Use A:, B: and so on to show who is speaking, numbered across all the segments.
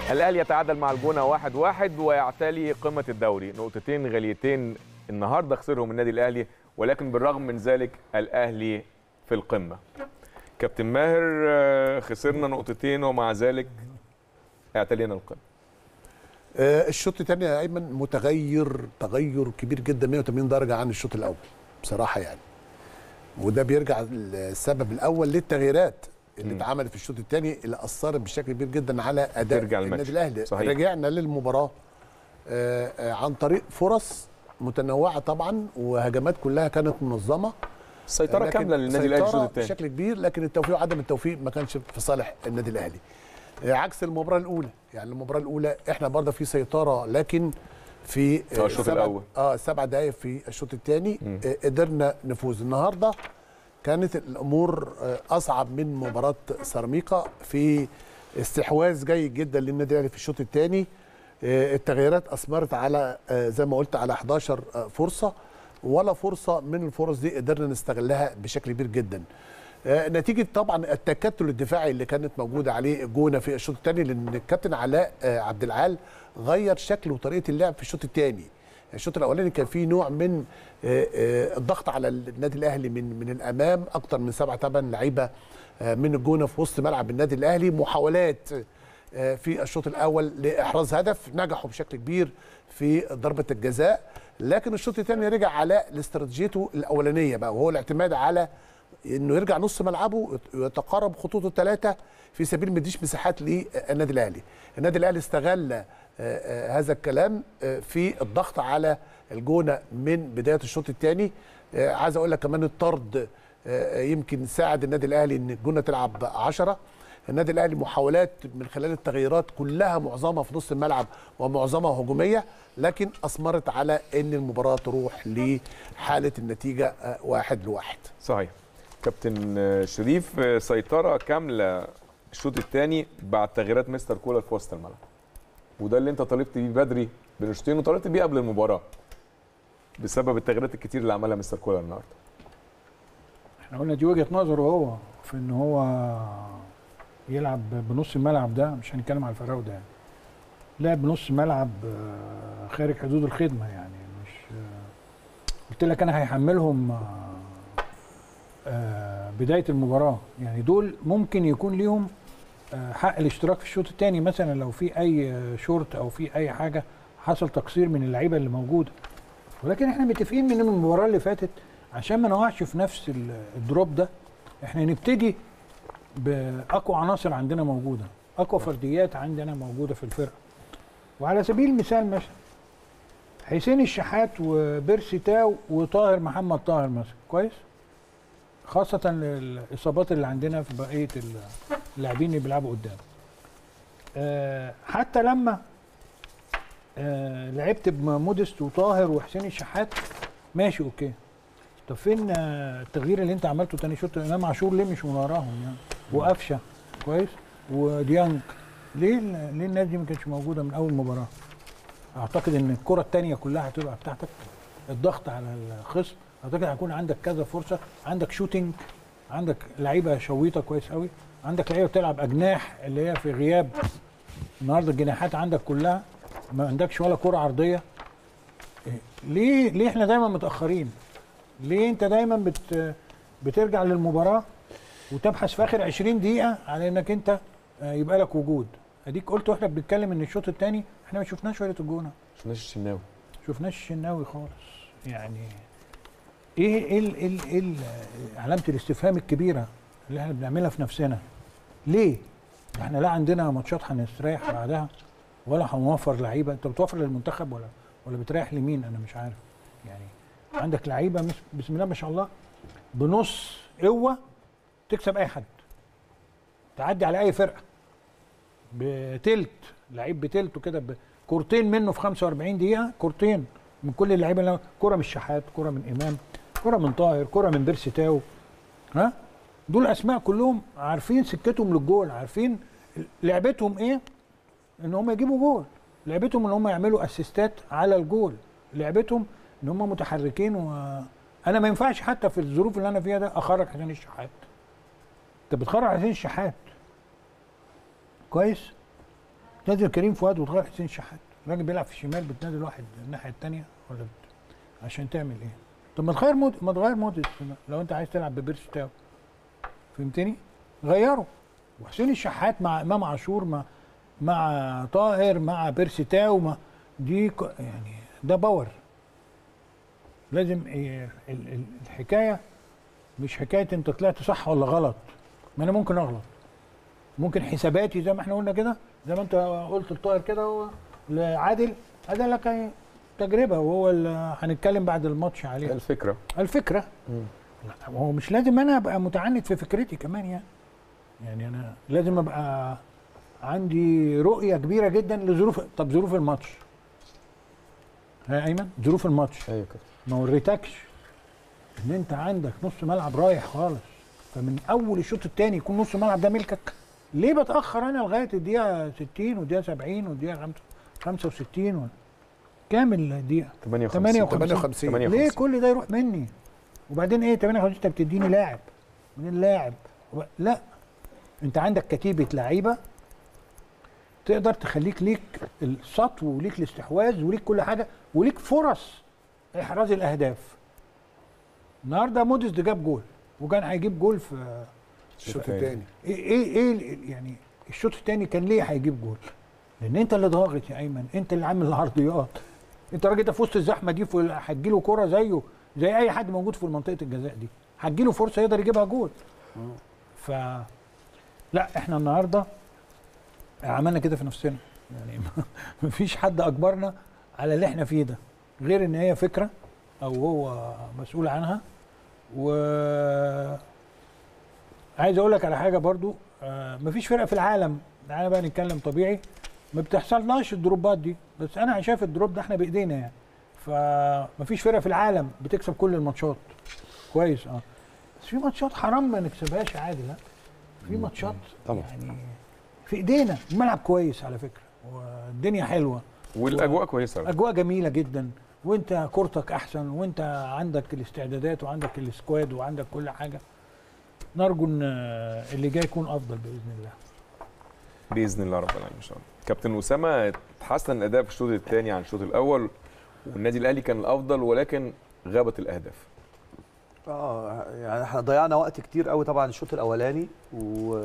A: الاهلي يتعادل مع الجونه واحد واحد ويعتلي قمه الدوري نقطتين غاليتين النهارده خسرهم النادي الاهلي ولكن بالرغم من ذلك الاهلي في القمه كابتن ماهر آه، خسرنا نقطتين ومع ذلك اعتلينا القمه
B: آه، الشوط الثاني يا ايمن متغير تغير كبير جدا 180 درجه عن الشوط الاول بصراحه يعني وده بيرجع السبب الاول للتغييرات اللي اتعملت في الشوط الثاني اللي اثرت بشكل كبير جدا على اداء
A: ترجع الماتش.
B: النادي الاهلي
A: صحيح.
B: رجعنا للمباراه آه، آه، عن طريق فرص متنوعه طبعا وهجمات كلها كانت منظمه
A: السيطره
B: لكن
A: كامله للنادي الاهلي الشوط
B: سيطرة
A: الثاني
B: بشكل كبير لكن التوفيق وعدم التوفيق ما كانش في صالح النادي الاهلي آه، عكس المباراه الاولى يعني المباراه الاولى احنا برضه في سيطره لكن في
A: آه، الشوط
B: سبع-
A: الأول.
B: اه سبع دقائق في الشوط الثاني آه قدرنا نفوز النهارده كانت الامور آه اصعب من مباراه سيراميكا في استحواذ جيد جدا للنادي الاهلي في الشوط الثاني آه التغييرات اثمرت على آه زي ما قلت على 11 آه فرصه ولا فرصه من الفرص دي قدرنا نستغلها بشكل كبير جدا آه، نتيجه طبعا التكتل الدفاعي اللي كانت موجوده عليه الجونه في الشوط الثاني لان الكابتن علاء آه، عبد العال غير شكل وطريقه اللعب في الشوط الثاني الشوط الاولاني كان فيه نوع من آه، آه، الضغط على النادي الاهلي من من الامام اكتر من سبع ثمان لعيبه آه، من الجونه في وسط ملعب النادي الاهلي محاولات آه، في الشوط الاول لاحراز هدف نجحوا بشكل كبير في ضربه الجزاء لكن الشوط الثاني رجع على لاستراتيجيته الاولانيه بقى وهو الاعتماد على انه يرجع نص ملعبه ويتقارب خطوطه الثلاثه في سبيل ما يديش مساحات للنادي الاهلي. النادي الاهلي استغل آه، آه، هذا الكلام آه، في الضغط على الجونه من بدايه الشوط الثاني عايز اقول لك كمان الطرد آه، يمكن ساعد النادي الاهلي ان الجونه تلعب 10 النادي الاهلي محاولات من خلال التغييرات كلها معظمها في نص الملعب ومعظمها هجوميه لكن اثمرت على ان المباراه تروح لحاله النتيجه آه، واحد لواحد.
A: صحيح كابتن آه، شريف آه، سيطره كامله الشوط الثاني بعد تغييرات مستر كولر في وسط الملعب وده اللي انت طالبت بيه بدري بين الشوطين وطالبت بيه قبل المباراه بسبب التغييرات الكتير اللي عملها مستر كولر النهارده
C: احنا قلنا دي وجهه نظره هو في ان هو يلعب بنص الملعب ده مش هنتكلم على الفراوده يعني لعب بنص ملعب آه، خارج حدود الخدمه يعني مش آه، قلت لك انا هيحملهم آه، آه، بدايه المباراه يعني دول ممكن يكون ليهم آه، حق الاشتراك في الشوط الثاني مثلا لو في اي آه، شورت او في اي حاجه حصل تقصير من اللعيبه اللي موجوده ولكن احنا متفقين من المباراه اللي فاتت عشان ما نقعش في نفس ال- الدروب ده احنا نبتدي باقوى عناصر عندنا موجوده اقوى فرديات عندنا موجوده في الفرقه وعلى سبيل المثال مثلا حسين الشحات وبيرسي تاو وطاهر محمد طاهر مثلا كويس خاصة الإصابات اللي عندنا في بقية ال- اللاعبين اللي بيلعبوا قدام آه، حتى لما آه، لعبت بمودست وطاهر وحسين الشحات ماشي اوكي طب فين آه، التغيير اللي انت عملته تاني شوط امام عاشور ليه مش من وراهم يعني وقفشه كويس وديانج ليه ال- ليه الناس دي ما كانتش موجوده من اول مباراه اعتقد ان الكره الثانيه كلها هتبقى بتاعتك الضغط على الخصم اعتقد هيكون عندك كذا فرصه عندك شوتينج عندك لعيبه شويطه كويس قوي عندك لعيبه بتلعب اجناح اللي هي في غياب النهارده الجناحات عندك كلها ما عندكش ولا كره عرضيه إيه، ليه ليه احنا دايما متاخرين ليه انت دايما بت بترجع للمباراه وتبحث في اخر 20 دقيقه على انك انت آه، يبقى لك وجود اديك قلت واحنا بنتكلم ان الشوط الثاني احنا ما شفناش فرقه الجونه
A: شفناش الشناوي
C: شفناش الشناوي خالص يعني ايه ايه ال- ايه ال- ايه ال- علامه الاستفهام الكبيره اللي احنا بنعملها في نفسنا ليه احنا لا عندنا ماتشات هنستريح بعدها ولا هنوفر لعيبه انت بتوفر للمنتخب ولا ولا بتريح لمين انا مش عارف يعني عندك لعيبه مس- بسم الله ما شاء الله بنص قوه تكسب اي حد تعدي على اي فرقه بتلت لعيب بتلته كده كورتين منه في 45 دقيقه كورتين من كل اللعيبه اللي كره من الشحات كره من امام كره من طاهر كره من بيرسي تاو ها دول اسماء كلهم عارفين سكتهم للجول عارفين لعبتهم ايه ان هم يجيبوا جول لعبتهم ان هم يعملوا اسيستات على الجول لعبتهم ان هم متحركين وانا ما ينفعش حتى في الظروف اللي انا فيها ده اخرج حسين الشحات انت بتخرج حسين الشحات كويس تنزل كريم فؤاد وتغير حسين شحات الراجل بيلعب في الشمال بتنزل واحد الناحيه الثانيه ولا بت... عشان تعمل ايه؟ طب ما تغير مود ما تغير موديس لو انت عايز تلعب ببيرسي تاو فهمتني؟ غيره وحسين الشحات مع امام عاشور مع مع طاهر مع بيرسي تاو مع دي ك- يعني ده باور لازم إيه ال- ال- الحكايه مش حكايه انت طلعت صح ولا غلط ما انا ممكن اغلط ممكن حساباتي زي ما احنا قلنا كده زي ما انت قلت لطاهر كده و- لعادل هذا لك إيه؟ تجربه وهو اللي هنتكلم بعد الماتش عليها
A: الفكره
C: الفكره لا هو مش لازم انا ابقى متعنت في فكرتي كمان يعني يعني انا لازم ابقى عندي رؤيه كبيره جدا لظروف طب ظروف الماتش ها ايمن ظروف الماتش
A: ايوه كده
C: ما وريتكش ان انت عندك نص ملعب رايح خالص فمن اول الشوط الثاني يكون نص الملعب ده ملكك ليه بتاخر انا لغايه الدقيقه 60 والدقيقه 70 والدقيقه 5 65 ولا كامل الدقيقه
A: 58
B: 58
C: ليه كل ده يروح مني وبعدين ايه 58 انت بتديني لاعب من لاعب وب- لا انت عندك كتيبه لعيبه تقدر تخليك ليك السطو وليك الاستحواذ وليك كل حاجه وليك فرص احراز الاهداف النهارده موديس ده جاب جول وكان هيجيب جول في
B: الشوط الثاني
C: ايه ايه ايه ال- يعني الشوط الثاني كان ليه هيجيب جول؟ لان انت اللي ضاغط يا ايمن انت اللي عامل العرضيات انت الراجل ده في وسط الزحمه دي في- هتجيله كوره زيه زي اي حد موجود في منطقه الجزاء دي هتجيله فرصه يقدر يجيبها جول ف لا احنا النهارده عملنا كده في نفسنا يعني مفيش حد اجبرنا على اللي احنا فيه ده غير ان هي فكره او هو مسؤول عنها و عايز اقول لك على حاجه برضو آه مفيش فرقه في العالم تعالى بقى نتكلم طبيعي ما بتحصلناش الدروبات دي بس انا شايف الدروب ده احنا بايدينا يعني فمفيش فرقه في العالم بتكسب كل الماتشات كويس اه بس في ماتشات حرام ما نكسبهاش عادي لا في ماتشات
D: طبعا.
C: يعني في ايدينا الملعب كويس على فكره والدنيا حلوه
A: والاجواء كويسه
C: اجواء جميله جدا وانت كورتك احسن وانت عندك الاستعدادات وعندك السكواد وعندك كل حاجه نرجو ان اللي جاي يكون افضل باذن الله
A: باذن الله رب العالمين ان شاء الله كابتن اسامه تحسن الاداء في الشوط الثاني عن الشوط الاول والنادي الاهلي كان الافضل ولكن غابت الاهداف
D: اه يعني احنا ضيعنا وقت كتير قوي طبعا الشوط الاولاني و...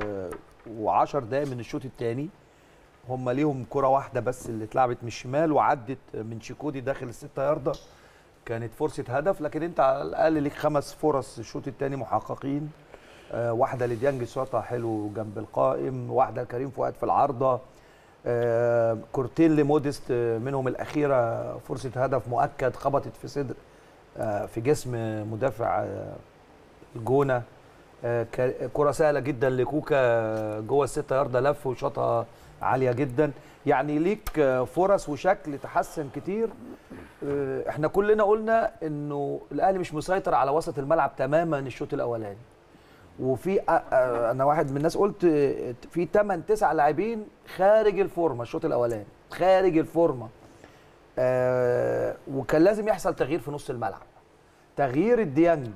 D: و10 دقايق من الشوط الثاني هم ليهم كره واحده بس اللي اتلعبت من الشمال وعدت من شيكودي داخل الستة ياردة كانت فرصه هدف لكن انت على الاقل ليك خمس فرص الشوط الثاني محققين آه واحده لديانج شاطها حلو جنب القائم واحده لكريم فؤاد في العارضه آه كورتين لموديست آه، منهم الاخيره فرصه هدف مؤكد خبطت في صدر آه، في جسم مدافع آه، الجونه آه، ك- كره سهله جدا لكوكا آه، جوه الستة ياردة لف وشاطها عاليه جدا يعني ليك آه، فرص وشكل تحسن كتير آه، احنا كلنا قلنا انه الاهلي مش مسيطر على وسط الملعب تماما الشوط الاولاني وفي آه، آه، انا واحد من الناس قلت آه، في 8 9 لاعبين خارج الفورمه الشوط الاولاني خارج الفورمه آه وكان لازم يحصل تغيير في نص الملعب تغيير الديانج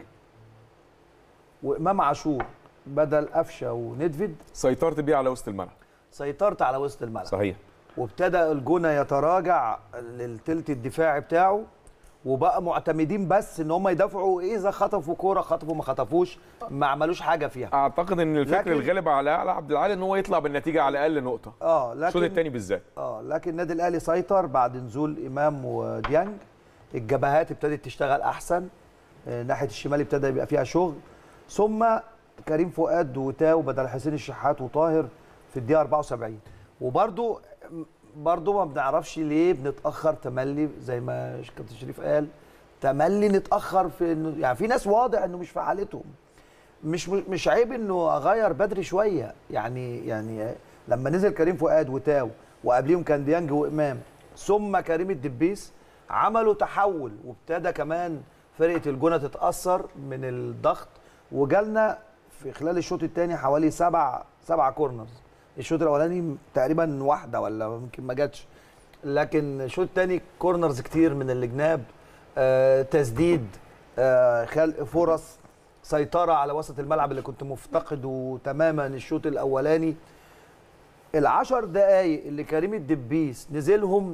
D: وامام عاشور بدل قفشه وندفيد
A: سيطرت بيه على وسط الملعب
D: سيطرت على وسط الملعب
A: صحيح
D: وابتدى الجونه يتراجع للتلت الدفاعي بتاعه وبقى معتمدين بس ان هم يدافعوا اذا خطفوا كوره خطفوا ما خطفوش ما عملوش حاجه فيها
A: اعتقد ان الفكر
D: لكن-
A: الغالب على على عبد العال ان هو يطلع بالنتيجه على الاقل نقطه
D: اه
A: الشوط
D: لكن
A: الثاني بالذات
D: اه لكن النادي الاهلي سيطر بعد نزول امام وديانج الجبهات ابتدت تشتغل احسن آه، ناحيه الشمال ابتدى يبقى فيها شغل ثم كريم فؤاد وتاو بدل حسين الشحات وطاهر في الدقيقه 74 وبرده برضه ما بنعرفش ليه بنتاخر تملي زي ما كابتن شريف قال تملي نتاخر في انه يعني في ناس واضح انه مش في حالتهم مش مش عيب انه اغير بدري شويه يعني يعني لما نزل كريم فؤاد وتاو وقبليهم كان ديانج وامام ثم كريم الدبيس عملوا تحول وابتدى كمان فرقه الجونه تتاثر من الضغط وجالنا في خلال الشوط الثاني حوالي سبع سبع كورنرز الشوط الاولاني تقريبا واحده ولا يمكن ما جاتش لكن الشوط الثاني كورنرز كتير من الجناب آه تسديد آه خلق فرص سيطره على وسط الملعب اللي كنت مفتقده تماما الشوط الاولاني العشر دقايق اللي كريم الدبيس نزلهم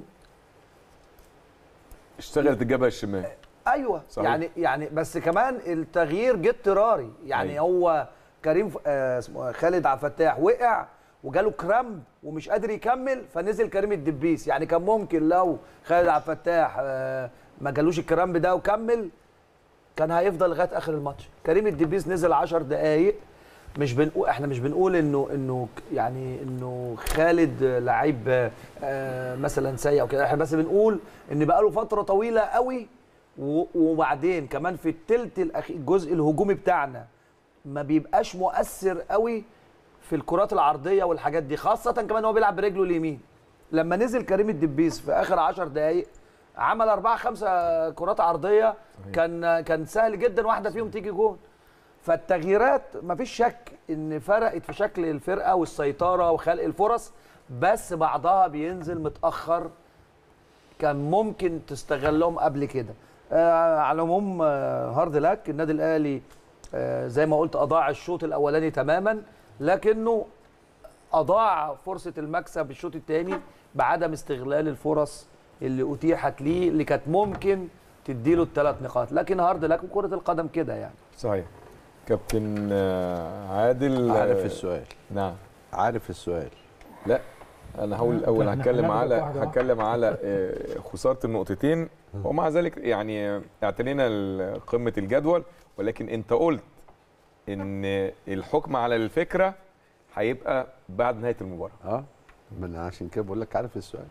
A: اشتغلت الجبهه الشمال
D: ايوه
A: صحيح.
D: يعني يعني بس كمان التغيير جه اضطراري يعني
A: أيوة.
D: هو كريم ف- آه اسمه خالد عبد الفتاح وقع وجاله كرامب ومش قادر يكمل فنزل كريم الدبيس يعني كان ممكن لو خالد عبد الفتاح آه ما جالوش الكرامب ده وكمل كان هيفضل لغايه اخر الماتش كريم الدبيس نزل 10 دقائق مش بنقول احنا مش بنقول انه انه ك- يعني انه خالد لعيب آه، مثلا سيء او كده احنا بس بنقول ان بقاله فتره طويله قوي و- وبعدين كمان في التلت الاخير الجزء الهجومي بتاعنا ما بيبقاش مؤثر قوي في الكرات العرضيه والحاجات دي خاصه كمان هو بيلعب برجله اليمين لما نزل كريم الدبيس في اخر 10 دقائق عمل أربعة خمسة كرات عرضية كان كان سهل جدا واحدة فيهم تيجي جون فالتغييرات مفيش شك ان فرقت في شكل الفرقة والسيطرة وخلق الفرص بس بعضها بينزل متأخر كان ممكن تستغلهم قبل كده آه على العموم آه هارد لك النادي الاهلي آه زي ما قلت اضاع الشوط الاولاني تماما لكنه اضاع فرصه المكسب الشوط الثاني بعدم استغلال الفرص اللي اتيحت ليه اللي كانت ممكن تديله الثلاث نقاط لكن هارد لك وكره القدم كده يعني
A: صحيح كابتن آه، عادل
E: عارف
A: آه،
E: السؤال
A: نعم
E: عارف السؤال
A: لا انا هقول الاول
C: إحنا
A: هتكلم
C: هناخدك
A: على
C: واحدة واحدة.
A: هتكلم على آه، خساره النقطتين ومع ذلك يعني آه، اعتنينا ال- قمه الجدول ولكن انت قلت ان الحكم على الفكره هيبقى بعد نهايه المباراه
E: اه ما انا عشان كده بقول لك عارف السؤال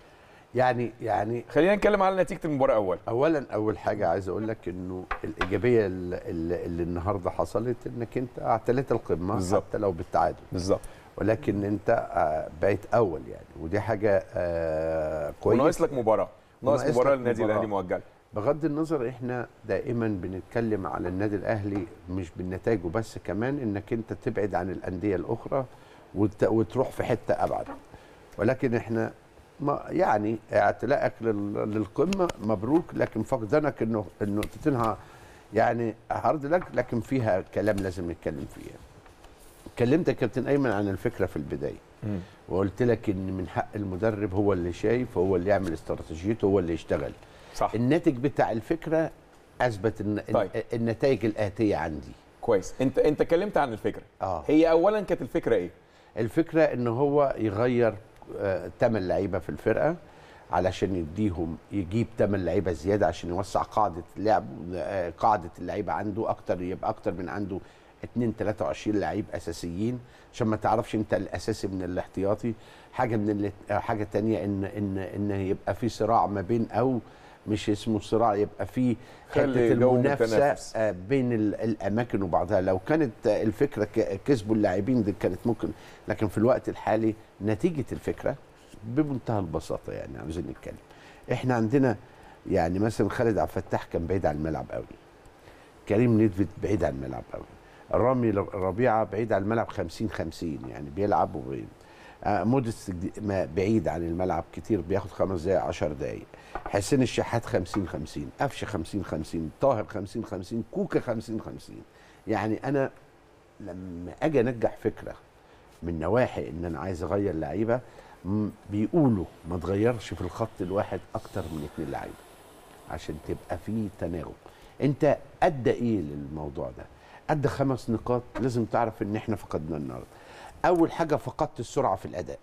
E: يعني يعني
A: خلينا نتكلم على نتيجه المباراه اول
E: اولا اول حاجه عايز اقول لك انه الايجابيه اللي, اللي اللي النهارده حصلت انك انت اعتليت القمه
A: بالظبط.
E: حتى لو بالتعادل
A: بالظبط
E: ولكن انت آه، بقيت اول يعني ودي حاجه آه، كويسه
A: وناقص لك مباراه ناقص
E: وناقص
A: مباراه
E: لك
A: للنادي
E: مباراة.
A: الاهلي مؤجله
E: بغض النظر احنا دائما بنتكلم على النادي الاهلي مش بالنتائج وبس كمان انك انت تبعد عن الانديه الاخرى وت- وتروح في حته ابعد ولكن احنا ما يعني اعتلاءك لل- للقمه مبروك لكن فقدانك انه النقطتين ها- يعني هارد لك لكن فيها كلام لازم نتكلم فيها كلمت يا كابتن ايمن عن الفكره في البدايه وقلت لك ان من حق المدرب هو اللي شايف هو اللي يعمل استراتيجيته هو اللي يشتغل
A: صح
E: الناتج بتاع الفكره اثبت ان
A: طيب.
E: طيب. النتائج الاتيه عندي
A: كويس انت انت اتكلمت عن الفكره
E: اه
A: هي اولا كانت الفكره ايه
E: الفكره ان هو يغير ثمان لعيبه في الفرقه علشان يديهم يجيب ثمان لعيبه زياده عشان يوسع قاعده اللعب آه، قاعده اللعيبه عنده اكتر يبقى اكتر من عنده 2 23 لعيب اساسيين عشان ما تعرفش انت الاساسي من الاحتياطي حاجه من اللي حاجه تانية ان ان ان يبقى في صراع ما بين او مش اسمه صراع يبقى في
A: خلي
E: حته
A: جو
E: المنافسه
A: متنافس.
E: آه، بين ال- الاماكن وبعضها لو كانت آه، الفكره ك- كسبوا اللاعبين دي كانت ممكن لكن في الوقت الحالي نتيجه الفكره بمنتهى البساطه يعني عاوزين نتكلم احنا عندنا يعني مثلا خالد عبد الفتاح كان بعيد عن الملعب قوي كريم نيدفيد بعيد عن الملعب قوي رامي ربيعه بعيد عن الملعب 50 50 يعني بيلعب وبعيد آه موديس جدي- ما بعيد عن الملعب كتير بياخد خمس دقائق 10 دقائق حسين الشحات 50 50 قفشه 50 50 طاهر 50 50 كوكا 50 50 يعني انا لما اجي انجح فكره من نواحي ان انا عايز اغير لعيبه م- بيقولوا ما تغيرش في الخط الواحد اكتر من اتنين لعيبه عشان تبقى في تناغم انت ادى ايه للموضوع ده ادى خمس نقاط لازم تعرف ان احنا فقدنا النهارده اول حاجه فقدت السرعه في الاداء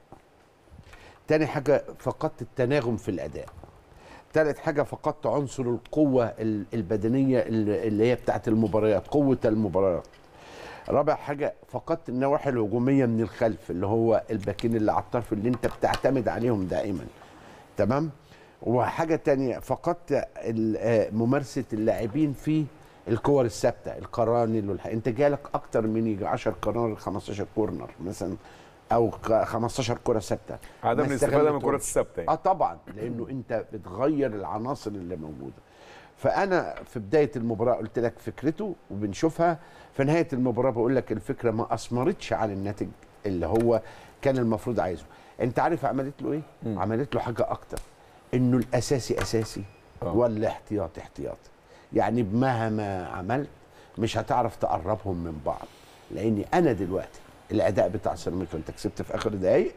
E: تاني حاجه فقدت التناغم في الاداء تالت حاجه فقدت عنصر القوه ال- البدنيه اللي اللي هي بتاعت المباريات قوه المباريات رابع حاجه فقدت النواحي الهجوميه من الخلف اللي هو الباكين اللي على الطرف اللي انت بتعتمد عليهم دائما تمام وحاجه تانية فقدت ال- آه، ممارسه اللاعبين في الكور الثابته القراني والح... انت جالك اكتر من يجي 10 قرار 15 كورنر مثلا او ك- 15 كره ثابته
A: عدم
E: ما
A: الاستفاده من
E: استغلتهمش.
A: الكرات الثابته
E: اه
A: يعني.
E: طبعا لانه انت بتغير العناصر اللي موجوده فانا في بدايه المباراه قلت لك فكرته وبنشوفها في نهايه المباراه بقول لك الفكره ما اثمرتش على الناتج اللي هو كان المفروض عايزه انت عارف عملت له ايه
A: مم.
E: عملت له حاجه اكتر انه الاساسي اساسي
A: آه.
E: والاحتياط احتياطي يعني مهما عملت مش هتعرف تقربهم من بعض لاني انا دلوقتي الاداء بتاع سيراميكا انت كسبت في اخر دقايق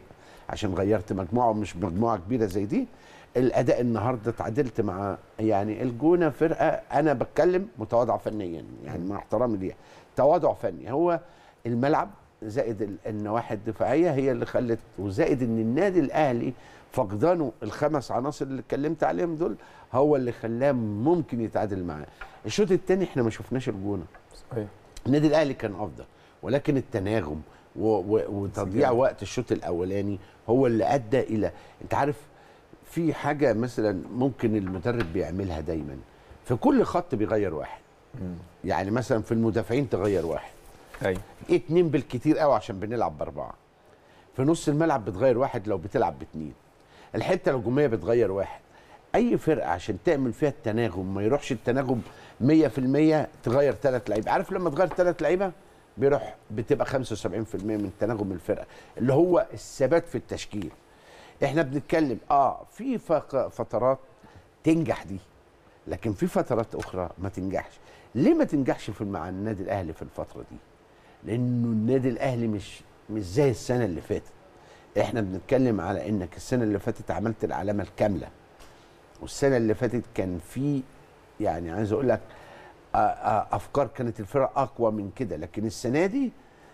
E: عشان غيرت مجموعه مش مجموعه كبيره زي دي الاداء النهارده اتعادلت مع يعني الجونه فرقه انا بتكلم متواضعه فنيا يعني مع احترامي ليها تواضع فني هو الملعب زائد ال- النواحي الدفاعيه هي اللي خلت وزائد ان النادي الاهلي فقدانه الخمس عناصر اللي اتكلمت عليهم دول هو اللي خلاه ممكن يتعادل معاه الشوط الثاني احنا ما شفناش الجونه
A: صحيح
E: النادي الاهلي كان افضل ولكن التناغم و- و- وتضييع
A: انسجام.
E: وقت الشوط الاولاني هو اللي ادى الى انت عارف في حاجه مثلا ممكن المدرب بيعملها دايما في كل خط بيغير واحد
A: مم.
E: يعني مثلا في المدافعين تغير واحد
A: ايوه
E: اتنين بالكتير قوي عشان بنلعب باربعه في نص الملعب بتغير واحد لو بتلعب باتنين الحته الهجوميه بتغير واحد اي فرقه عشان تعمل فيها التناغم ما يروحش التناغم 100% تغير ثلاث لعيبه عارف لما تغير ثلاث لعيبه بيروح بتبقى 75% من تناغم الفرقه اللي هو الثبات في التشكيل احنا بنتكلم اه في فق- فترات تنجح دي لكن في فترات اخرى ما تنجحش ليه ما تنجحش في مع النادي الاهلي في الفتره دي لانه النادي الاهلي مش مش زي السنه اللي فاتت احنا بنتكلم على انك السنه اللي فاتت عملت العلامه الكامله والسنه اللي فاتت كان في يعني عايز اقول لك آه، آه، افكار كانت الفرق اقوى من كده لكن السنه دي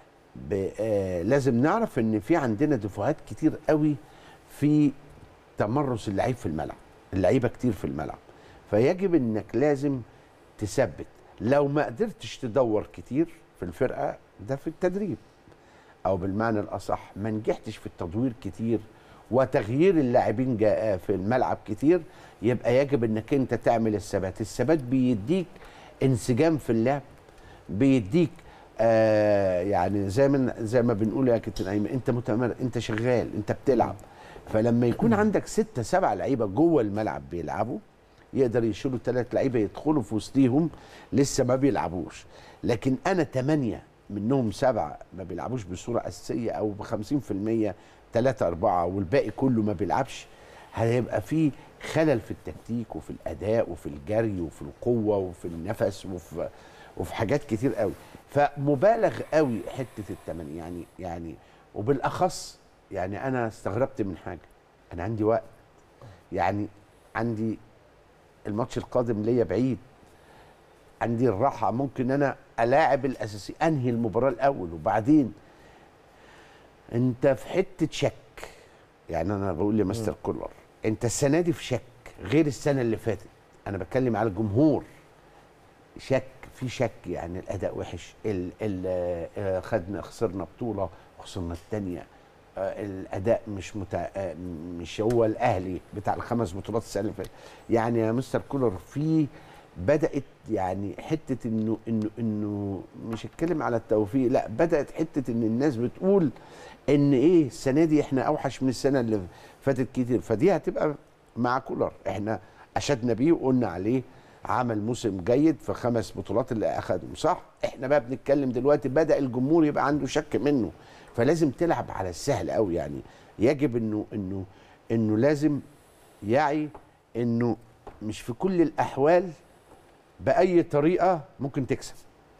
E: ب- آه، لازم نعرف ان في عندنا دفعات كتير قوي في تمرس اللعيب في الملعب اللعيبه كتير في الملعب فيجب انك لازم تثبت لو ما قدرتش تدور كتير في الفرقه ده في التدريب او بالمعنى الاصح ما نجحتش في التدوير كتير وتغيير اللاعبين جاء في الملعب كتير يبقى يجب انك انت تعمل الثبات الثبات بيديك انسجام في اللعب بيديك آه يعني زي ما زي ما بنقول يا كابتن ايمن انت متمر انت شغال انت بتلعب فلما يكون عندك ستة سبع لعيبه جوه الملعب بيلعبوا يقدر يشيلوا ثلاث لعيبه يدخلوا في وسطيهم لسه ما بيلعبوش لكن انا ثمانيه منهم سبعه ما بيلعبوش بصوره اساسيه او ب 50% ثلاثه اربعه والباقي كله ما بيلعبش هيبقى في خلل في التكتيك وفي الاداء وفي الجري وفي القوه وفي النفس وفي وفي حاجات كتير قوي فمبالغ قوي حته الثمانيه يعني يعني وبالاخص يعني انا استغربت من حاجه انا عندي وقت يعني عندي الماتش القادم ليا بعيد عندي الراحه ممكن انا الاعب الاساسي انهي المباراه الاول وبعدين انت في حته شك يعني انا بقول لمستر كولر انت السنه دي في شك غير السنه اللي فاتت انا بتكلم على الجمهور شك في شك يعني الاداء وحش ال ال آه، خدنا خسرنا بطوله وخسرنا الثانيه الاداء مش متع... آه، مش هو الاهلي بتاع الخمس بطولات السنه اللي فاتت يعني يا مستر كولر في بدات يعني حته انه انه انه مش هتكلم على التوفيق لا بدات حته ان الناس بتقول ان ايه السنه دي احنا اوحش من السنه اللي فاتت كتير فدي هتبقى مع كولر احنا اشدنا بيه وقلنا عليه عمل موسم جيد في خمس بطولات اللي اخدهم صح احنا بقى بنتكلم دلوقتي بدا الجمهور يبقى عنده شك منه فلازم تلعب على السهل قوي يعني يجب انه انه انه لازم يعي انه مش في كل الاحوال باي طريقه ممكن تكسب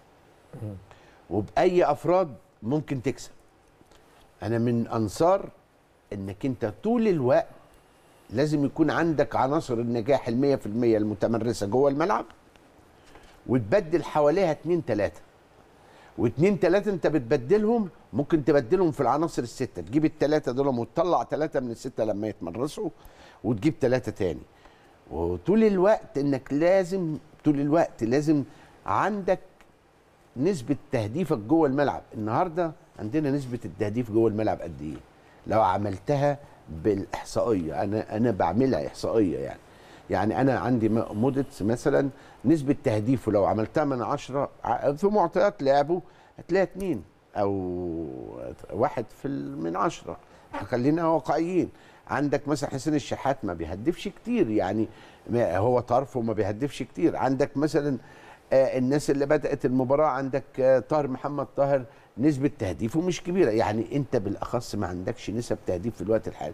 E: وباي افراد ممكن تكسب انا من انصار انك انت طول الوقت لازم يكون عندك عناصر النجاح المية في المية المتمرسة جوه الملعب وتبدل حواليها اتنين تلاتة واتنين تلاتة انت بتبدلهم ممكن تبدلهم في العناصر الستة تجيب التلاتة دول وتطلع تلاتة من الستة لما يتمرسوا وتجيب تلاتة تاني وطول الوقت انك لازم طول الوقت لازم عندك نسبة تهديفك جوه الملعب النهاردة عندنا نسبة التهديف جوه الملعب قد ايه لو عملتها بالاحصائيه انا انا بعملها احصائيه يعني يعني انا عندي م- موديتس مثلا نسبه تهديفه لو عملتها من عشرة ع- في معطيات لعبه هتلاقي اتنين او واحد في ال- من عشرة خلينا واقعيين عندك مثلا حسين الشحات ما بيهدفش كتير يعني ما- هو طرف وما بيهدفش كتير عندك مثلا آه، الناس اللي بدات المباراه عندك آه، طاهر محمد طاهر نسبه تهديفه مش كبيره يعني انت بالاخص ما عندكش نسب تهديف في الوقت الحالي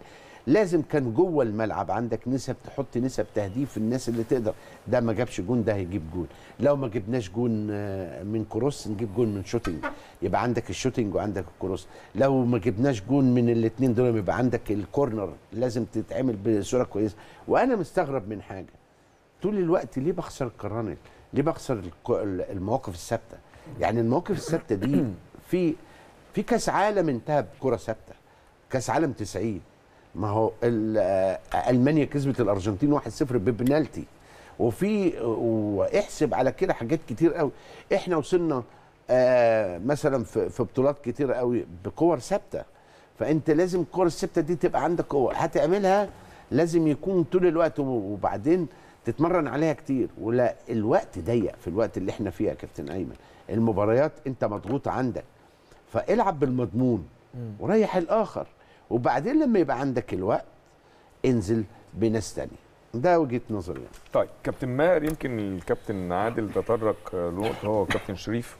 E: لازم كان جوه الملعب عندك نسب تحط نسب تهديف الناس اللي تقدر ده ما جابش جون ده هيجيب جون لو ما جبناش جون آه، من كروس نجيب جون من شوتنج يبقى عندك الشوتنج وعندك الكروس لو ما جبناش جون من الاثنين دول يبقى عندك الكورنر لازم تتعمل بصوره كويسه وانا مستغرب من حاجه طول الوقت ليه بخسر الكرانل ليه بخسر الك- المواقف الثابته يعني المواقف الثابته دي في في كاس عالم انتهى بكره ثابته كاس عالم 90 ما هو ال- آه، المانيا كسبت الارجنتين 1-0 ببنالتي وفي واحسب على كده حاجات كتير قوي احنا وصلنا آه مثلا في, في بطولات كتير قوي بكور ثابته فانت لازم الكور الثابته دي تبقى عندك قوه هتعملها لازم يكون طول الوقت وبعدين تتمرن عليها كتير ولا الوقت ضيق في الوقت اللي احنا فيه يا كابتن ايمن المباريات انت مضغوط عندك فالعب بالمضمون وريح الاخر وبعدين لما يبقى عندك الوقت انزل بناس تانية ده وجهه نظري يعني.
A: طيب كابتن ماهر يمكن الكابتن عادل تطرق لنقطه هو كابتن شريف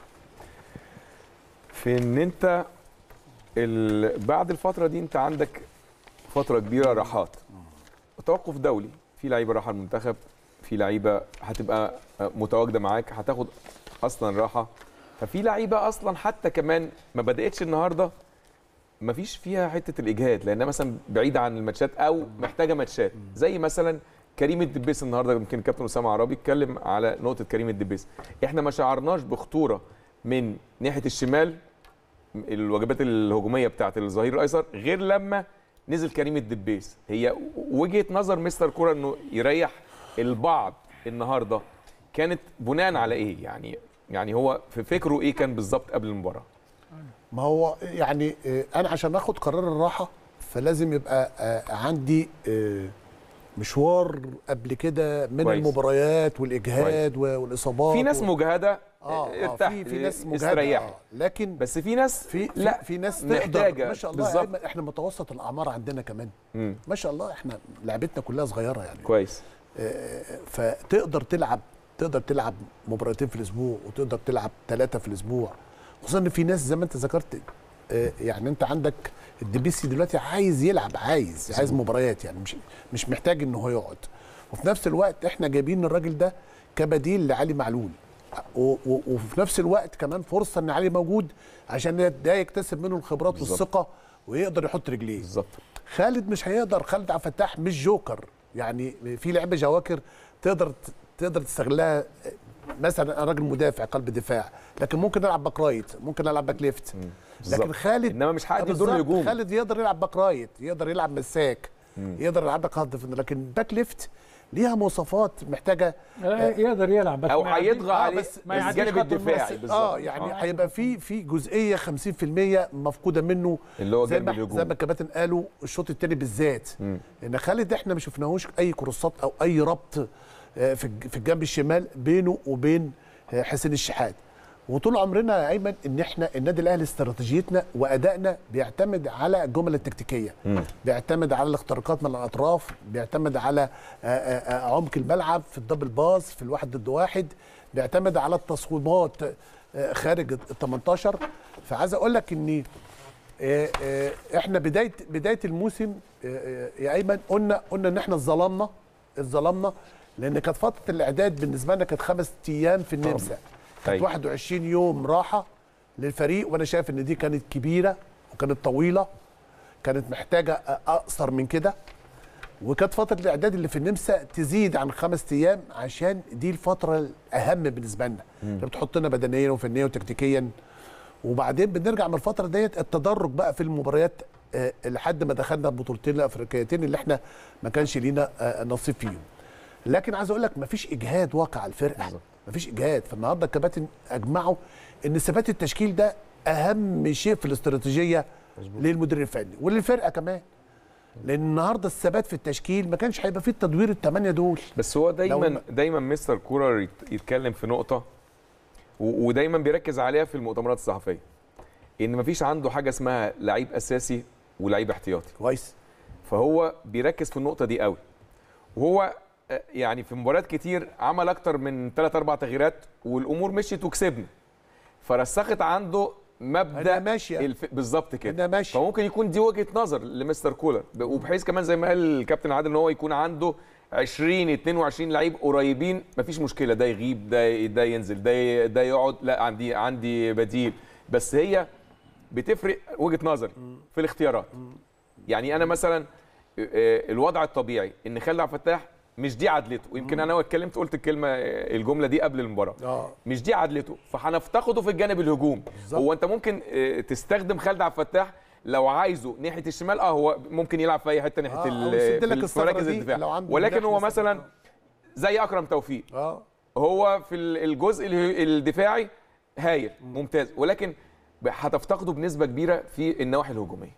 A: في ان انت ال... بعد الفتره دي انت عندك فتره كبيره راحات توقف دولي في لعيبه راحه المنتخب في لعيبه هتبقى متواجده معاك هتاخد اصلا راحه ففي لعيبه اصلا حتى كمان ما بداتش النهارده ما فيش فيها حته الاجهاد لانها مثلا بعيده عن الماتشات او محتاجه ماتشات زي مثلا كريم الدبيس النهارده يمكن الكابتن اسامه عرابي اتكلم على نقطه كريم الدبيس احنا ما شعرناش بخطوره من ناحيه الشمال الوجبات الهجوميه بتاعت الظهير الايسر غير لما نزل كريم الدبيس هي وجهه نظر مستر كوره انه يريح البعض النهارده كانت بناء على ايه يعني يعني هو في فكره ايه كان بالظبط قبل المباراه
B: ما هو يعني آه، انا عشان اخد قرار الراحه فلازم يبقى آه، عندي آه، مشوار قبل كده من
A: كويس.
B: المباريات والاجهاد والاصابات
A: في ناس
B: و-
A: مجهده
B: اه, آه
A: ارتاح
B: في في ناس مجهده
A: استريح
B: آه لكن
A: بس في ناس
B: في
A: لا
B: لا في ناس تقدر
A: محتاجة
B: ما شاء الله
A: بالظبط.
B: بالظبط. احنا متوسط الاعمار عندنا كمان
A: مم.
B: ما شاء الله احنا لعبتنا كلها صغيره يعني
A: كويس
B: فتقدر تلعب تقدر تلعب مباراتين في الاسبوع وتقدر تلعب ثلاثه في الاسبوع خصوصا ان في ناس زي ما انت ذكرت آه، يعني انت عندك الدبيسي دلوقتي عايز يلعب عايز عايز مباريات يعني مش مش محتاج ان هو يقعد وفي نفس الوقت احنا جايبين الراجل ده كبديل لعلي معلول و- و- وفي نفس الوقت كمان فرصه ان علي موجود عشان ده يكتسب منه الخبرات
A: بالظبط.
B: والثقه ويقدر يحط رجليه
A: بالظبط
B: خالد مش هيقدر خالد عبد الفتاح مش جوكر يعني في لعبه جواكر تقدر تقدر تستغلها مثلا انا راجل مدافع قلب دفاع لكن ممكن العب باك رايت ممكن العب باك ليفت لكن
A: بالظبط.
B: خالد
A: انما مش هادي دور
B: بالظبط،
A: الهجوم
B: خالد يقدر يلعب باك رايت يقدر يلعب مساك يقدر يلعب لك هاف ديفندر لكن باك ليفت ليها مواصفات محتاجه
C: آه، يقدر يلعب بس
A: او
C: ما يعديش-
A: هيطغى
B: آه،
A: عليه
B: بس
C: ما يعديش
A: الجانب
C: خط النص.
A: الدفاعي بالظبط
B: اه يعني هيبقى في في جزئيه 50% مفقوده منه
A: اللي هو
B: زي
A: جانب
B: ما
A: الهجوم
B: زي ما الكباتن قالوا الشوط الثاني بالذات
A: مم.
B: ان خالد احنا ما شفناهوش اي كروسات او اي ربط آه، في الج- في الجنب الشمال بينه وبين آه، حسين الشحات وطول عمرنا يا ايمن ان احنا النادي الاهلي استراتيجيتنا وادائنا بيعتمد على الجمل التكتيكيه
A: مم.
B: بيعتمد على الاختراقات من الاطراف بيعتمد على آه، آه، آه، عمق الملعب في الدبل باس في الواحد ضد واحد بيعتمد على التصويبات آه، خارج ال 18 فعايز اقول لك ان آه، آه، احنا بدايه بدايه الموسم آه، آه، يا ايمن قلنا قلنا ان احنا اتظلمنا اتظلمنا لان كانت فتره الاعداد بالنسبه لنا كانت خمس ايام في النمسا كانت
A: أيوة.
B: 21 يوم راحه للفريق وانا شايف ان دي كانت كبيره وكانت طويله كانت محتاجه اقصر من كده وكانت فتره الاعداد اللي في النمسا تزيد عن خمس ايام عشان دي الفتره الاهم بالنسبه لنا اللي بتحطنا بدنيا وفنيا وتكتيكيا وبعدين بنرجع من الفتره ديت التدرج بقى في المباريات آه، لحد ما دخلنا البطولتين الافريقيتين اللي احنا ما كانش لينا آه، نصيب فيهم لكن عايز اقول لك مفيش اجهاد واقع على الفرقه مفيش اجهاد فالنهارده الكباتن اجمعوا ان ثبات التشكيل ده اهم شيء في الاستراتيجيه للمدير الفني وللفرقه كمان لان النهارده الثبات في التشكيل ما كانش هيبقى فيه التدوير الثمانيه دول
A: بس هو دايما
B: لو-
A: دايما مستر كولر يت- يتكلم في نقطه و- ودايما بيركز عليها في المؤتمرات الصحفيه ان مفيش عنده حاجه اسمها لعيب اساسي ولعيب احتياطي
B: كويس
A: فهو بيركز في النقطه دي قوي وهو آه، يعني في مباريات كتير عمل اكتر من 3 4 تغييرات والامور مشيت وكسبنا فرسخت عنده مبدا
B: أنا ماشية.
A: الف... بالظبط كده
B: أنا ماشي.
A: فممكن يكون دي وجهه نظر لمستر كولر ب- وبحيث كمان زي ما قال الكابتن عادل ان هو يكون عنده 20 22 لعيب قريبين مفيش مشكله ده يغيب ده ده ينزل ده ي- ده يقعد لا عندي عندي بديل بس هي بتفرق وجهه نظري في الاختيارات يعني انا مثلا آه، الوضع الطبيعي ان خالد عبد الفتاح مش دي عدلته ويمكن انا اتكلمت قلت الكلمه آه، الجمله دي قبل المباراه
B: اه
A: مش دي عدلته فهنفتقده في الجانب الهجومي
B: بالظبط.
A: هو انت ممكن آه، تستخدم خالد عبد الفتاح لو عايزه ناحيه الشمال اه هو ممكن يلعب في اي حته ناحيه
B: آه، أو
A: ال-
B: يسد
A: في
B: لك
A: ال- في
B: الثغرة
A: مراكز
B: دي
A: الدفاع
B: لو عنده
A: ولكن
B: جناح
A: هو
B: مثلاً.
A: مثلا زي اكرم توفيق
B: اه
A: هو في ال- الجزء اله- الدفاعي هايل ممتاز ولكن ب- هتفتقده بنسبه كبيره في النواحي الهجوميه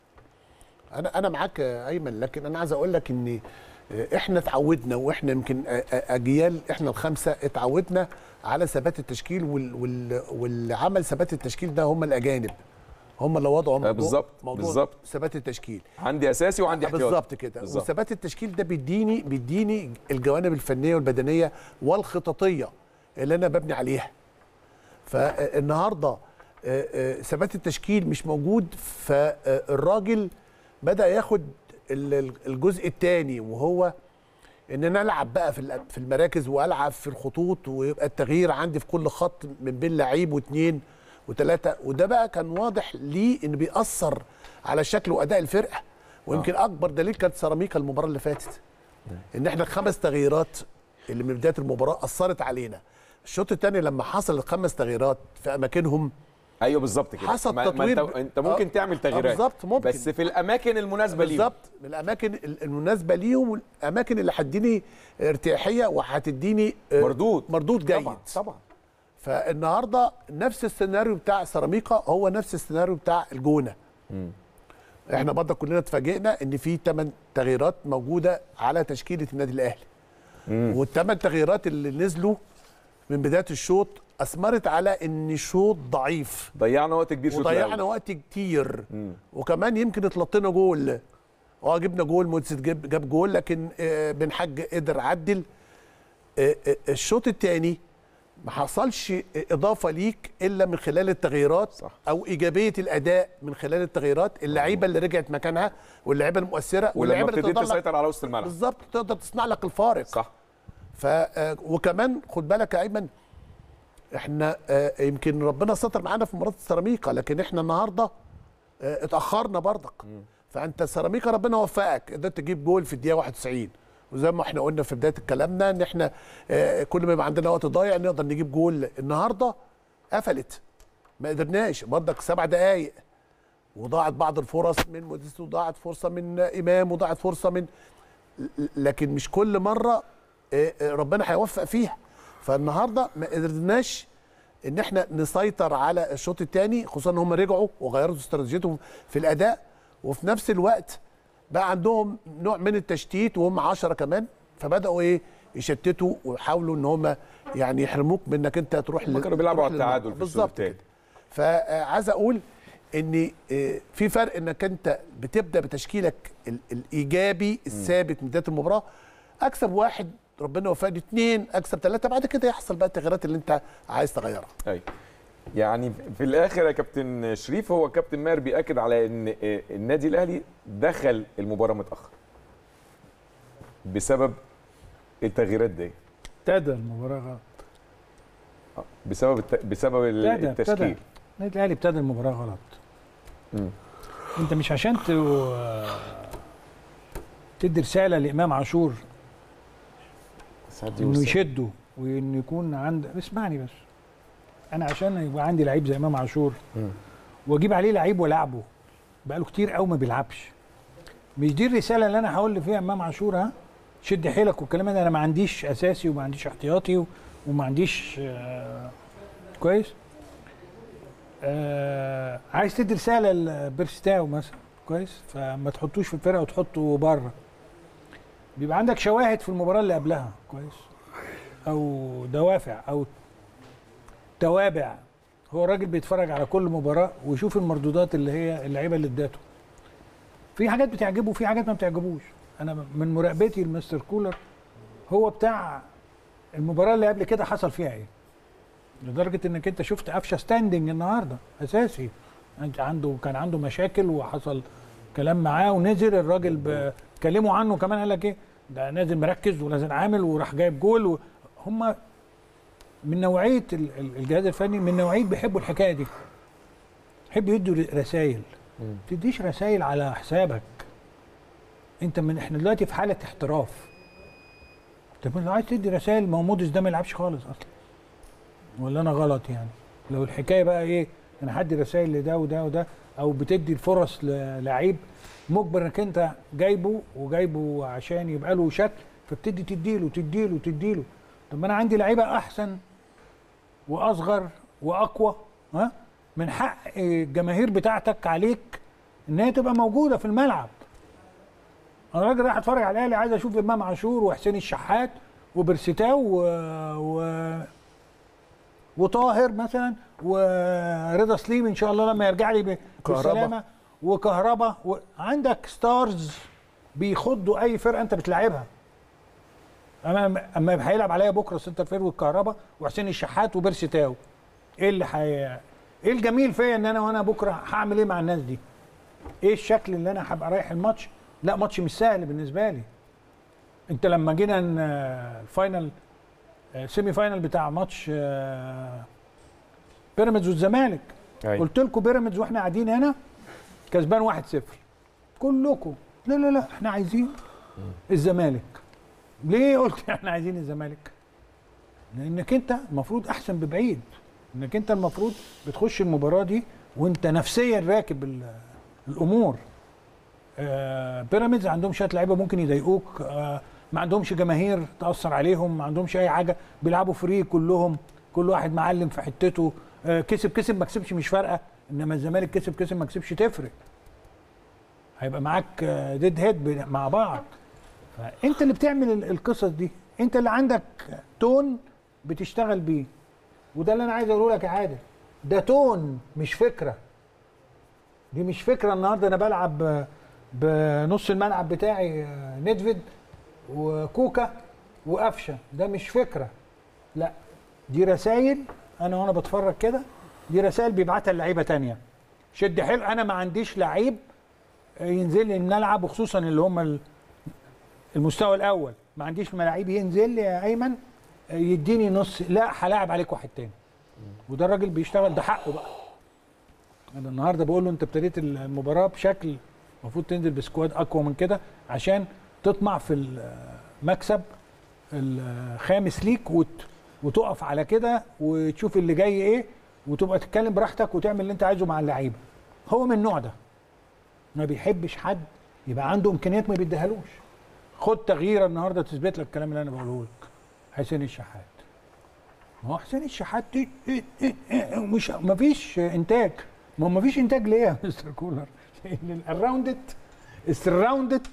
B: انا انا معاك يا ايمن لكن انا عايز اقول لك ان احنا اتعودنا واحنا يمكن أ- أ- اجيال احنا الخمسه اتعودنا على ثبات التشكيل وال وال واللي عمل ثبات التشكيل ده هم الاجانب هم اللي وضعوا موضوع
A: بالظبط،
B: موضوع
A: بالظبط.
B: ثبات التشكيل
A: عندي اساسي وعندي احتياطي
B: بالظبط كده
A: بالظبط.
B: وثبات التشكيل ده بيديني بيديني الجوانب الفنيه والبدنيه والخططيه اللي انا ببني عليها فالنهارده آه، آه، ثبات التشكيل مش موجود فالراجل بدا ياخد ال- ال- الجزء الثاني وهو ان انا العب بقى في ال- في المراكز والعب في الخطوط ويبقى التغيير عندي في كل خط من بين لعيب واثنين وثلاثه وده بقى كان واضح ليه ان بيأثر على شكل واداء الفرقه ويمكن اكبر دليل كانت سيراميكا المباراه اللي فاتت ان احنا الخمس تغييرات اللي من بدايه المباراه اثرت علينا الشوط الثاني لما حصل الخمس تغييرات في اماكنهم
A: ايوه بالظبط كده
B: حصل
A: ما- ما
B: تطوير
A: انت, انت ممكن
B: آه،
A: تعمل
B: آه،
A: تغييرات
B: بالظبط، ممكن.
A: بس في الاماكن المناسبه ليه
B: بالظبط من الاماكن ال- المناسبه ليهم والاماكن اللي هتديني ارتياحيه وهتديني آه،
A: مردود
B: مردود جيد
A: طبعا طبعا
B: فالنهارده نفس السيناريو بتاع سيراميكا هو نفس السيناريو بتاع الجونه احنا برضه كلنا اتفاجئنا ان في 8 تغييرات موجوده على تشكيله النادي الاهلي والثمان تغييرات اللي نزلوا من بدايه الشوط اثمرت على ان الشوط ضعيف
A: ضيعنا وقت كبير شوط
B: وضيعنا
A: الأول.
B: وقت كتير وكمان يمكن اتلطينا جول اه جبنا جول موديست جاب جاب جول لكن آه، بن حاج قدر عدل آه، آه، الشوط الثاني ما حصلش اضافه ليك الا من خلال التغييرات
A: صح.
B: او ايجابيه الاداء من خلال التغييرات اللعيبه اللي رجعت مكانها واللعيبه المؤثره
A: ولما
B: واللعيبه اللي
A: ابتديت
B: تقدر لك-
A: تسيطر على وسط الملعب
B: بالظبط تقدر تصنع لك الفارق
A: صح
B: ف آه، وكمان خد بالك يا ايمن احنا آه، يمكن ربنا ستر معانا في مباراه السيراميكا لكن احنا النهارده آه، اتاخرنا برضك فانت سيراميكا ربنا وفقك قدرت تجيب جول في الدقيقه 91 وزي ما احنا قلنا في بدايه كلامنا ان احنا آه، كل ما يبقى عندنا وقت ضايع نقدر نجيب جول النهارده قفلت ما قدرناش برضك سبع دقائق وضاعت بعض الفرص من موديست وضاعت فرصه من امام وضاعت فرصه من لكن مش كل مره آه، آه، ربنا هيوفق فيها فالنهارده ما قدرناش ان احنا نسيطر على الشوط الثاني خصوصا ان هم رجعوا وغيروا استراتيجيتهم في الاداء وفي نفس الوقت بقى عندهم نوع من التشتيت وهم 10 كمان فبداوا ايه يشتتوا ويحاولوا ان هم يعني يحرموك من انك انت تروح
A: هم
B: لل-
A: كانوا بيلعبوا
B: تروح
A: على التعادل
B: للمرمى.
A: في الشوط
B: بالظبط
A: التاني.
B: كده فعايز اقول ان آه، في فرق انك انت بتبدا بتشكيلك ال- الايجابي الثابت من بدايه المباراه اكسب واحد ربنا وفقني اثنين اكسب ثلاثه بعد كده يحصل بقى التغييرات اللي انت عايز تغيرها
A: ايوه يعني في الاخر يا كابتن شريف هو كابتن ماهر بياكد على ان آه، النادي الاهلي دخل المباراه متاخر بسبب التغييرات دي
C: ابتدى المباراه غلط
A: آه، بسبب الت... بسبب ال-
C: ابتدى ابتدى
A: التشكيل
C: النادي الاهلي ابتدى المباراه غلط
A: مم.
C: انت مش عشان ت... تدي رساله لامام عاشور انه يشده وانه يكون عند اسمعني بس انا عشان يبقى عندي لعيب زي امام عاشور
A: مم.
C: واجيب عليه لعيب والعبه بقاله كتير قوي ما بيلعبش مش دي الرساله اللي انا هقول فيها امام عاشور ها شد حيلك والكلام ده انا ما عنديش اساسي وما عنديش احتياطي و- وما عنديش آه كويس آه عايز تدي رساله لبيرستاو مثلا كويس فما تحطوش في الفرقه وتحطه بره بيبقى عندك شواهد في المباراه اللي قبلها كويس او دوافع او توابع هو الراجل بيتفرج على كل مباراه ويشوف المردودات اللي هي اللعيبه اللي اداته في حاجات بتعجبه وفي حاجات ما بتعجبوش انا من مراقبتي لمستر كولر هو بتاع المباراه اللي قبل كده حصل فيها ايه لدرجه انك انت شفت قفشه ستاندنج النهارده اساسي انت عنده كان عنده مشاكل وحصل كلام معاه ونزل الراجل ب- كلموا عنه كمان قال لك ايه ده نازل مركز ونازل عامل وراح جايب جول هم من نوعيه ال- ال- الجهاز الفني من نوعيه بيحبوا الحكايه دي يحبوا يدوا رسائل
A: مم.
C: ما تديش رسائل على حسابك انت من احنا دلوقتي في حاله احتراف طب لو عايز تدي رسائل ما هو موديس ده ما يلعبش خالص اصلا ولا انا غلط يعني لو الحكايه بقى ايه انا هدي رسائل لده وده وده او بتدي الفرص للعيب مجبر انك انت جايبه وجايبه عشان يبقى له شكل فبتدي تديله تديله تديله طب ما انا عندي لعيبه احسن واصغر واقوى ها من حق الجماهير بتاعتك عليك ان هي تبقى موجوده في الملعب انا راجل رايح اتفرج على الاهلي عايز اشوف امام عاشور وحسين الشحات وبرسيتاو و... و... وطاهر مثلا ورضا سليم ان شاء الله لما يرجع لي ب-
B: كهربا.
C: بالسلامه وكهربا و... عندك ستارز بيخضوا اي فرقه انت بتلعبها اما اما هيلعب عليا بكره سنتر فيرود كهربا وحسين الشحات وبرسيتاو ايه اللي حي... ايه الجميل فيا ان انا وانا بكره هعمل ايه مع الناس دي ايه الشكل اللي انا هبقى رايح الماتش لا ماتش مش سهل بالنسبه لي انت لما جينا ن- الفاينل آه، سيمي فاينل بتاع ماتش آه، بيراميدز والزمالك
A: أيوة.
C: قلت لكم بيراميدز واحنا قاعدين هنا كسبان 1-0 كلكم لا لا لا احنا عايزين الزمالك ليه قلت احنا عايزين الزمالك لانك انت المفروض احسن ببعيد انك انت المفروض بتخش المباراه دي وانت نفسيا راكب ال- الامور آه، بيراميدز عندهم شويه لعيبه ممكن يضايقوك آه، ما عندهمش جماهير تاثر عليهم ما عندهمش اي حاجه بيلعبوا فري كلهم كل واحد معلم في حتته آه، كسب كسب ما كسبش مش فارقه انما الزمالك كسب كسب ما كسبش تفرق هيبقى معاك ديد هيد مع بعض فانت اللي بتعمل ال- القصص دي انت اللي عندك تون بتشتغل بيه وده اللي انا عايز اقوله لك يا عادل ده تون مش فكره دي مش فكره النهارده انا بلعب ب- بنص الملعب بتاعي آه، ندفيد وكوكا وقفشه ده مش فكره لا دي رسائل انا وانا بتفرج كده دي رسائل بيبعتها لعيبه تانية شد حيل انا ما عنديش لعيب ينزل لي الملعب وخصوصا اللي هم ال- المستوى الاول ما عنديش لعيب ينزل لي يا ايمن يديني نص لا هلاعب عليك واحد تاني وده الراجل بيشتغل ده حقه بقى انا النهارده بقول له انت ابتديت المباراه بشكل المفروض تنزل بسكواد اقوى من كده عشان تطمع في المكسب الخامس ليك وت... وتقف على كده وتشوف اللي جاي ايه وتبقى تتكلم براحتك وتعمل اللي انت عايزه مع اللعيبه هو من النوع ده ما بيحبش حد يبقى عنده امكانيات ما بيديهالوش خد تغييره النهارده تثبت لك الكلام اللي انا بقوله لك حسين الشحات ما هو حسين الشحات دي- إيه- إيه- إيه، مش ما فيش انتاج ما هو ما فيش انتاج ليه يا مستر كولر لان الراوندد السراوندد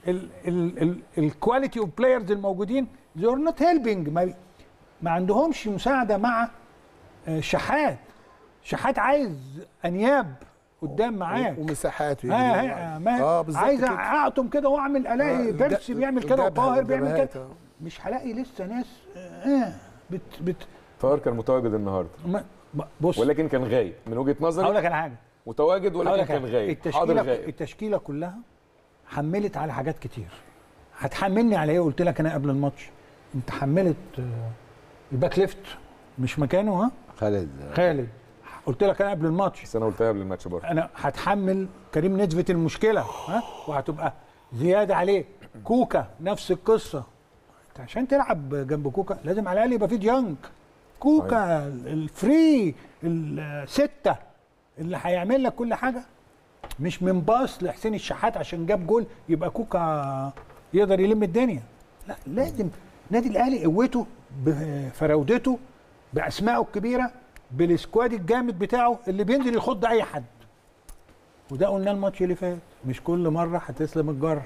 C: الكواليتي اوف بلايرز الموجودين they are not helping ما, ما عندهمش مساعده مع آه، شحات شحات عايز انياب قدام معاك
B: ومساحات
C: ها ها ما
B: اه بالظبط
C: عايز
B: كده.
C: اعطم كده واعمل الاقي
B: آه،
C: بيرسي
B: الج-
C: بيعمل كده
B: الجبهة
C: وطاهر بيعمل
B: والجبهات،
C: كده
B: آه.
C: مش هلاقي لسه ناس آه بت بت
A: طاهر كان متواجد النهارده
C: ما ما- بص
A: ولكن كان غايب من وجهه
C: هقول
A: نظري
C: لك على حاجه
A: متواجد
C: هقول
A: ولكن
C: لك
A: كان
C: حاجة.
A: غايب حاضر
C: التشكيله
A: غايب
C: التشكيله كلها حملت على حاجات كتير هتحملني على ايه قلت لك انا قبل الماتش انت حملت آه، الباك ليفت مش مكانه ها
E: خالد
C: خالد قلت لك انا قبل الماتش
A: بس انا قلتها قبل الماتش برضه
C: انا هتحمل كريم نسبة المشكله ها وهتبقى زياده عليه كوكا نفس القصه انت عشان تلعب جنب كوكا لازم على الاقل يبقى في ديانج كوكا الفري السته اللي هيعمل لك كل حاجه مش من باص لحسين الشحات عشان جاب جول يبقى كوكا يقدر يلم الدنيا لا لازم نادي الاهلي قوته بفراودته باسمائه الكبيره بالسكواد الجامد بتاعه اللي بينزل يخض اي حد وده قلناه الماتش اللي فات مش كل مره هتسلم الجرح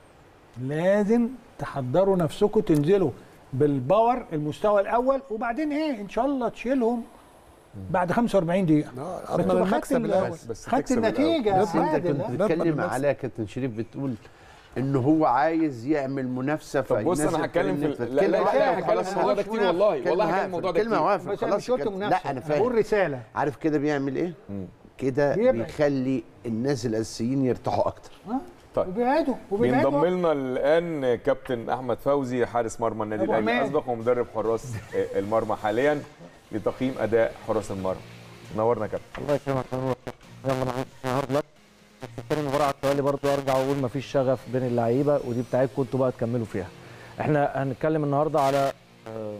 C: لازم تحضروا نفسكم تنزلوا بالباور المستوى الاول وبعدين ايه ان شاء الله تشيلهم بعد 45 دقيقه
B: آه،
C: بس
B: اضمن
C: تبقى خدت
B: المكسب
C: ال-
B: الاول
A: بس
C: خدت
A: تكسب
C: النتيجه
A: الأول.
C: يا
E: بس انت
C: عادل
E: كنت
C: ها؟
B: نضمن
E: بتتكلم
B: المكسب.
E: عليها كابتن شريف بتقول ان هو عايز يعمل منافسه
A: طب بص
E: فينزل
A: انا هتكلم في
E: كلمة-
A: ال- لا لا
E: كلمة
A: لا
E: واحدة
A: هتكلم
E: وخلاص
A: في الموضوع ده
E: خلاص.
A: كتير والله
E: كلمة
A: والله هتكلم
E: واحدة،
A: الموضوع ده
E: كلمه
A: كتير
E: واحده
C: بس انا
E: خلاص
C: مش قلت
E: كده.
C: منافسه
E: لا انا
C: بقول
E: فاهم
C: رساله
E: عارف كده بيعمل ايه كده
C: بيبعد.
E: بيخلي الناس الاساسيين يرتاحوا اكتر
A: طيب.
C: وبيبعدوا وبيبعدوا
A: بينضم لنا الان كابتن احمد فوزي حارس مرمى النادي
C: أبو
A: الاهلي
C: حماد.
A: الاسبق ومدرب حراس المرمى حاليا لتقييم اداء حراس المرمى نورنا يا كابتن
F: الله يكرمك يا نور. يلا معلش هارد لك بس تاني مباراة على التوالي برضه ارجع واقول مفيش شغف بين اللعيبه ودي بتاعتكم انتوا بقى تكملوا فيها. احنا هنتكلم النهارده على آم،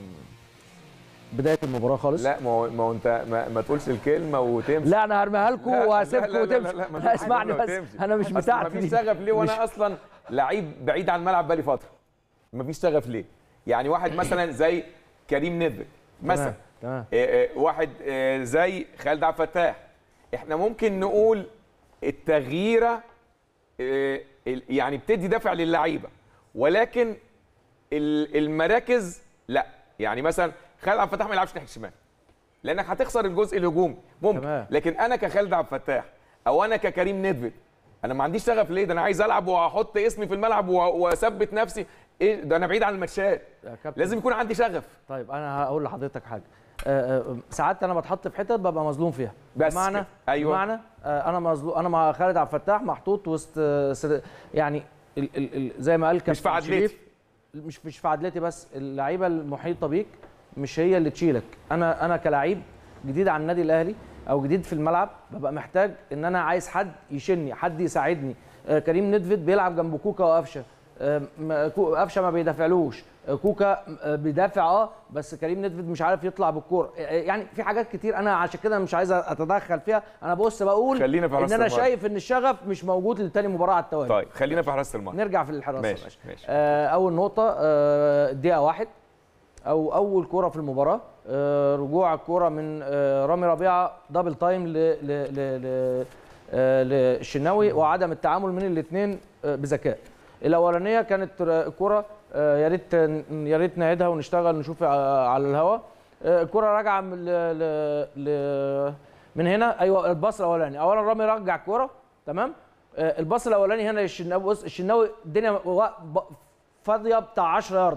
F: بدايه المباراه خالص
A: لا ما هو ما هو انت ما, ما تقولش الكلمه وتمشي
F: لا انا هرميها لكم
A: لا، لا،
F: وهسيبكم
A: لا، لا، لا،
F: وتمشي
A: لا، ما
F: لا
A: تقولش
F: اسمعني
A: الكلمة
F: بس
A: وتمشي.
F: انا مش
A: أصل
F: بتاعتي
A: مفيش
F: دي.
A: شغف ليه وانا
F: مش-
A: اصلا لعيب بعيد عن الملعب بقالي فتره مفيش شغف ليه يعني واحد مثلا زي كريم ندفد مثلا
F: تمام تمام
A: آه، آه، واحد آه، زي خالد عبد الفتاح احنا ممكن نقول التغييره آه، ال- يعني بتدي دافع للعيبه ولكن ال- المراكز لا يعني مثلا خالد عبد الفتاح ما يلعبش ناحيه الشمال لانك هتخسر الجزء الهجومي ممكن
F: تمام.
A: لكن انا كخالد عبد الفتاح او انا ككريم ندفد انا ما عنديش شغف ليه ده انا عايز العب واحط اسمي في الملعب و- واثبت نفسي ايه ده انا بعيد عن الماتشات
F: يا كابتن
A: لازم يكون عندي شغف
F: طيب انا هقول لحضرتك حاجه آه، آه، ساعات انا بتحط في حتت ببقى مظلوم فيها
A: بس
F: بمعنى
A: كده. أيوة.
F: بمعنى آه، انا مظلوم انا مع خالد عبد الفتاح محطوط وسط آه، سر- يعني ال ال ال زي ما قال كابتن
A: في عدلتي.
F: شريف، مش مش في عدلتي بس اللعيبه المحيطه بيك مش هي اللي تشيلك انا انا كلاعب جديد على النادي الاهلي او جديد في الملعب ببقى محتاج ان انا عايز حد يشيلني حد يساعدني آه، كريم ندفد بيلعب جنب كوكا وقفشه آه، م- كو- قفشه ما بيدافعلوش آه، كوكا آه، بيدافع اه بس كريم ندفد مش عارف يطلع بالكوره آه، يعني في حاجات كتير انا عشان كده مش عايز اتدخل فيها انا بص بقول
A: خلينا في
F: ان
A: حراسة
F: انا
A: المرمى.
F: شايف ان الشغف مش موجود لتاني مباراه على التوالي
A: طيب خلينا في حراسه المرمى
F: نرجع في الحراسه
A: ماشي،
F: ماشي.
A: ماشي.
F: آه اول نقطه آه دقيقه واحد او اول كوره في المباراه آه رجوع الكوره من آه رامي ربيعه دبل تايم ل ل ل ل آه للشناوي وعدم التعامل من الاثنين آه بذكاء الاولانيه كانت آه، كوره آه يا ريت يا ريت نعيدها ونشتغل نشوف آه، على الهواء آه، الكوره راجعه من ل ل ل من هنا ايوه الباص الاولاني اولا رامي رجع الكوره تمام آه، الباص الاولاني هنا للشناوي بص الشناوي الدنيا وا- ب- فاضيه بتاع 10 يارده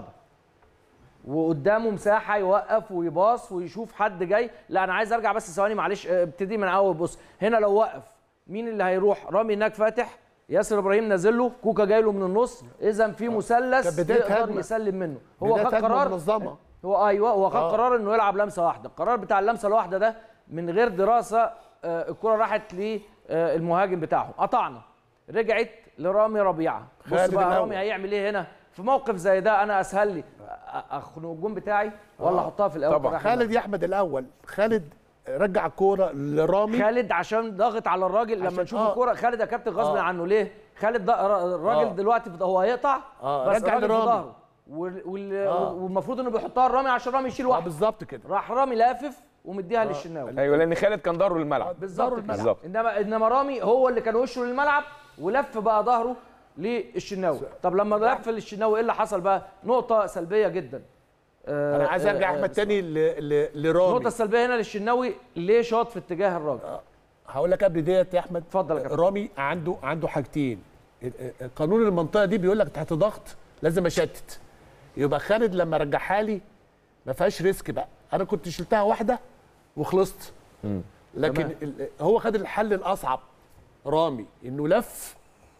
F: وقدامه مساحه يوقف ويباص ويشوف حد جاي لا انا عايز ارجع بس ثواني معلش آه، ابتدي من اول بص هنا لو وقف مين اللي هيروح رامي هناك فاتح ياسر ابراهيم نازل له كوكا جاي له من النص اذا في
B: كانت
F: مثلث
B: بداية
F: يقدر
B: هجمة.
F: يسلم منه هو
B: بداية
F: خد
B: هجمة
F: قرار
B: منظمة.
F: هو ايوه هو خد
B: آه.
F: قرار انه يلعب لمسه واحده القرار بتاع اللمسه الواحده ده من غير دراسه آه، الكره راحت للمهاجم بتاعهم قطعنا رجعت لرامي ربيعه بص
B: خالد
F: بقى
B: الأول.
F: رامي هيعمل ايه هنا في موقف زي ده انا اسهل لي أ- اخنق الجون بتاعي ولا احطها في الاول
A: طبعا.
F: راح
B: خالد يا احمد الاول خالد رجع الكوره لرامي
F: خالد عشان ضاغط على الراجل لما
B: عشان-
F: نشوف
B: آه.
F: الكوره خالد يا كابتن غصب
B: آه.
F: عنه ليه خالد ده الراجل
B: آه.
F: دلوقتي في- هو هيقطع
B: آه،
F: بس
B: رجع
F: الراجل في
B: لرامي.
F: ظهره وال- وال-
B: آه.
F: والمفروض انه بيحطها لرامي عشان رامي يشيل
B: اه
F: واحد
B: بالظبط كده
F: راح رامي لافف ومديها للشناوي
A: ايوه لان خالد كان ضره الملعب
F: بالظبط كده.
A: بالظبط.
F: انما انما رامي هو اللي كان وشه للملعب ولف بقى ظهره للشناوي طب لما لف للشناوي ايه اللي حصل بقى نقطه سلبيه جدا آه،
B: انا عايز ارجع
F: آه،
B: احمد
F: آه،
B: تاني ل- ل- لرامي
F: النقطه السلبيه هنا للشناوي ليه شاط في اتجاه الراجل
B: هقول لك قبل ديت يا احمد
F: اتفضل يا كابتن.
B: رامي عنده عنده حاجتين ال- ال- قانون المنطقه دي بيقول لك تحت ضغط لازم اشتت يبقى خالد لما رجعها لي ما فيهاش ريسك بقى انا كنت شلتها واحده وخلصت لكن
F: تمام.
B: ال- هو خد الحل الاصعب رامي انه لف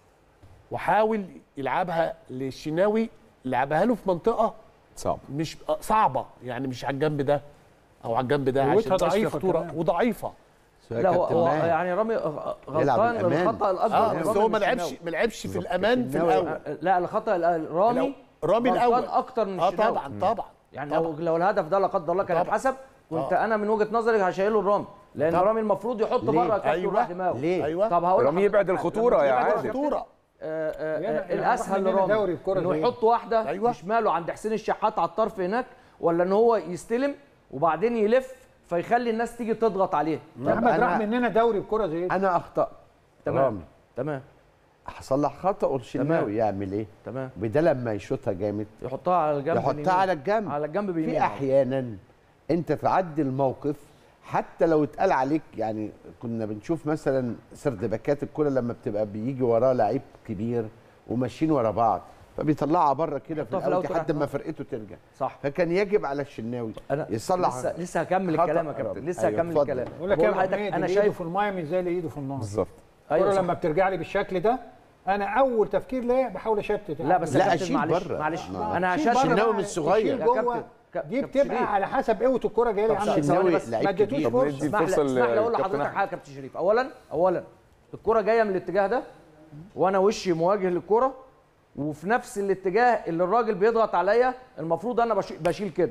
B: وحاول يلعبها للشناوي لعبها له في منطقه
A: صعب
B: مش صعبه يعني مش على الجنب ده او على الجنب ده
C: قوتها
B: عشان مفيش
C: ضعيفة
B: خطوره
C: كمان.
B: وضعيفه
F: لا هو, هو
E: يعني
F: يعني رامي غ-
E: يلعب
F: غلطان
E: الأمان.
F: الخطا الاكبر
B: اه
F: من
B: بس
F: رامي
B: هو ما
F: من
B: لعبش
F: الشناوي.
B: ما لعبش في الامان في
E: الشناوي.
B: الاول
F: آه، لا الخطا الأ- رامي
B: رامي
F: غلطان
B: الاول
F: اكتر من
B: اه
F: الشناوي
B: طبعا طبعا
F: يعني لو لو الهدف ده لا قدر الله كان
B: طبعا.
F: اتحسب كنت
B: آه.
F: انا من وجهه نظري هشيله الرامي لان
B: طبعا.
F: رامي المفروض يحط
E: ليه؟
F: بره كابتن
B: أيوة.
F: وراح دماغه
E: ليه؟
B: ايوه
F: طب هقول
A: رامي
F: لحضرتك
A: يبعد
F: حاجة.
A: الخطورة
F: لما
A: يا
F: يبعد
A: عادل.
B: خطوره
F: آه، آه،
C: ياما-
F: آه،
C: ياما
F: الاسهل
C: راح مننا دوري
F: لرامي
C: الكرة
F: انه
C: زي
F: يحط واحده
B: أيوة.
F: بشماله عند حسين الشحات على الطرف هناك ولا ان هو يستلم وبعدين يلف فيخلي الناس تيجي تضغط عليه
C: يا احمد
E: أنا-
C: راح مننا دوري الكرة زي دي
E: انا اخطات
F: تمام
E: رامي
F: تمام
E: هصلح خطأ الشناوي يعمل ايه؟
F: تمام
E: وده لما يشوطها جامد
F: يحطها على الجنب
E: يحطها
F: اليمين.
E: على الجنب
F: على الجنب
E: في
F: بيمين
E: احيانا انت تعدي الموقف حتى لو اتقال عليك يعني كنا بنشوف مثلا سردباكات الكرة لما بتبقى بيجي وراه لعيب كبير وماشيين ورا بعض فبيطلعها بره كده في
F: يحطها في
E: الاوت
F: الأوت
E: لحد
F: راح.
E: ما فرقته ترجع
F: صح
E: فكان يجب على الشناوي
F: انا
E: يصلح
F: لسه لسه هكمل
E: خطأ
F: الكلام يا
E: رابع.
F: كابتن لسه
E: أيوة،
F: هكمل
E: اتفضل.
F: الكلام
C: بقول لك يا
F: بقول
C: ابو
F: لحضرتك
C: حميد
F: انا
C: اللي ايده
F: شايف
C: في المايه مش زي اللي ايده في النار
A: بالظبط
C: الكوره
F: ايوه
C: لما
F: صح.
C: بترجع لي بالشكل ده انا اول تفكير ليا بحاول اشتت
F: لا بس يا
E: لا،
F: كابتن
E: أشيل
F: معلش
E: بره.
F: معلش
E: آه.
F: انا
C: شيل
F: هشاشه
C: بره
E: الشناوي
C: بقى،
E: مش صغير.
C: تشيل
F: يا
C: جوه.
F: كابتن ك-
C: دي
F: كابتن
C: بتبقى
F: شريف.
C: على حسب قوه الكوره جايه لي
F: طب
C: عامله
F: ثواني
E: الشناوي
F: بس،
E: لعيب
C: ما اديتوش
E: كبير.
A: طب ندي
C: فرصه
F: اسمح لي
A: فرصة
F: اسمح لي اقول
A: لكابتن
F: لحضرتك
A: أحمد.
F: حاجه يا كابتن شريف اولا اولا الكره جايه من الاتجاه ده وانا وشي مواجه للكره وفي نفس الاتجاه اللي الراجل بيضغط عليا المفروض انا بشي- بشيل كده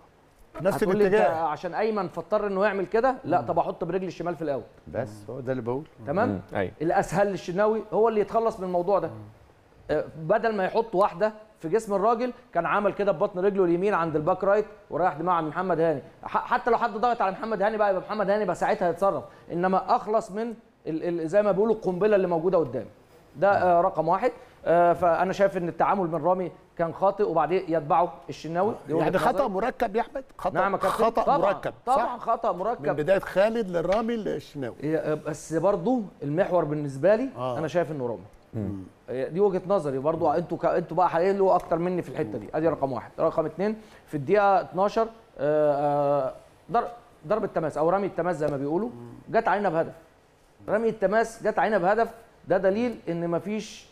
B: نفس
F: هتقول لي انت
B: الاتجاه
F: عشان ايمن فاضطر انه يعمل كده لا طب احط برجلي الشمال في الاول
E: بس هو ده اللي بقول
F: تمام
A: ايوه
F: الاسهل للشناوي هو اللي يتخلص من الموضوع ده آه، بدل ما يحط واحده في جسم الراجل كان عمل كده ببطن رجله اليمين عند الباك رايت ورايح دماغه عند محمد هاني ح- حتى لو حد ضغط على محمد هاني بقى يبقى محمد هاني بقى ساعتها يتصرف انما اخلص من ال ال زي ما بيقولوا القنبله اللي موجوده قدامي ده آه رقم واحد آه فانا شايف ان التعامل من رامي كان خاطئ وبعدين يتبعه الشناوي دي وجهة
B: يعني خطا
F: نظري.
B: مركب يا احمد خطا
F: نعم يا كابتن
B: خطا
F: طبعا
B: مركب
F: طبعا
B: صح
F: خطا
B: من
F: مركب
B: بدايه خالد للرامي للشناوي
F: هي- بس برضو المحور بالنسبه لي
B: آه.
F: آه. انا شايف انه رامي هي دي وجهه نظري برضو انتوا ك... انتوا بقى حللوا اكتر مني في الحته دي ادي رقم واحد رقم اثنين في الدقيقه 12 آه، آه، ضرب ضرب التماس او رمي التماس زي ما بيقولوا جت علينا بهدف رمي التماس جت علينا بهدف ده دليل ان مفيش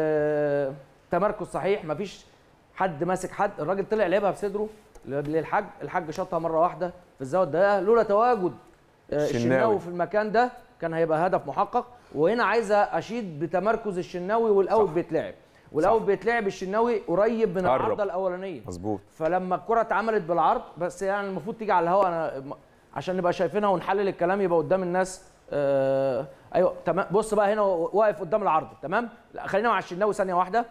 F: آه، تمركز صحيح مفيش حد ماسك حد الراجل طلع لعبها بصدره للحاج الحاج شاطها مره واحده في الزاويه الضيقه لولا تواجد آه،
A: الشناوي.
F: الشناوي في المكان ده كان هيبقى هدف محقق وهنا عايزه اشيد بتمركز الشناوي والاوت بيتلعب والاوت بيتلعب الشناوي قريب من
A: قرب.
F: العرضه الاولانيه
A: مظبوط
F: فلما الكره اتعملت بالعرض بس يعني المفروض تيجي على الهواء انا م- عشان نبقى شايفينها ونحلل الكلام يبقى قدام الناس آه ايوه تمام بص بقى هنا واقف قدام العرض تمام لا خلينا مع الشناوي ثانيه واحده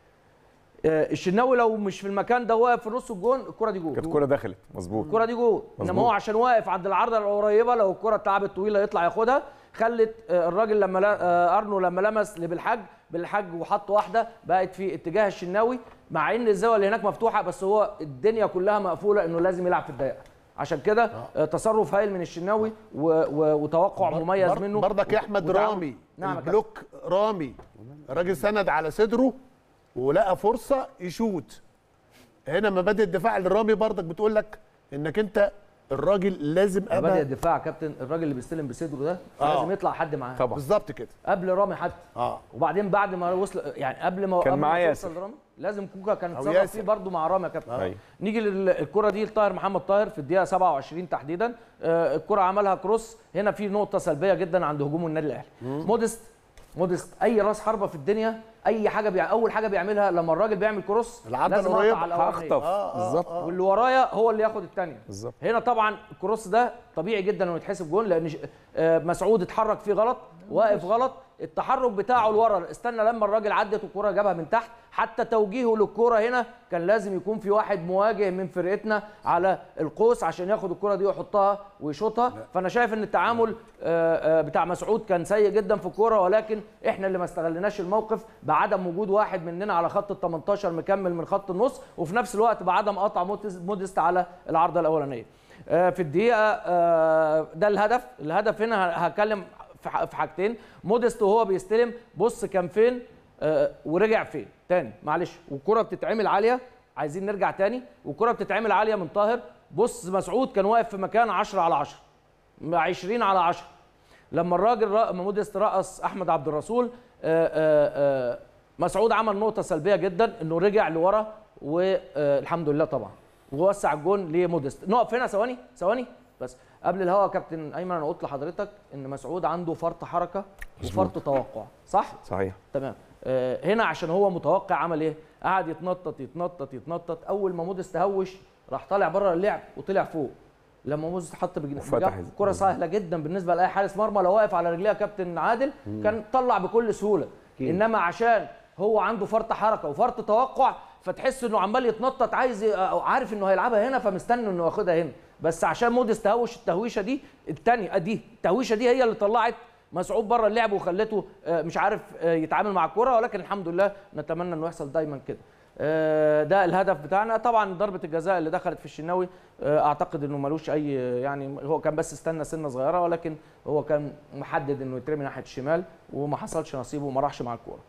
F: آه الشناوي لو مش في المكان ده واقف في نص الجون الكره دي جول
A: كانت كوره دخلت مظبوط
F: الكره دي جول انما
A: مظبوط.
F: هو عشان واقف عند العارضه القريبه لو الكره اتلعبت طويله يطلع ياخدها خلت آه، الراجل لما لا- آه، ارنو لما لمس بالحج بالحج وحط واحده بقت في اتجاه الشناوي مع ان الزاويه اللي هناك مفتوحه بس هو الدنيا كلها مقفوله انه لازم يلعب في الدقيقه عشان كده آه، تصرف هايل من الشناوي و- و- وتوقع مميز
B: بر-
F: منه
B: برضك يا احمد
F: وتعاون.
B: رامي
F: نعم يا كابتن.
B: البلوك رامي الراجل سند على صدره ولقى فرصه يشوت هنا مبادئ الدفاع للرامي برضك بتقول لك انك انت الراجل لازم
F: مبادئ
B: ابقى
F: الدفاع يا كابتن الراجل اللي بيستلم بصدره ده
B: آه.
F: لازم يطلع حد معاه
A: طبعا
B: بالظبط كده
F: قبل رامي حتى
B: اه
F: وبعدين بعد ما وصل يعني قبل ما
A: كان
F: قبل ما
A: معاه
F: توصل
A: ياسر.
F: لرامي لازم كوكا كان
B: أو
F: اتصرف
B: ياسر.
F: فيه برضه مع رامي يا كابتن
A: ايوه
F: نيجي للكره دي لطاهر محمد طاهر في الدقيقه 27 تحديدا آه، الكره عملها كروس هنا في نقطه سلبيه جدا عند هجوم النادي الاهلي مودست مودست اي راس حربه في الدنيا اي حاجه بيع... اول حاجه بيعملها لما الراجل بيعمل كروس
B: العرضة
F: لازم
B: القريبة.
F: اقطع على الاولانيه
A: هخطف بالظبط
F: واللي ورايا هو اللي ياخد الثانيه
A: بالظبط
F: هنا طبعا الكروس ده طبيعي جدا انه يتحسب جون لان ش- آه، مسعود اتحرك فيه غلط واقف غلط التحرك بتاعه لورا استنى لما الراجل عدت والكره جابها من تحت حتى توجيهه للكره هنا كان لازم يكون في واحد مواجه من فرقتنا على القوس عشان ياخد الكره دي ويحطها ويشوطها فانا شايف ان التعامل آه، آه، بتاع مسعود كان سيء جدا في الكوره ولكن احنا اللي ما استغلناش الموقف بعدم وجود واحد مننا على خط ال 18 مكمل من خط النص وفي نفس الوقت بعدم قطع موديست- موديست على العارضه الاولانيه آه، في الدقيقه آه، ده الهدف الهدف هنا ه- هتكلم في ح- في حاجتين موديست وهو بيستلم بص كان فين آه، ورجع فين تاني معلش والكره بتتعمل عاليه عايزين نرجع تاني والكره بتتعمل عاليه من طاهر بص مسعود كان واقف في مكان 10 على 10 20 على 10 لما الراجل رأ... موديست رقص احمد عبد الرسول آه، آه، آه، مسعود عمل نقطه سلبيه جدا انه رجع لورا والحمد لله طبعا ووسع الجون لموديست نقف هنا ثواني ثواني بس قبل الهوا يا كابتن ايمن انا قلت لحضرتك ان مسعود عنده فرط حركه وفرط توقع صح
A: صحيح
F: تمام آه، هنا عشان هو متوقع عمل ايه قعد يتنطط يتنطط يتنطط اول ما موديست هوش راح طالع بره اللعب وطلع فوق لما موزس حط بجن-
A: وفتح
F: بجنب
A: ال-
F: كره سهله جدا بالنسبه لاي حارس مرمى لو واقف على رجليها كابتن عادل كان طلع بكل سهوله انما عشان هو عنده فرط حركه وفرط توقع فتحس انه عمال يتنطط عايز ي- أو عارف انه هيلعبها هنا فمستني انه ياخدها هنا بس عشان موديس تهوش التهويشه دي الثانيه دي التهويشه دي هي اللي طلعت مسعود بره اللعب وخلته آه، مش عارف آه، يتعامل مع الكره ولكن الحمد لله نتمنى انه يحصل دايما كده آه، ده الهدف بتاعنا طبعا ضربه الجزاء اللي دخلت في الشناوي آه، اعتقد انه ملوش اي يعني هو كان بس استنى سنه صغيره ولكن هو كان محدد انه يترمي ناحيه الشمال وما حصلش نصيبه وما راحش مع الكوره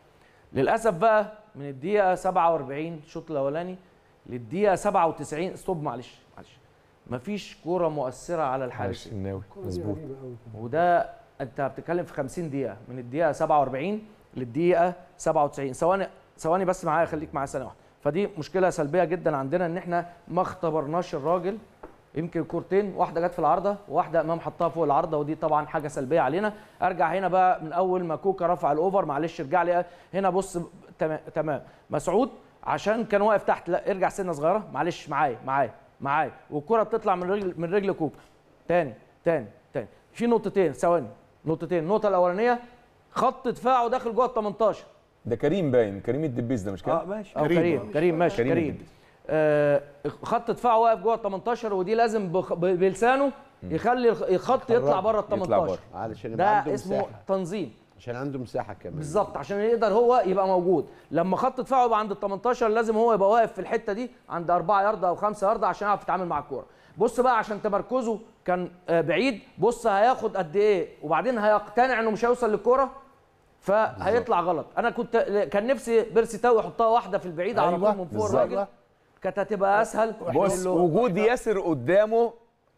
F: للاسف بقى من الدقيقه 47 الشوط الاولاني للدقيقه 97 ستوب معلش معلش مفيش كوره مؤثره على الحارس
A: الناوي مظبوط
F: وده انت بتتكلم في 50 دقيقه من الدقيقه 47 للدقيقه 97 ثواني ثواني بس معايا خليك معايا ثانيه واحده فدي مشكله سلبيه جدا عندنا ان احنا ما اختبرناش الراجل يمكن كورتين واحده جت في العارضه وواحده امام حطها فوق العارضه ودي طبعا حاجه سلبيه علينا ارجع هنا بقى من اول ما كوكا رفع الاوفر معلش ارجع لي هنا بص تمام تمام مسعود عشان كان واقف تحت لا ارجع سنه صغيره معلش معايا معايا معايا والكره بتطلع من رجل من رجل كوكا تاني تاني تاني في نقطتين ثواني نقطتين النقطه الاولانيه خط دفاعه داخل جوه ال 18
A: ده كريم باين كريم الدبيس ده مش كده؟
D: اه ماشي
F: أو
B: كريم.
F: كريم كريم ماشي
A: كريم
F: كريم,
A: الدبيس.
F: آه خط دفاعه واقف جوه ال 18 ودي لازم بخ- ب- بلسانه يخلي الخ- الخط يطلع بره ال
A: يطلع
F: 18
A: بره.
E: علشان يبقى
F: ده
E: عنده
F: اسمه
E: مساحه
F: تنظيم
E: عشان عنده مساحه كمان
F: بالظبط عشان يقدر هو يبقى موجود لما خط دفاعه يبقى عند ال 18 لازم هو يبقى واقف في الحته دي عند 4 ياردة او 5 ياردة عشان يعرف يتعامل مع الكوره بص بقى عشان تمركزه كان آه، بعيد بص هياخد قد ايه وبعدين هيقتنع انه مش هيوصل للكوره فهيطلع غلط انا كنت كان نفسي بيرسي تاو يحطها واحده في البعيد على
B: أيوة،
F: طول من فوق
B: بالظبط.
F: الراجل كانت هتبقى اسهل
A: بص
F: نقول له-
A: وجود ياسر قدامه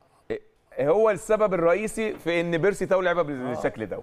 A: هو السبب الرئيسي في ان بيرسي تاو لعبها بالشكل ده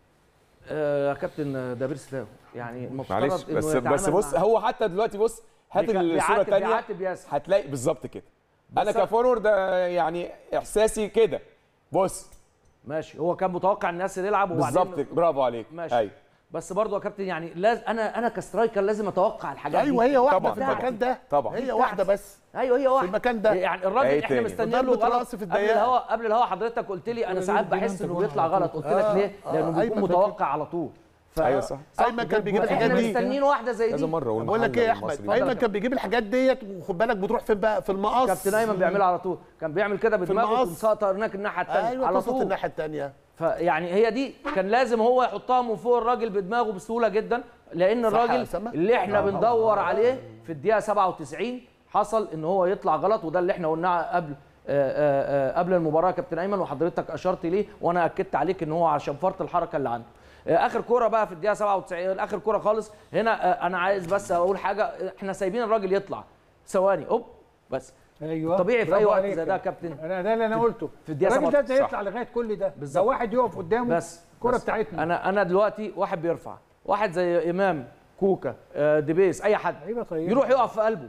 F: آه، يا كابتن ده بيرسي تاو يعني المفترض
A: معلش
F: إنه
A: بس
F: يتعامل
A: بس بص
F: مع-
A: هو حتى دلوقتي بص هات
F: بيك-
A: الصوره
F: بيعاتب-
A: الثانيه
F: بيعاتب ياسر.
A: هتلاقي بالظبط كده انا
F: بس-
A: كفورورد آه، يعني احساسي كده بص
F: ماشي هو كان متوقع ان ياسر يلعب وبعدين
A: بالظبط برافو عليك
F: ماشي
A: ايوه
F: بس برضه يا كابتن يعني لاز انا انا كسترايكر لازم اتوقع الحاجات
B: ايوه
F: دي
B: هي واحده
A: طبعاً،
B: في
A: طبعاً.
B: المكان ده
A: طبعاً.
B: هي واحده بس
F: ايوه هي واحده
B: المكان ده.
F: يعني الراجل
A: إيه
F: احنا
A: تاني؟
F: مستنيين له
B: وضربة
F: غلط
B: راس في
F: قبل
B: الدقيقة.
F: الهوا قبل الهوا حضرتك قلت لي انا ساعات بحس انه بيطلع غلط قلت لك ليه؟
B: آه،
F: لانه
B: آه،
F: بيكون
B: أيمن
F: متوقع على طول ف...
A: ايوه صح
B: ايمن كان بيجيب الحاجات
F: احنا
B: دي
F: مستنيين واحده زي
A: كذا
F: دي
A: مره اقول
B: بقول لك ايه يا
A: محمد
B: احمد
A: المصري.
B: ايمن كان بيجيب الحاجات ديت وخد بالك بتروح فين بقى في المقص
F: كابتن ايمن بيعملها على طول كان بيعمل كده بدماغه
B: المقص.
F: وتقوم ساقطه هناك الناحيه الثانيه
B: ايوه
F: على
B: قصه
F: طول
B: الناحيه الثانيه
F: فيعني هي دي كان لازم هو يحطها من فوق الراجل بدماغه بسهوله جدا لان
B: صح يا
F: الراجل
B: أسامة؟
F: اللي احنا بندور عليه في الدقيقه 97 حصل ان هو يطلع غلط وده اللي احنا قلناه قبل آه، آه، آه، قبل المباراه يا كابتن ايمن وحضرتك اشرت ليه وانا اكدت عليك ان هو عشان فرط الحركه اللي عنده آه، اخر كوره بقى في الدقيقه 97 اخر كوره خالص هنا آه، انا عايز بس اقول حاجه احنا سايبين الراجل يطلع ثواني اوب بس
C: ايوه
F: طبيعي في
C: برافو
F: اي وقت
C: عليك.
F: زي ده يا كابتن
C: انا ده اللي انا قلته
F: في الدقيقة
C: الراجل ده
F: 17.
C: ازاي يطلع لغايه كل ده
F: بالظبط.
C: ده واحد يقف قدامه
F: بس
C: الكره
F: بس.
C: بتاعتنا
F: انا انا دلوقتي واحد بيرفع واحد زي امام كوكا آه، ديبيس اي حد
C: لعيبه طيبه
F: يروح يقف في قلبه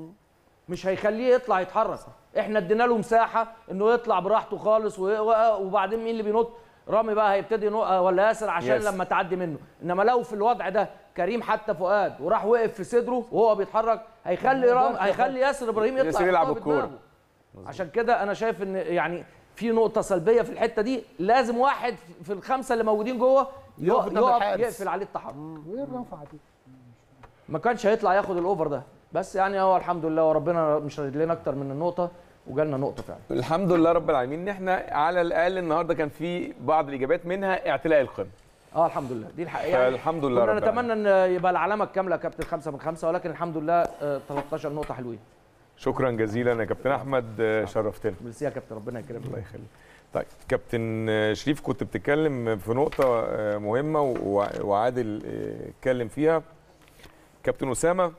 F: مش هيخليه يطلع يتحرك احنا ادينا له مساحه انه يطلع براحته خالص و- و- وبعدين مين اللي بينط رامي بقى هيبتدي ينط ولا ياسر عشان
A: ياسر.
F: لما تعدي منه انما لو في الوضع ده كريم حتى فؤاد وراح وقف في صدره وهو بيتحرك هيخلي رامي هيخلي ياسر ابراهيم يطلع
A: ياسر يلعب
F: يحطها
A: الكورة.
F: بدماغه. عشان كده انا شايف ان يعني في نقطة سلبية في الحتة دي لازم واحد في الخمسة اللي موجودين جوه
B: يقف
F: يقف,
B: قدام
F: يقف
B: الحارس.
F: يقفل عليه التحرك
C: وايه الرفعه دي
F: ما كانش هيطلع ياخد الاوفر ده بس يعني هو الحمد لله وربنا مش رايد لنا اكتر من النقطة وجالنا نقطة فعلا
A: الحمد لله رب العالمين ان احنا على الاقل النهارده كان في بعض الاجابات منها اعتلاء القمه
F: اه الحمد لله دي الحقيقة
A: فالحمد لله
F: كنا
A: رب
F: نتمنى ان يبقى العلامة الكاملة يا كابتن خمسة من خمسة ولكن الحمد لله آه، 13 نقطة حلوين
A: شكرا جزيلا يا كابتن احمد آه، شرفتنا
F: ميرسي يا كابتن ربنا يكرمك
A: الله يخليك طيب كابتن آه، شريف كنت بتتكلم في نقطة آه، مهمة و- وعادل آه، اتكلم فيها كابتن أسامة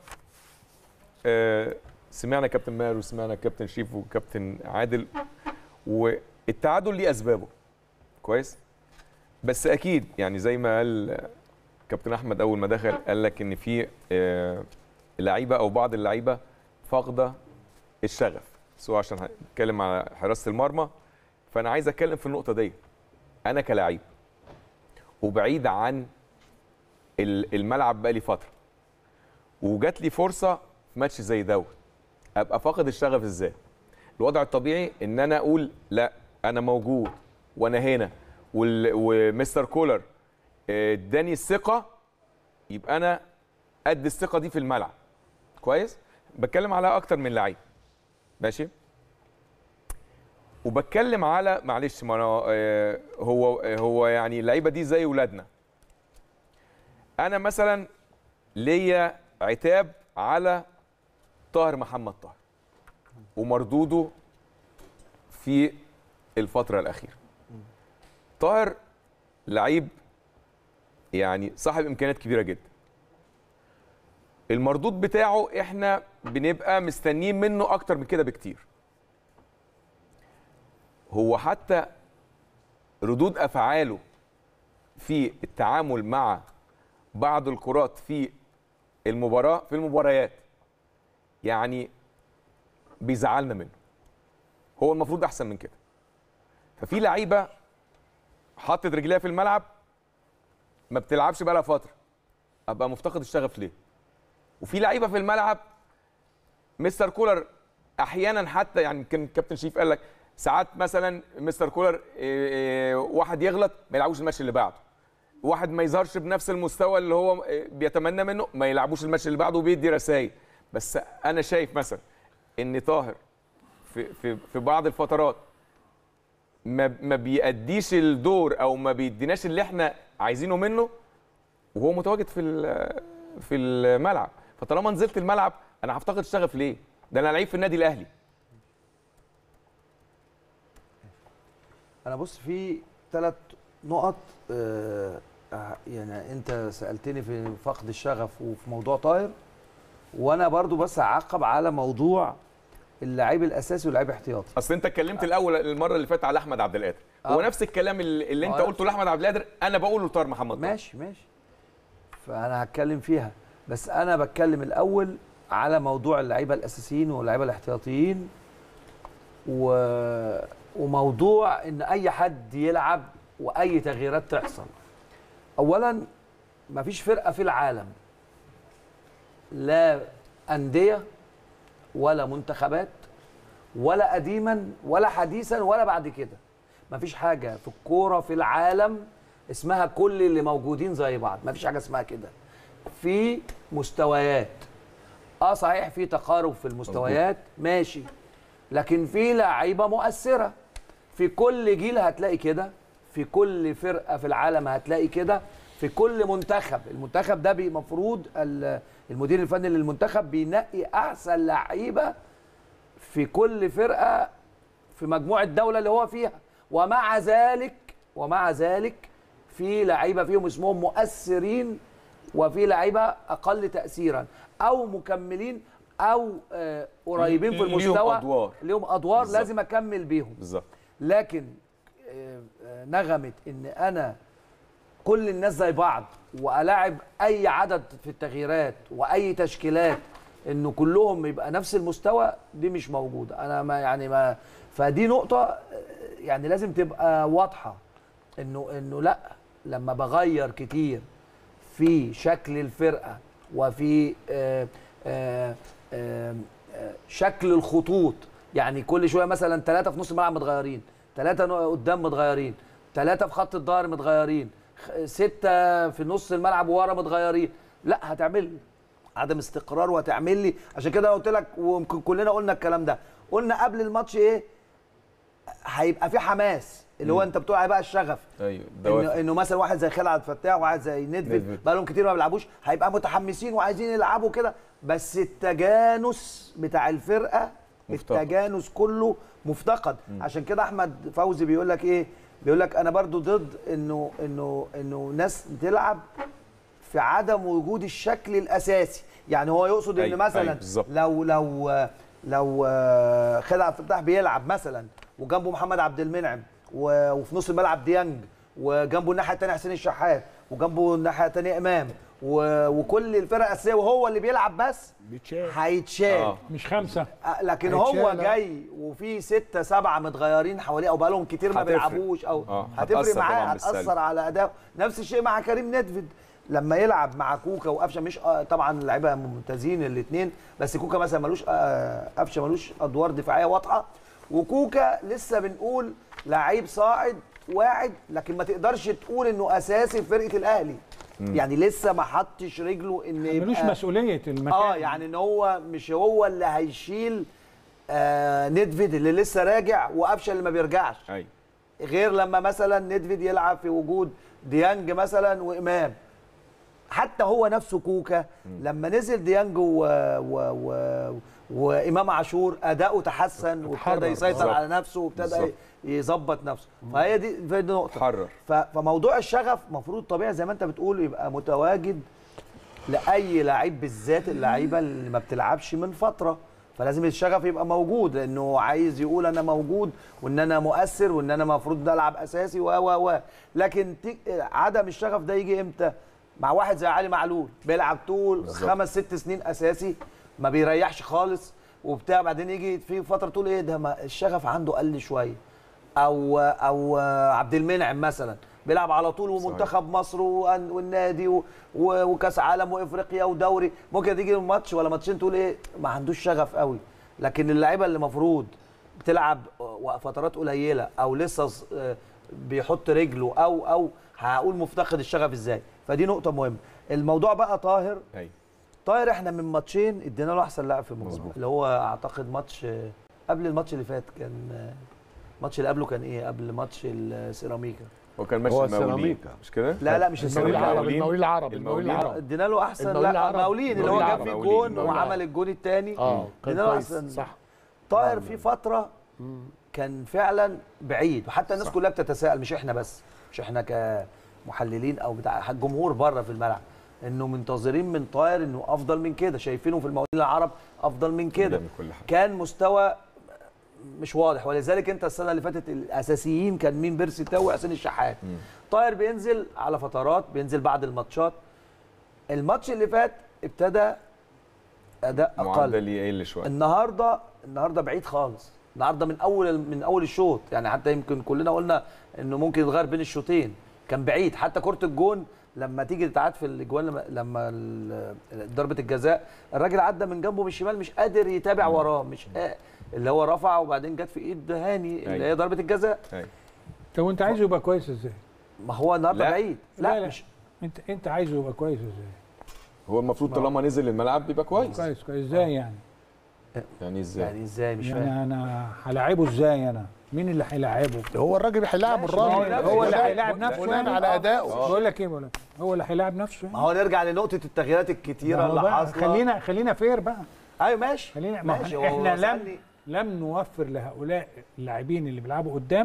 A: آه، سمعنا كابتن ماهر وسمعنا كابتن شريف وكابتن عادل والتعادل ليه أسبابه كويس بس أكيد يعني زي ما قال آه، كابتن أحمد أول ما دخل قال لك إن في آه، لعيبة أو بعض اللعيبة فاقدة الشغف سواء عشان هنتكلم على حراسه المرمى فانا عايز اتكلم في النقطه دي انا كلاعب وبعيد عن ال- الملعب بقالي فتره وجات لي فرصه في ماتش زي دوت ابقى فاقد الشغف ازاي الوضع الطبيعي ان انا اقول لا انا موجود وانا هنا وال- ومستر كولر آه، اداني الثقه يبقى انا قد الثقه دي في الملعب كويس بتكلم على اكتر من لعيب ماشي وبتكلم على معلش ما أنا آه، هو هو يعني اللعيبه دي زي ولادنا انا مثلا ليا عتاب على طاهر محمد طاهر ومردوده في الفتره الاخيره طاهر لعيب يعني صاحب امكانيات كبيره جدا المردود بتاعه احنا بنبقى مستنيين منه اكتر من كده بكتير هو حتى ردود افعاله في التعامل مع بعض الكرات في المباراه في المباريات يعني بيزعلنا منه هو المفروض احسن من كده ففي لعيبه حطت رجليها في الملعب ما بتلعبش بقى لها فتره ابقى مفتقد الشغف ليه وفي لعيبه في الملعب مستر كولر احيانا حتى يعني كان كابتن شريف قال لك ساعات مثلا مستر كولر إيه، إيه، واحد يغلط ما يلعبوش الماتش اللي بعده واحد ما يظهرش بنفس المستوى اللي هو إيه، بيتمنى منه ما يلعبوش الماتش اللي بعده وبيدي رسائل بس انا شايف مثلا ان طاهر في في في بعض الفترات ما ما بيأديش الدور او ما بيديناش اللي احنا عايزينه منه وهو متواجد في ال- في الملعب فطالما نزلت الملعب انا هفتقد الشغف ليه ده انا لعيب في النادي الاهلي
D: انا بص في ثلاث نقط آه، آه، يعني انت سالتني في فقد الشغف وفي موضوع طاهر وانا برضو بس هعقب على موضوع اللعيب الاساسي واللعيب احتياطي
A: اصل انت اتكلمت الاول المره اللي فاتت على احمد عبد القادر هو
D: آه.
A: نفس الكلام اللي, اللي انت
D: آه.
A: قلته لاحمد عبد القادر انا بقوله لطاهر محمد طاهر.
D: ماشي ماشي فانا هتكلم فيها بس انا بتكلم الاول على موضوع اللعيبه الاساسيين واللعيبه الاحتياطيين و... وموضوع ان اي حد يلعب واي تغييرات تحصل اولا مفيش فرقه في العالم لا انديه ولا منتخبات ولا قديما ولا حديثا ولا بعد كده مفيش حاجه في الكوره في العالم اسمها كل اللي موجودين زي بعض مفيش حاجه اسمها كده في مستويات اه صحيح في تقارب في المستويات ماشي لكن في لعيبه مؤثره في كل جيل هتلاقي كده في كل فرقه في العالم هتلاقي كده في كل منتخب المنتخب ده المفروض المدير الفني للمنتخب بينقي احسن لعيبه في كل فرقه في مجموعه الدوله اللي هو فيها ومع ذلك ومع ذلك في لعيبه فيهم اسمهم مؤثرين وفي لعيبه اقل تاثيرا او مكملين او آه قريبين في
A: ليهم
D: المستوى
A: أدوار.
D: ليهم ادوار
A: بالظبط.
D: لازم اكمل بيهم
A: بالظبط
D: لكن آه، آه، نغمه ان انا كل الناس زي بعض والاعب اي عدد في التغييرات واي تشكيلات انه كلهم يبقى نفس المستوى دي مش موجوده انا ما يعني ما فدي نقطه آه، يعني لازم تبقى واضحه انه انه لا لما بغير كتير في شكل الفرقه وفي آه، آه، آه، آه، شكل الخطوط يعني كل شويه مثلا ثلاثه في نص الملعب متغيرين ثلاثه قدام متغيرين ثلاثه في خط الظهر متغيرين خ- سته في نص الملعب ورا متغيرين لا هتعمل لي عدم استقرار وهتعمل لي عشان كده أنا قلت لك ويمكن كلنا قلنا الكلام ده قلنا قبل الماتش ايه هيبقى في حماس اللي هو انت بتقول عليه بقى الشغف
A: ايوه
D: انه
A: دوافع
D: انه مثلا واحد زي خالد عبد الفتاح وواحد زي ندفد
A: ندفد.
D: بقى لهم كتير ما بيلعبوش هيبقى متحمسين وعايزين يلعبوا كده بس التجانس بتاع الفرقه
A: مفتقد.
D: التجانس كله مفتقد عشان كده احمد فوزي بيقول لك ايه بيقول لك انا برضو ضد انه انه انه ناس تلعب في عدم وجود الشكل الاساسي يعني هو يقصد ان
A: أيوة،
D: مثلا
A: أيوة، بالظبط.
D: لو لو لو آه، خالد عبد الفتاح بيلعب مثلا وجنبه محمد عبد المنعم و- وفي نص الملعب ديانج وجنبه الناحيه الثانيه حسين الشحات وجنبه الناحيه الثانيه امام و- وكل الفرق الاساسيه وهو اللي بيلعب بس
B: بيتشال
D: هيتشال
A: اه
C: مش خمسه
D: آه، لكن هو
B: هيتشال، آه.
D: جاي وفي ستة سبعة متغيرين حواليه او بقالهم كتير ما
A: هتفرق.
D: بيلعبوش او
A: آه،
D: هتفرق
A: هتأثر
D: معاه
A: طبعاً بالسلب.
D: هتأثر على اداؤه نفس الشيء مع كريم ندفد لما يلعب مع كوكا وقفشه مش آه، طبعا لعيبه ممتازين الاثنين بس كوكا مثلا ملوش آه، قفشه ملوش ادوار دفاعيه واضحه وكوكا لسه بنقول لعيب صاعد واعد لكن ما تقدرش تقول انه اساسي في فرقه الاهلي يعني لسه ما حطش رجله ان
C: ملوش
D: يبقى
C: مسؤوليه المكان
D: اه يعني ان هو مش هو اللي هيشيل آه ندفيد اللي لسه راجع وقفشه اللي ما بيرجعش
A: ايوه
D: غير لما مثلا ندفيد يلعب في وجود ديانج مثلا وامام حتى هو نفسه كوكا لما نزل ديانج و... و... و... وامام عاشور اداؤه تحسن وابتدى
B: اتحرر.
D: يسيطر
A: بالظبط.
D: على نفسه وابتدى
A: بالظبط.
D: يظبط نفسه فهي دي فهي دي نقطه
A: حرر
D: ف... فموضوع الشغف مفروض طبيعي زي ما انت بتقول يبقى متواجد لاي لعيب بالذات اللعيبه اللي ما بتلعبش من فتره فلازم الشغف يبقى موجود لانه عايز يقول انا موجود وان انا مؤثر وان انا المفروض العب اساسي و و و لكن تي- عدم الشغف ده يجي امتى مع واحد زي علي معلول بيلعب طول
A: بالظبط.
D: خمس ست سنين اساسي ما بيريحش خالص وبتاع بعدين يجي في فتره تقول ايه ده ما الشغف عنده قل شويه او او عبد المنعم مثلا بيلعب على طول ومنتخب مصر وأن- والنادي و- و- وكاس عالم وافريقيا ودوري ممكن تيجي ماتش ولا ماتشين تقول ايه ما عندوش شغف قوي لكن اللعيبه اللي المفروض بتلعب فترات قليله او لسه ص- آه، بيحط رجله او او هقول مفتقد الشغف ازاي فدي نقطه مهمه الموضوع بقى طاهر
A: ايوه
D: طاهر احنا من ماتشين ادينا له احسن لاعب في المباراه
A: مظبوط.
D: اللي هو اعتقد ماتش آه، قبل الماتش اللي فات كان آه، الماتش اللي قبله كان ايه قبل ماتش السيراميكا
A: هو كان ماشي
E: هو
A: المقاولين
E: سيراميكا.
A: مش كده؟
D: لا لا مش
B: المقاولين العرب
D: السيراميكا
B: المقاولين العرب المقاولين
A: المقاولين
B: العرب
D: ادينا له احسن
B: المقاولين
D: لا
B: العرب.
D: مقاولين اللي هو جاب فيه
A: المقاولين
D: جون
A: العرب.
D: وعمل الجون الثاني
B: اه كان
D: ادينا له
B: كويس
D: احسن
B: صح
D: طاهر في فتره كان فعلا بعيد وحتى الناس
A: صح.
D: كلها بتتساءل مش احنا بس مش احنا كمحللين او بتاع الجمهور بره في الملعب انه منتظرين من طاهر انه افضل من كده شايفينه في المقاولين العرب افضل من كده
A: بيعمل كل حاجه
D: كان مستوى مش واضح ولذلك انت السنه اللي فاتت الاساسيين كان مين بيرسي تاو وحسين الشحات
A: مم.
D: طاهر بينزل على فترات بينزل بعد الماتشات الماتش اللي فات ابتدى اداء اقل
A: معدل يقل شويه
D: النهارده النهارده بعيد خالص النهارده من اول من اول الشوط يعني حتى يمكن كلنا قلنا انه ممكن يتغير بين الشوطين كان بعيد حتى كره الجون لما تيجي تتعاد في الاجوان لما, لما ال- ضربه الجزاء الراجل عدى من جنبه من الشمال مش قادر يتابع وراه مش قا- اللي هو رفع وبعدين جت في ايد هاني اللي
A: أيوة.
D: هي ضربه الجزاء
A: أيوة.
C: طب وانت عايزه يبقى كويس ازاي؟
D: ما هو النهارده
A: لا.
D: بعيد
C: لا،
D: لا,
C: لا.
D: مش
C: انت انت عايزه يبقى كويس ازاي؟
A: هو المفروض طالما نزل الملعب بيبقى كويس
C: كويس كويس ازاي يعني؟
A: يعني ازاي
D: يعني ازاي مش فاهم
C: يعني انا هلاعبه ازاي انا؟ مين اللي هيلاعبه؟
B: هو الراجل هيلاعب
D: ماشي،
B: الراجل
D: هو-
C: هو اللي
B: بناء-
C: هيلاعب نفسه
B: بناء
C: يعني؟
B: على ادائه
C: بقول لك ايه بقول لك هو اللي هيلاعب نفسه
D: ما
C: يعني؟
D: هو نرجع لنقطه التغييرات الكتيره
C: ما هو
D: اللي
C: بقى
D: حاصله
C: خلينا خلينا فير بقى
D: ايوه ماشي
C: خلينا ما
D: ماشي
C: احنا,
D: هو
C: احنا لم
D: سألني-
C: لم نوفر لهؤلاء اللاعبين اللي بيلعبوا قدام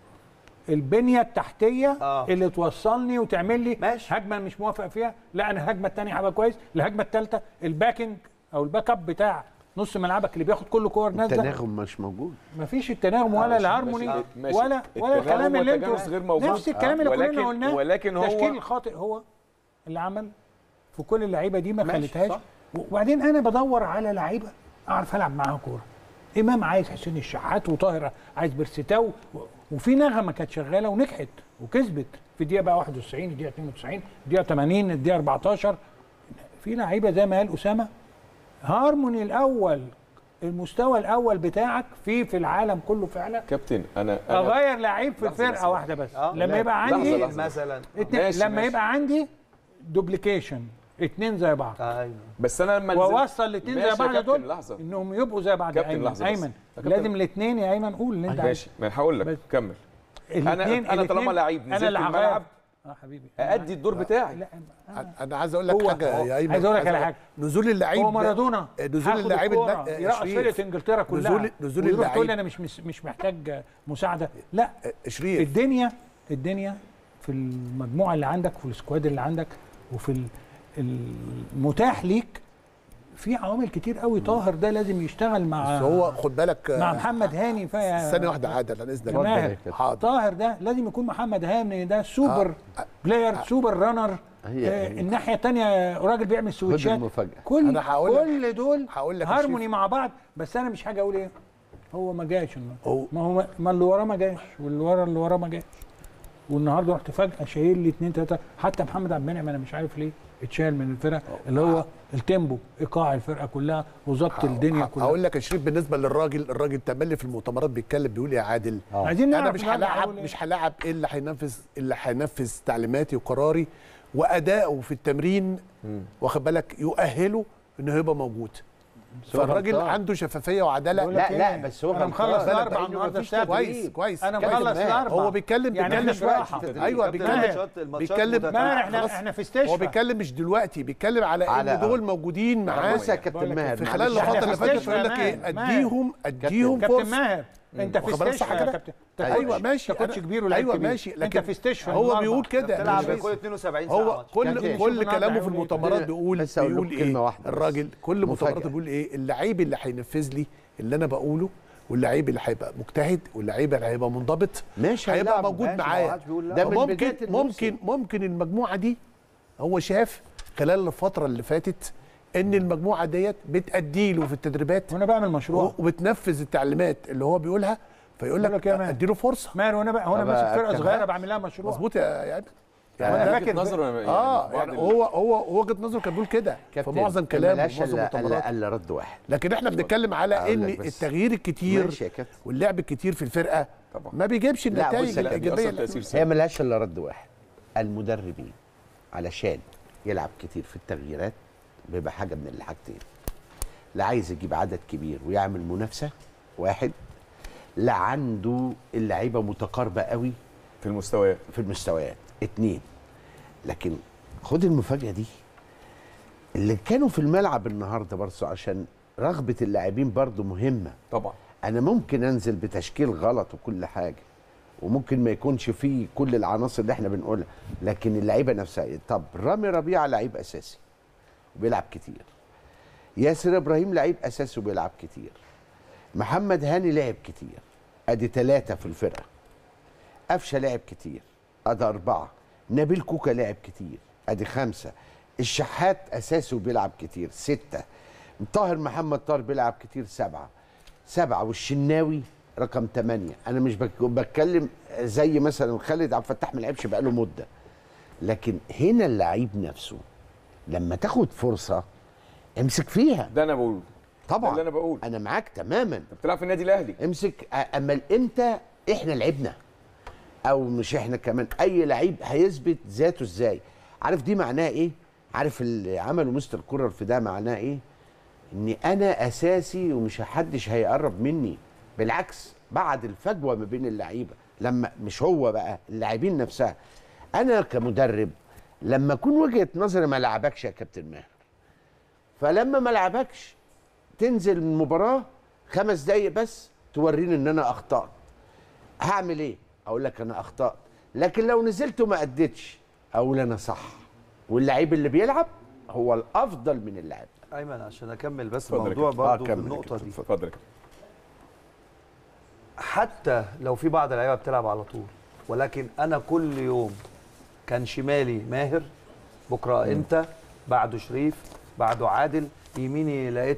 C: البنيه التحتيه
D: آه.
C: اللي توصلني وتعمل لي
D: ماشي.
C: هجمه مش موافق فيها لا انا الهجمه الثانيه هبقى كويس الهجمه الثالثه الباكنج او الباك اب بتاع نص ملعبك اللي بياخد كل كور نازله
E: التناغم مش موجود
C: مفيش التناغم ولا الهارموني
A: ماشي- ماشي.
C: ولا ولا
A: التناغم
C: الكلام اللي انتوا
A: والتجانس غير موجود.
C: نفس الكلام اللي
A: ولكن-
C: كلنا قلناه
A: ولكن هو-
C: التشكيل الخاطئ هو اللي عمل في كل اللعيبه دي ما
D: ماشي،
C: خلتهاش
D: صح.
C: وبعدين انا بدور على لعيبه اعرف العب معاها كوره امام عايز حسين الشحات وطاهر عايز بيرسيتاو و- وفي نغمه كانت شغاله ونجحت وكسبت في دقيقه بقى 91 الدقيقه 92 الدقيقه 80 الدقيقه 14 في لعيبه زي ما قال اسامه هارموني الاول المستوى الاول بتاعك في في العالم كله فعلا
A: كابتن انا انا
C: اغير لعيب في
A: لحظة
C: الفرقه
A: بس.
C: واحده بس
D: آه.
C: لما
D: لا،
C: يبقى
A: لحظة،
C: عندي
A: لحظة.
D: مثلا
C: اتنين
A: ماشي،
C: لما
A: ماشي.
C: يبقى عندي دوبليكيشن اتنين زي بعض
D: ايوه
A: بس انا لما نزلت-
C: ووصل الاثنين
A: ماشي
C: زي
A: يا
C: بعض
A: كابتن،
C: دول
A: لحظة.
C: انهم يبقوا زي بعض
A: كابتن،
C: ايمن
A: لحظة بس.
C: ايمن
A: يا كابتن.
C: لازم الاثنين يا ايمن قول اللي انت عايزه
A: ماشي ما انا هقول لك
C: بس-
A: كمل
C: الاتنين-
A: انا طالما
C: الاتنين-
A: لعيب
C: انا
A: نزلت
C: اللي هغير.
A: الملعب
C: اه حبيبي
A: ادي الدور بتاعي
C: لا
B: انا عايز اقول لك
C: هو-
B: حاجه
C: هو-
B: يا ايمن
C: عايز أقول لك على
B: أقول-
C: حاجة.
B: نزول اللعيب
C: هو
B: ده-
C: مارادونا
B: نزول
C: هاخد
B: اللاعب
C: الكورة،
B: النا- آه،
C: يرقص
B: شريف.
C: فرقه انجلترا كلها
B: نزول- نزول
C: ويروح تقول
B: اللعيب.
C: لي انا مش مش مش محتاج مساعده لا
B: آه، شريف
C: الدنيا الدنيا في المجموعه اللي عندك وفي السكواد اللي عندك وفي ال- المتاح ليك في عوامل كتير قوي طاهر ده لازم يشتغل مع
B: بس هو خد بالك آه،
C: مع محمد هاني فيا
B: ثانيه واحده عادل عن اذنك
C: ماهر
B: حاضر
C: طاهر ده لازم يكون محمد هاني ده سوبر بلاير سوبر رانر
E: هي-
C: آه
E: هي.
C: الناحيه الثانيه راجل بيعمل
E: خد
C: سويتشات
E: المفاجاه
C: كل
B: أنا هقول لك-
C: كل دول
B: هقول لك يا
C: هارموني
B: شريف.
C: مع بعض بس انا مش حاجه اقول ايه هو ما جاش النهارده
B: هو-
C: ما هو ما اللي وراه ما جاش واللي ورا اللي وراه ما جاش والنهارده رحت فجاه شايل لي اثنين ثلاثه حتى محمد عبد المنعم انا مش عارف ليه اتشال من الفرقه اللي هو التيمبو ايقاع الفرقه كلها وظبط الدنيا كلها
B: هقول لك يا شريف بالنسبه للراجل الراجل تملي في المؤتمرات بيتكلم بيقول يا عادل
C: عايزين نعرف
B: انا مش
C: النهاردة
B: هلاعب
C: هقول إيه.
B: مش هلاعب ايه اللي هينفذ اللي هينفذ تعليماتي وقراري وادائه في التمرين واخد بالك يؤهله انه يبقى موجود
E: هو
B: فالراجل
E: غلطان.
B: عنده شفافيه وعداله
C: بقول لك
E: لا لا
C: إيه؟
E: بس هو
C: أنا
E: غلطان.
C: مخلص
E: بالك
C: الأربعة
E: بأنه
C: النهاردة
E: مفيش
C: السبت.
B: كويس
E: تدريب.
B: كويس
C: انا
B: كويس.
C: مخلص الاربعه
B: هو بيتكلم
C: يعني
B: بيتكلم
C: مفيش راحه
B: ايوه بيتكلم
D: الماتشات- الماتشات
B: بيتكلم
D: متتابعة.
C: ماهر احنا
B: خلاص.
C: احنا في
B: هو
C: استشفى
B: بيتكلم مش دلوقتي بيتكلم على
E: على-
B: ان دول موجودين معاه
E: بص يا
C: بقول
E: كابتن
C: لك
E: ماهر
B: في
E: معلش.
B: خلال
C: إحنا
B: اللقاءات
C: في
B: اللي فاتت
C: استشفى
B: يقول لك
C: يا
B: ايه
C: ماهر.
B: اديهم اديهم
C: كابتن
B: فرصه
C: ماهر انت في
B: واخد بالك
C: استشفى
B: صح
C: يا
B: كده؟
C: كابتن
B: ايوه ماشي
C: انت كوتش
B: أنا-
C: كبير ولاعيب
B: ايوه
C: كبير.
B: ماشي
C: انت
B: لكن
C: في استشفى
B: هو
C: النهاردة.
B: بيقول كده
D: بتلعب
B: ماشي.
D: كل 72 ساعه
B: هو
D: ماتش.
B: كل
C: كابتن
B: كل
C: شوف
B: كلامه في
C: النهارده
B: المؤتمرات
E: هيعمل إيه.
B: بيقول
E: بس أقول
B: بيقول
E: لكم
B: ايه
E: كلمة واحدة بس.
B: الراجل كل
E: مفاجأة.
B: مؤتمراته بيقول ايه اللعيب اللي هينفذ لي اللي انا بقوله واللعيب اللي هيبقى مجتهد واللعيب اللي هيبقى منضبط
E: ماشي
B: هيبقى
E: هيلعب،
B: موجود
D: ماشي، ما
B: معايا
D: حدش بيقول لا.
E: ده من
B: ممكن
E: بداية الموسم.
B: ممكن ممكن المجموعه دي هو شاف خلال الفتره اللي فاتت ان المجموعه ديت بتأدي له في التدريبات
C: وانا بعمل مشروع
B: وبتنفذ التعليمات اللي هو بيقولها فيقول
C: بقول
B: لك
C: لك يا مان.
B: ادي له فرصه
C: مان وانا بقى هو انا
E: طب
C: ماسك فرقه
E: أكمل.
C: صغيره بعمل لها مشروع
B: مظبوط يا يا ايمن
C: وانا
A: وجهة
C: فاكر
A: نظر يعني
B: اه
A: بعض
B: يعني
A: ال-
B: هو هو وجهه نظره كان بيقول كده في
E: كابتن
B: معظم كلامه
E: ملهاش
B: في معظم
E: إلا-
B: مؤتمراته
E: الا الا رد واحد
B: لكن احنا بنتكلم على
E: أقول
B: ان
E: لك بس.
B: التغيير الكتير
E: ماشي يا كابتن
B: واللعب الكتير في الفرقه
A: طبعا.
B: ما بيجيبش
E: لا،
B: النتائج
E: بص يا كابتن،
B: الايجابيه
A: بيأثر
B: اللي
A: تأثير
B: إحنا-
E: هي
A: سلبي
E: ملهاش الا رد واحد المدربين علشان يلعب كتير في التغييرات بيبقى حاجه من الحاجتين لا عايز يجيب عدد كبير ويعمل منافسه واحد لا عنده اللعيبه متقاربه قوي
A: في المستويات
E: في المستويات اتنين لكن خد المفاجاه دي اللي كانوا في الملعب النهارده برضه عشان رغبه اللاعبين برضه مهمه
A: طبعا
E: انا ممكن انزل بتشكيل غلط وكل حاجه وممكن ما يكونش فيه كل العناصر اللي احنا بنقولها لكن اللعيبه نفسها طب رامي ربيعه لعيب اساسي وبيلعب كتير ياسر ابراهيم لعيب اساسي وبيلعب كتير محمد هاني لعب كتير ادي ثلاثه في الفرقه قفشه لعب كتير ادي اربعه نبيل كوكا لعب كتير ادي خمسه الشحات اساسي وبيلعب كتير سته طاهر محمد طاهر بيلعب كتير سبعه سبعه والشناوي رقم ثمانيه انا مش بك- بتكلم زي مثلا خالد عبد الفتاح ما لعبش بقاله مده لكن هنا اللعيب نفسه لما تاخد فرصه امسك فيها
A: ده انا بقوله
E: طبعا
A: ده اللي انا بقول
E: انا معاك تماما
A: انت بتلعب في النادي الاهلي
E: امسك أ- اما امتى احنا لعبنا او مش احنا كمان اي لعيب هيثبت ذاته ازاي عارف دي معناها ايه عارف اللي عمله مستر كورر في ده معناه ايه ان انا اساسي ومش حدش هيقرب مني بالعكس بعد الفجوه ما بين اللعيبه لما مش هو بقى اللاعبين نفسها انا كمدرب لما اكون وجهه نظري ما لعبكش يا كابتن ماهر فلما ما لعبكش تنزل المباراه خمس دقايق بس توريني ان انا اخطات هعمل ايه اقول لك انا اخطات لكن لو نزلت وما اديتش اقول انا صح واللعيب اللي بيلعب هو الافضل من اللاعب
D: ايمن عشان اكمل بس
A: اتفضل يا
D: الموضوع
A: كابتن.
D: برضه في
E: كمل يا
D: النقطه دي
A: اتفضل يا كابتن.
D: حتى لو في بعض اللعيبه بتلعب على طول ولكن انا كل يوم كان شمالي ماهر بكره انت بعده شريف بعده عادل يميني لقيت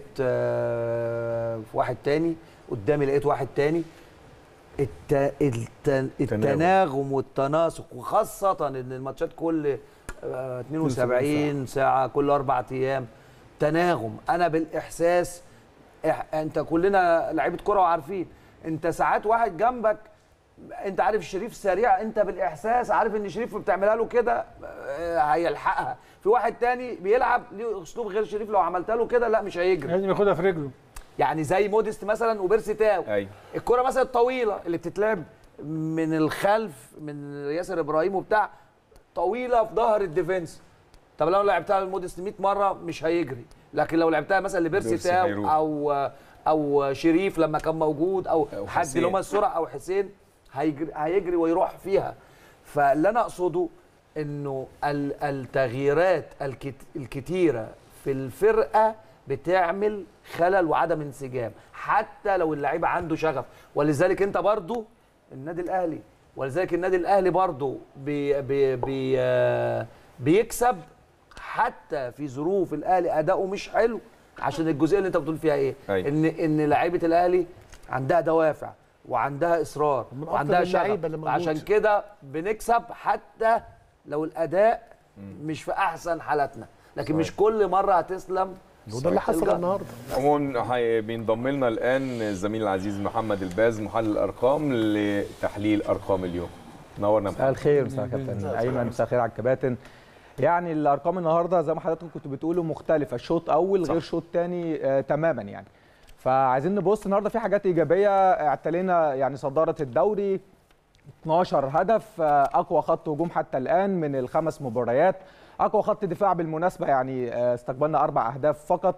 D: آه، واحد تاني قدامي لقيت واحد تاني الت... الت... التناغم والتناسق وخاصة ان الماتشات كل آه، 72 ساعة كل أربع أيام تناغم أنا بالإحساس إح... أنت كلنا لعيبة كرة وعارفين أنت ساعات واحد جنبك انت عارف شريف سريع انت بالاحساس عارف ان شريف بتعملها له كده آه، هيلحقها في واحد تاني بيلعب ليه اسلوب غير شريف لو عملتها له كده لا مش هيجري
C: لازم ياخدها في رجله
D: يعني زي موديست مثلا وبيرسي تاو
A: ايوه
D: الكرة مثلا الطويلة اللي بتتلعب من الخلف من ياسر ابراهيم وبتاع طويلة في ظهر الديفنس طب لو لعبتها لموديست 100 مرة مش هيجري لكن لو لعبتها مثلا لبيرسي
A: بيرسي
D: تاو
A: هيروح.
D: او او شريف لما كان موجود او,
A: أو
D: حد
A: حسين.
D: اللي هم السرعة او حسين هيجري هيجري ويروح فيها فاللي انا اقصده انه ال- التغييرات الكت- الكتيره في الفرقه بتعمل خلل وعدم انسجام حتى لو اللعيب عنده شغف ولذلك انت برضو النادي الاهلي ولذلك النادي الاهلي برضو بي بي بي آه، بيكسب حتى في ظروف الاهلي اداؤه مش حلو عشان الجزئيه اللي انت بتقول فيها ايه
A: أيوة.
D: ان ان لعيبه الاهلي عندها دوافع وعندها اصرار
B: من
D: وعندها
B: أفضل اللعيبة اللي
D: شغف
B: موجود.
D: عشان كده بنكسب حتى لو الاداء مش في احسن حالاتنا لكن مش كل مره هتسلم
B: وده اللي حصل
D: تلقى-
B: النهارده
A: عموما هي- بينضم لنا الان الزميل العزيز محمد الباز محلل الارقام لتحليل ارقام اليوم نورنا
G: مساء
A: محمد
G: الخير مساء الكابتن ايمن مساء الخير على الكباتن يعني الارقام النهارده زي ما حضراتكم كنتوا بتقولوا مختلفه شوط اول غير شوط تاني آه تماما يعني فعايزين نبص النهارده في حاجات ايجابيه اعتلينا يعني صداره الدوري 12 هدف آه، اقوى خط هجوم حتى الان من الخمس مباريات اقوى خط دفاع بالمناسبه يعني آه، استقبلنا اربع اهداف فقط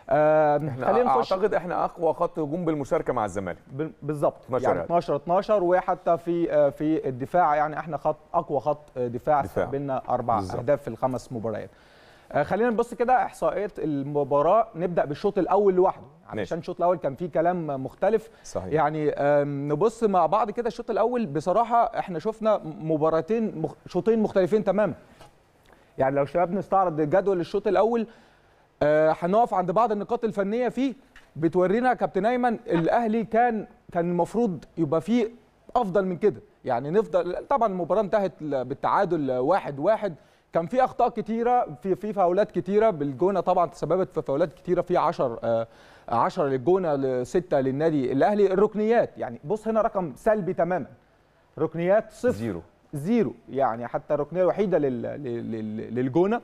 G: آه
A: احنا
G: خلينا نخش
A: اعتقد احنا اقوى خط هجوم بالمشاركه مع الزمالك
G: بال- بالظبط
A: 12
G: يعني
A: هدف.
G: 12 12 وحتى في آه، في الدفاع يعني احنا خط اقوى خط آه، دفاع
A: دفاع.
G: استقبلنا اربع
A: بالظبط.
G: اهداف في الخمس مباريات آه، خلينا نبص كده احصائيات المباراه نبدا بالشوط الاول لوحده علشان
A: ماشي.
G: الشوط الاول كان فيه كلام مختلف
A: صحيح
G: يعني آم، نبص مع بعض كده الشوط الاول بصراحه احنا شفنا مباراتين مخ... شوطين مختلفين تماما يعني لو شباب نستعرض جدول الشوط الاول آه، هنقف عند بعض النقاط الفنيه فيه بتورينا يا كابتن ايمن الاهلي كان كان المفروض يبقى فيه افضل من كده يعني نفضل طبعا المباراه انتهت ل- بالتعادل واحد واحد كان في اخطاء كتيره في في فاولات كتيره بالجونه طبعا تسببت في فاولات كتيره في 10 10 للجونه لسته للنادي الاهلي الركنيات يعني بص هنا رقم سلبي تماما ركنيات صفر
A: زيرو
G: زيرو يعني حتى الركنيه الوحيده لل... لل... لل- للجونه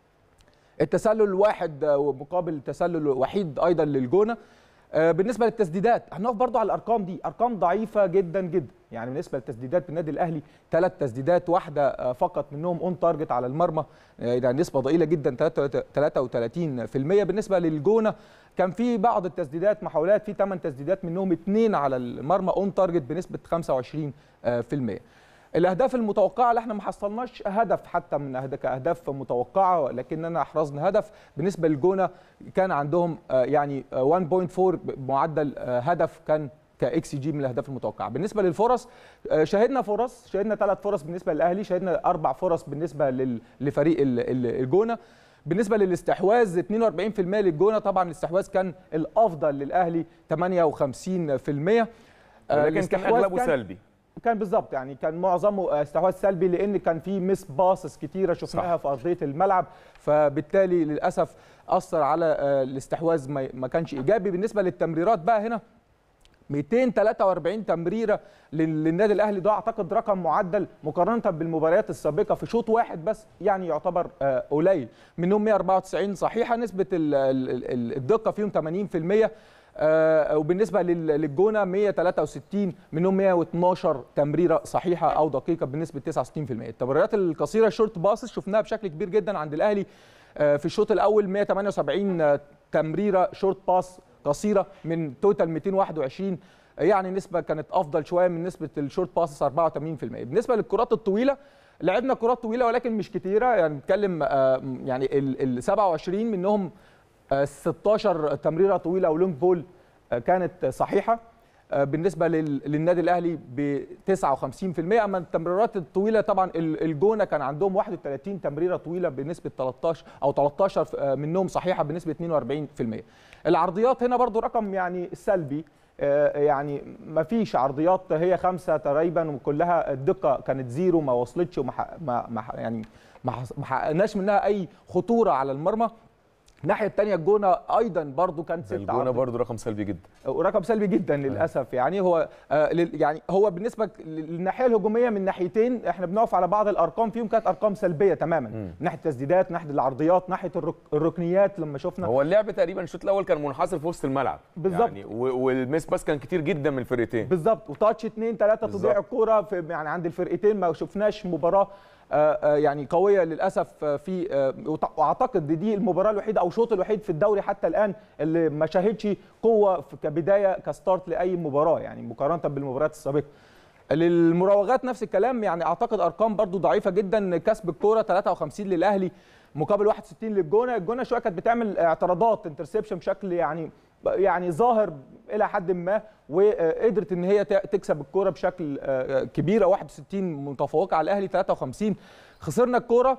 G: التسلل واحد آه، مقابل تسلل وحيد ايضا للجونه آه، بالنسبه للتسديدات هنقف برضو على الارقام دي ارقام ضعيفه جدا جدا يعني بالنسبه للتسديدات بالنادي الاهلي ثلاث تسديدات واحده آه، فقط منهم اون تارجت على المرمى آه، يعني نسبه ضئيله جدا 33% بالنسبه للجونه كان في بعض التسديدات محاولات في 8 تسديدات منهم اثنين على المرمى اون تارجت بنسبه 25% آه، في المية. الاهداف المتوقعه اللي احنا ما حصلناش هدف حتى من أهد- كاهداف متوقعه لكننا احرزنا هدف بالنسبه للجونه كان عندهم آه، يعني آه، 1.4 معدل آه، هدف كان كاكس جي من الاهداف المتوقعه بالنسبه للفرص آه، شهدنا فرص شهدنا ثلاث فرص بالنسبه للاهلي شهدنا اربع فرص بالنسبه لل- لفريق ال- ال- الجونه بالنسبه للاستحواذ 42% للجونه طبعا الاستحواذ كان الافضل للاهلي 58% آه،
A: ولكن كان
G: الاستحواذ
A: اغلبه سلبي
G: كان بالظبط يعني كان معظمه استحواذ سلبي لان كان في مس باسس كتيره شفناها في ارضيه الملعب فبالتالي للاسف اثر على آه، الاستحواذ ما ما كانش ايجابي بالنسبه للتمريرات بقى هنا 243 تمريره لل- للنادي الاهلي ده اعتقد رقم معدل مقارنه بالمباريات السابقه في شوط واحد بس يعني يعتبر آه، قليل منهم 194 صحيحه نسبه ال- ال- ال- الدقه فيهم 80% آه، وبالنسبه لل- للجونه 163 منهم 112 تمريره صحيحه او دقيقه بنسبه 69% التمريرات القصيره شورت باسس شفناها بشكل كبير جدا عند الاهلي آه، في الشوط الاول 178 آه، تمريره شورت باس قصيره من توتال 221 يعني نسبه كانت افضل شويه من نسبه الشورت باسس 84% بالنسبه للكرات الطويله لعبنا كرات طويله ولكن مش كتيره يعني نتكلم آه، يعني ال ال 27 منهم آه، 16 تمريره طويله او لونج بول آه، كانت صحيحه آه، بالنسبه لل- للنادي الاهلي ب 59% اما التمريرات الطويله طبعا ال- الجونه كان عندهم 31 تمريره طويله بنسبه 13 او 13 ف- آه، منهم صحيحه بنسبه 42% العرضيات هنا برضو رقم يعني سلبي آه، يعني ما فيش عرضيات هي خمسه تقريبا وكلها الدقه كانت زيرو ما وصلتش وما ح- ما ما ح- يعني ما حص- ما حققناش منها اي خطوره على المرمى الناحيه الثانيه الجونه ايضا برضو كان ست
A: الجونه
G: عرض-
A: برضو رقم سلبي جدا
G: ورقم سلبي جدا للاسف يعني هو آه لل- يعني هو بالنسبه للناحيه الهجوميه من ناحيتين احنا بنقف على بعض الارقام فيهم كانت ارقام سلبيه تماما من ناحيه التسديدات ناحيه العرضيات ناحيه الرك الركنيات لما شفنا
A: هو اللعب تقريبا الشوط الاول كان منحصر في وسط الملعب
G: بالظبط.
A: يعني و- والميس باس كان كتير جدا من الفرقتين
G: بالظبط وتاتش اثنين ثلاثه
A: بالظبط.
G: تضيع الكوره في يعني عند الفرقتين ما شفناش مباراه آه، آه، يعني قويه للاسف آه، في آه، وت- واعتقد دي, دي المباراه الوحيده او الشوط الوحيد في الدوري حتى الان اللي ما شاهدش قوه في- كبدايه كستارت لاي مباراه يعني مقارنه بالمباريات السابقه للمراوغات نفس الكلام يعني اعتقد ارقام برضو ضعيفه جدا كسب الكوره 53 للاهلي مقابل 61 للجونه الجونه شويه كانت بتعمل اعتراضات انترسبشن بشكل يعني يعني ظاهر الى حد ما وقدرت ان هي تكسب الكوره بشكل آه، كبيره 61 متفوقه على الاهلي 53 خسرنا الكوره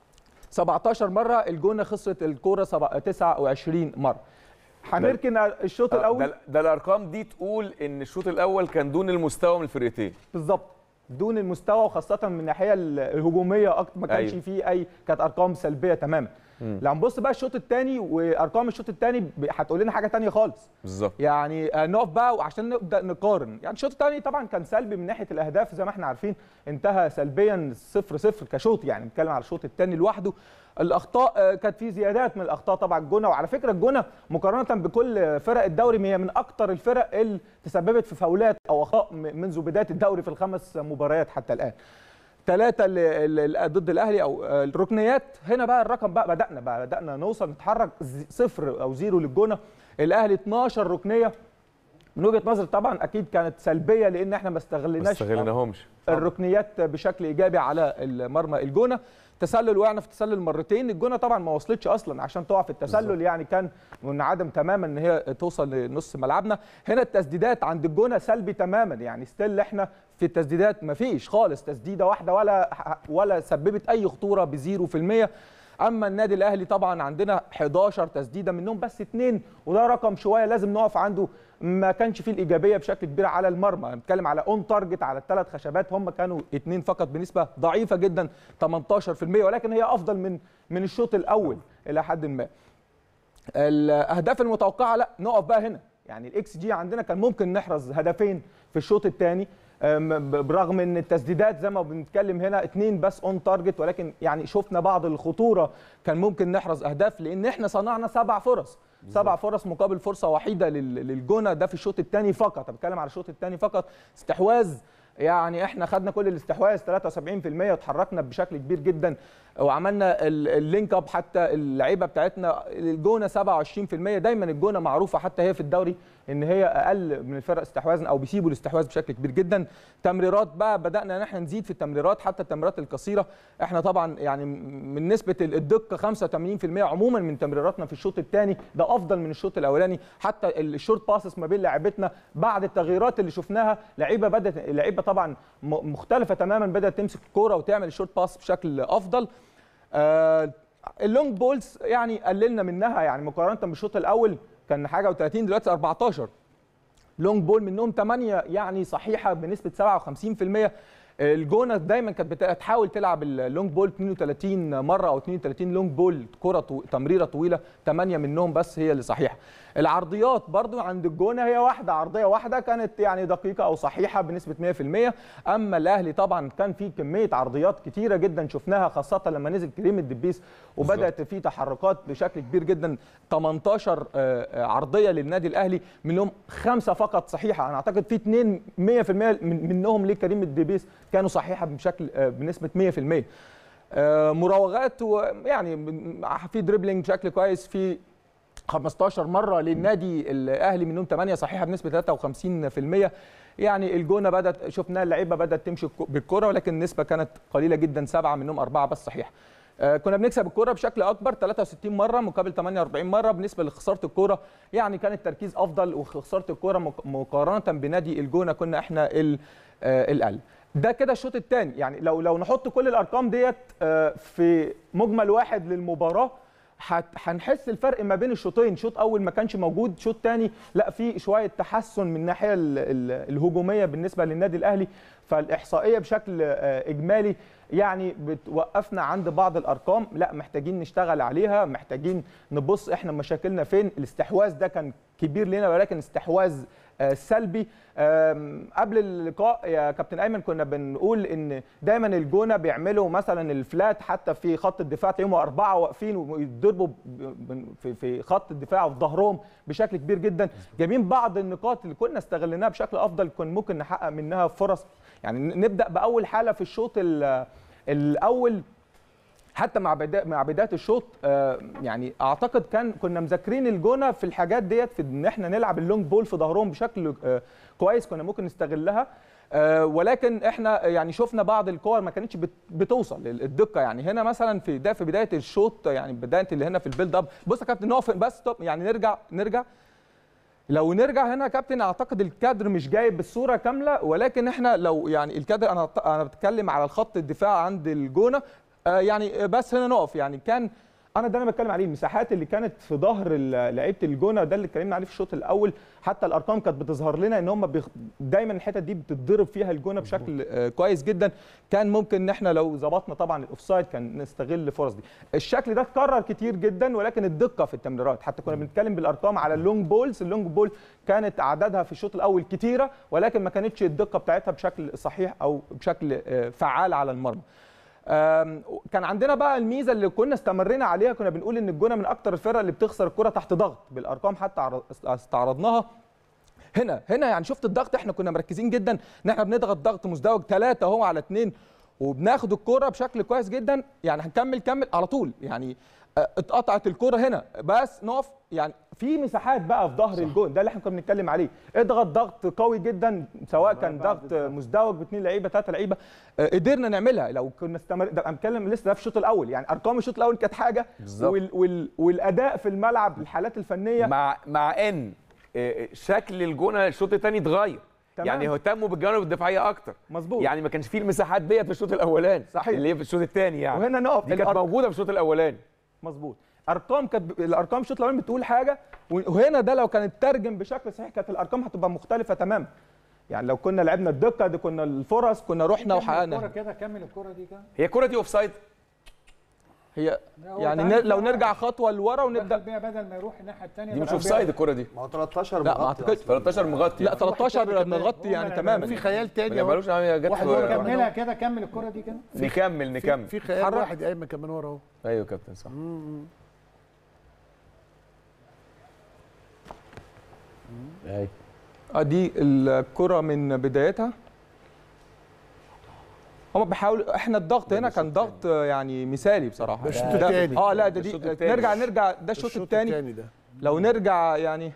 G: 17 مره الجونه خسرت الكوره سبع- 29 مره هنركن الشوط
A: آه،
G: الاول
A: ده, ده الارقام دي تقول ان الشوط الاول كان دون المستوى من الفرقتين
G: بالظبط دون المستوى وخاصه من الناحيه الهجوميه اكتر ما كانش
A: أيوة.
G: فيه اي كانت ارقام سلبيه تماما لو هنبص بقى الشوط الثاني وارقام الشوط الثاني هتقول لنا حاجه ثانيه خالص
A: بالظبط
G: يعني آه، نقف بقى وعشان نبدا نقارن يعني الشوط الثاني طبعا كان سلبي من ناحيه الاهداف زي ما احنا عارفين انتهى سلبيا 0 0 كشوط يعني بنتكلم على الشوط الثاني لوحده الاخطاء آه، كانت في زيادات من الاخطاء طبعا الجونه وعلى فكره الجونه مقارنه بكل فرق الدوري هي من اكتر الفرق اللي تسببت في فاولات او اخطاء م- منذ بدايه الدوري في الخمس مباريات حتى الان ثلاثة ضد الاهلي او آه، الركنيات هنا بقى الرقم بقى بدانا بقى بدانا نوصل نتحرك ز- صفر او زيرو للجونه الاهلي 12 ركنيه من وجهه نظري طبعا اكيد كانت سلبيه لان احنا ما
A: ما
G: استغلناش
A: استغلناهمش
G: الركنيات بشكل ايجابي على المرمى الجونه تسلل وقعنا في تسلل مرتين الجونه طبعا ما وصلتش اصلا عشان تقع في التسلل يعني كان منعدم تماما ان هي توصل لنص ملعبنا هنا التسديدات عند الجونه سلبي تماما يعني ستيل احنا في التسديدات ما فيش خالص تسديده واحده ولا ولا سببت اي خطوره بزيرو في المية اما النادي الاهلي طبعا عندنا 11 تسديده منهم بس اثنين وده رقم شويه لازم نقف عنده ما كانش فيه الايجابيه بشكل كبير على المرمى بنتكلم على اون تارجت على الثلاث خشبات هم كانوا اثنين فقط بنسبه ضعيفه جدا 18% ولكن هي افضل من من الشوط الاول الى حد ما الاهداف المتوقعه لا نقف بقى هنا يعني الاكس جي عندنا كان ممكن نحرز هدفين في الشوط الثاني برغم ان التسديدات زي ما بنتكلم هنا اتنين بس اون تارجت ولكن يعني شفنا بعض الخطوره كان ممكن نحرز اهداف لان احنا صنعنا سبع فرص سبع فرص مقابل فرصه وحيده لل- للجونه ده في الشوط الثاني فقط أنا بتكلم على الشوط الثاني فقط استحواذ يعني احنا خدنا كل الاستحواذ 73% وتحركنا بشكل كبير جدا وعملنا ال- اللينك اب حتى اللعيبه بتاعتنا الجونه 27% دايما الجونه معروفه حتى هي في الدوري ان هي اقل من الفرق استحواذا او بيسيبوا الاستحواذ بشكل كبير جدا تمريرات بقى بدانا ان احنا نزيد في التمريرات حتى التمريرات القصيره احنا طبعا يعني من نسبه الدقه 85% عموما من تمريراتنا في الشوط الثاني ده افضل من الشوط الاولاني حتى الشورت باسس ما بين لاعبتنا بعد التغييرات اللي شفناها لعيبه بدات لعيبه طبعا م- مختلفه تماما بدات تمسك الكوره وتعمل الشورت باس بشكل افضل آه اللونج بولز يعني قللنا منها يعني مقارنه بالشوط الاول كان حاجه و30 دلوقتي 14 لونج بول منهم 8 يعني صحيحه بنسبه 57% الجونه دايما كانت بتحاول تلعب اللونج بول 32 مره او 32 لونج بول كره طو... تمريره طويله 8 منهم بس هي اللي صحيحه العرضيات برضو عند الجونه هي واحده عرضيه واحده كانت يعني دقيقه او صحيحه بنسبه 100% اما الاهلي طبعا كان في كميه عرضيات كتيره جدا شفناها خاصه لما نزل كريم الدبيس وبدات في تحركات بشكل كبير جدا 18 آه، عرضيه للنادي الاهلي منهم خمسه فقط صحيحه انا اعتقد في اثنين 100% من منهم لكريم الدبيس كانوا صحيحه بشكل آه، بنسبه 100% آه، مراوغات ويعني في دريبلينج بشكل كويس في 15 مره للنادي الاهلي منهم 8 صحيحه بنسبه 53% يعني الجونه بدات شفنا اللعيبه بدات تمشي بالكره ولكن النسبه كانت قليله جدا سبعه منهم اربعه بس صحيح آه، كنا بنكسب الكرة بشكل أكبر 63 مرة مقابل 48 مرة بالنسبة لخسارة الكرة يعني كان التركيز أفضل وخسارة الكرة مق- مقارنة بنادي الجونة كنا إحنا ال- آه، الأقل ده كده الشوط الثاني يعني لو لو نحط كل الأرقام ديت آه، في مجمل واحد للمباراة هت- هنحس الفرق ما بين الشوطين شوط اول ما كانش موجود شوط تاني لا في شويه تحسن من الناحيه ال- ال- الهجوميه بالنسبه للنادي الاهلي فالاحصائيه بشكل آه، اجمالي يعني بتوقفنا عند بعض الارقام لا محتاجين نشتغل عليها محتاجين نبص احنا مشاكلنا فين الاستحواذ ده كان كبير لنا ولكن استحواذ آه، سلبي آم، قبل اللقاء يا كابتن ايمن كنا بنقول ان دايما الجونه بيعملوا مثلا الفلات حتى في خط الدفاع تلاقيهم اربعه واقفين ويضربوا ب- ب- في في خط الدفاع وفي ظهرهم بشكل كبير جدا جايبين بعض النقاط اللي كنا استغلناها بشكل افضل كنا ممكن نحقق منها فرص يعني نبدا باول حاله في الشوط ال- الاول حتى مع بدايه مع بدايه الشوط آه، يعني اعتقد كان كنا مذاكرين الجونه في الحاجات ديت في ان احنا نلعب اللونج بول في ظهرهم بشكل آه، كويس كنا ممكن نستغلها آه، ولكن احنا يعني شفنا بعض الكور ما كانتش بت- بتوصل الدقه يعني هنا مثلا في ده في بدايه الشوط يعني بدايه اللي هنا في البيلد اب بص يا كابتن نقف بس طب يعني نرجع نرجع لو نرجع هنا يا كابتن اعتقد الكادر مش جايب بالصوره كامله ولكن احنا لو يعني الكادر انا انا بتكلم على الخط الدفاع عند الجونه آه يعني بس هنا نقف يعني كان انا ده انا بتكلم عليه المساحات اللي كانت في ظهر ال- لعيبه الجونه ده اللي اتكلمنا عليه في الشوط الاول حتى الارقام كانت بتظهر لنا ان هم بيخ... دايما الحتت دي بتتضرب فيها الجونه بشكل آه كويس جدا كان ممكن ان احنا لو ظبطنا طبعا الاوفسايد كان نستغل الفرص دي الشكل ده اتكرر كتير جدا ولكن الدقه في التمريرات حتى كنا بنتكلم بالارقام على اللونج بولز اللونج بول كانت عددها في الشوط الاول كتيره ولكن ما كانتش الدقه بتاعتها بشكل صحيح او بشكل آه، فعال على المرمى آم، كان عندنا بقى الميزه اللي كنا استمرينا عليها كنا بنقول ان الجونه من اكتر الفرق اللي بتخسر الكره تحت ضغط بالارقام حتى عر- استعرضناها هنا هنا يعني شفت الضغط احنا كنا مركزين جدا ان احنا بنضغط ضغط مزدوج ثلاثة هو على اثنين وبناخد الكرة بشكل كويس جدا يعني هنكمل كمل على طول يعني آه، اتقطعت الكرة هنا بس نقف يعني في مساحات بقى في ظهر الجون ده اللي احنا كنا بنتكلم عليه اضغط ضغط قوي جدا سواء كان ضغط مزدوج باثنين لعيبه ثلاثه لعيبه آه، قدرنا نعملها لو كنا استمر ده انا بتكلم لسه ده في الشوط الاول يعني ارقام الشوط الاول كانت حاجه
A: بالظبط.
G: وال وال والاداء في الملعب الحالات الفنيه
A: مع مع ان آه، شكل الجونه الشوط الثاني اتغير
G: تمام.
A: يعني اهتموا بالجوانب الدفاعيه اكتر
G: مظبوط
A: يعني ما كانش فيه المساحات ديت في الشوط الاولاني
G: صحيح.
A: اللي هي في الشوط الثاني يعني
G: وهنا نقف
A: دي كانت
G: الأر-
A: موجوده في الشوط الاولاني
G: مظبوط ارقام كانت الارقام الشوط الاولاني بتقول حاجه وهنا ده لو كانت ترجم بشكل صحيح كانت الارقام هتبقى مختلفه تماما يعني لو كنا لعبنا الدقه دي كنا الفرص كنا رحنا
C: كمل الكرة
G: وحققنا
C: كده كمل الكرة دي كده
A: هي الكره دي اوف سايد
G: هي
C: هو
G: يعني
C: تعالى
G: نر- لو
C: كده
G: نرجع خطوه لورا
C: دخل
G: ونبدا
C: بيها بدل ما يروح الناحية التانية
A: دي مش
C: دخل
A: اوف
C: بيها-
A: سايد الكره دي
D: ما هو 13
G: لا، ما
D: مغطي
G: أعتقدش.
D: أصلاً.
A: 13 مغطي
G: لا
B: واحد
G: 13
B: تاني كمان.
G: نغطي يعني
C: هو
G: تماما
B: في خيال
A: ما
B: تاني اهو
A: نقبلوش عم- جت
B: واحد
A: في-
B: ورا كمان.
C: كملها كده كمل الكرة دي كده
A: نكمل نكمل
B: في خيال
G: اتحرك.
B: واحد ايمن كمان ورا اهو
A: ايوه يا كابتن صح
E: أيوة.
G: اه دي الكره من بدايتها هم بيحاولوا احنا الضغط هنا كان ضغط يعني مثالي بصراحه
B: ده الشوط
G: ده-
B: التاني.
G: اه لا ده
A: ده
G: دي
A: الشوط التاني.
G: نرجع نرجع ده الشوط الثاني
B: ده
G: لو نرجع يعني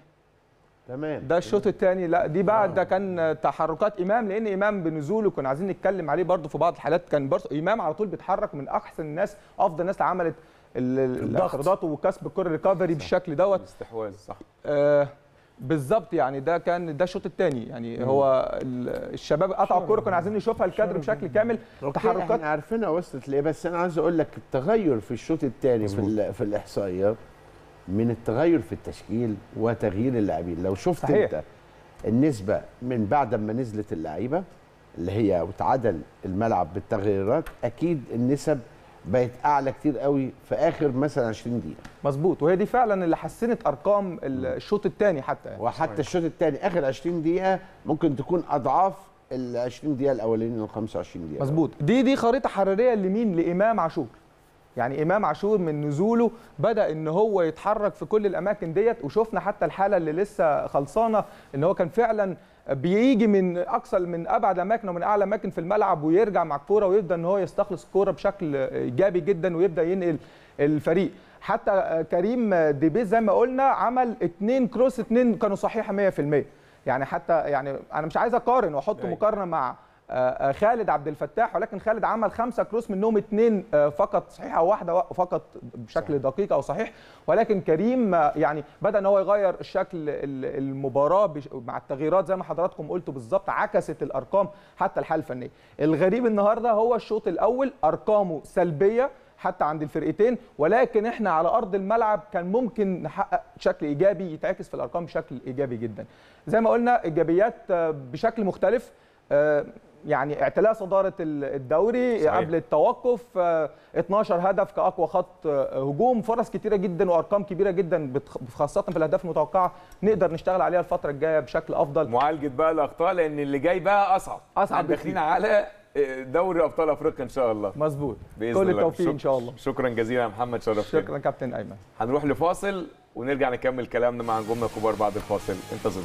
E: تمام
G: ده الشوط الثاني لا دي بعد ده كان تحركات امام لان امام بنزوله كنا عايزين نتكلم عليه برضه في بعض الحالات كان برضه امام على طول بيتحرك من احسن الناس افضل الناس اللي عملت ال- ال- الاعتراضات وكسب الكره ريكفري بالشكل دوت
A: الاستحواذ صح
G: آه بالظبط يعني ده كان ده الشوط الثاني يعني هو ال- الشباب قطعوا الكوره كنا عايزين نشوفها الكادر بشكل كامل
E: تحركات
G: تحركات
E: احنا عارفينها وصلت ليه بس انا عايز اقول لك التغير في الشوط الثاني في, ال- في الاحصائيات من التغير في التشكيل وتغيير اللاعبين لو شفت
G: صحيح.
E: انت النسبه من بعد ما نزلت اللعيبه اللي هي وتعادل الملعب بالتغييرات اكيد النسب بقت اعلى كتير قوي في اخر مثلا 20 دقيقه
G: مظبوط وهي دي فعلا اللي حسنت ارقام ال- الشوط الثاني حتى يعني.
E: وحتى الشوط الثاني اخر 20 دقيقه ممكن تكون اضعاف ال 20 دقيقه الاولانيين ال 25 دقيقه
G: مظبوط دي دي خريطه حراريه لمين لامام عاشور يعني امام عاشور من نزوله بدا ان هو يتحرك في كل الاماكن ديت وشفنا حتى الحاله اللي لسه خلصانه ان هو كان فعلا بيجي من اقصى من ابعد اماكن ومن اعلى اماكن في الملعب ويرجع مع الكوره ويبدا ان هو يستخلص الكوره بشكل ايجابي جدا ويبدا ينقل الفريق حتى كريم ديبيز زي ما قلنا عمل اتنين كروس اتنين كانوا صحيحه 100% يعني حتى يعني انا مش عايز اقارن واحط
A: أيوة.
G: مقارنه مع آه، آه، خالد عبد الفتاح ولكن خالد عمل خمسة كروس منهم اثنين فقط صحيح او واحده فقط بشكل دقيق او صحيح ولكن كريم آه، يعني بدا ان هو يغير الشكل ال- المباراه بش- مع التغييرات زي ما حضراتكم قلتوا بالظبط عكست الارقام حتى الحاله الفنيه الغريب النهارده هو الشوط الاول ارقامه سلبيه حتى عند الفرقتين ولكن احنا على ارض الملعب كان ممكن نحقق شكل ايجابي يتعكس في الارقام بشكل ايجابي جدا زي ما قلنا ايجابيات آه، بشكل مختلف آه، يعني اعتلاء صداره ال- الدوري
A: صحيح.
G: قبل التوقف آه، 12 هدف كاقوى خط آه، هجوم فرص كتيره جدا وارقام كبيره جدا بتخ- خاصه في الاهداف المتوقعه نقدر نشتغل عليها الفتره الجايه بشكل افضل
A: معالجه بقى الاخطاء لان اللي جاي بقى اصعب
G: أصعب
A: إحنا داخلين على دوري ابطال افريقيا ان شاء الله
G: مظبوط
A: باذن
G: كل
A: الله
G: التوفيق
A: شك-
G: ان شاء الله
A: شكرا جزيلا يا محمد شرفتنا
G: شكرا كابتن ايمن
A: هنروح لفاصل ونرجع نكمل كلامنا مع نجومنا الكبار بعد الفاصل انتظرونا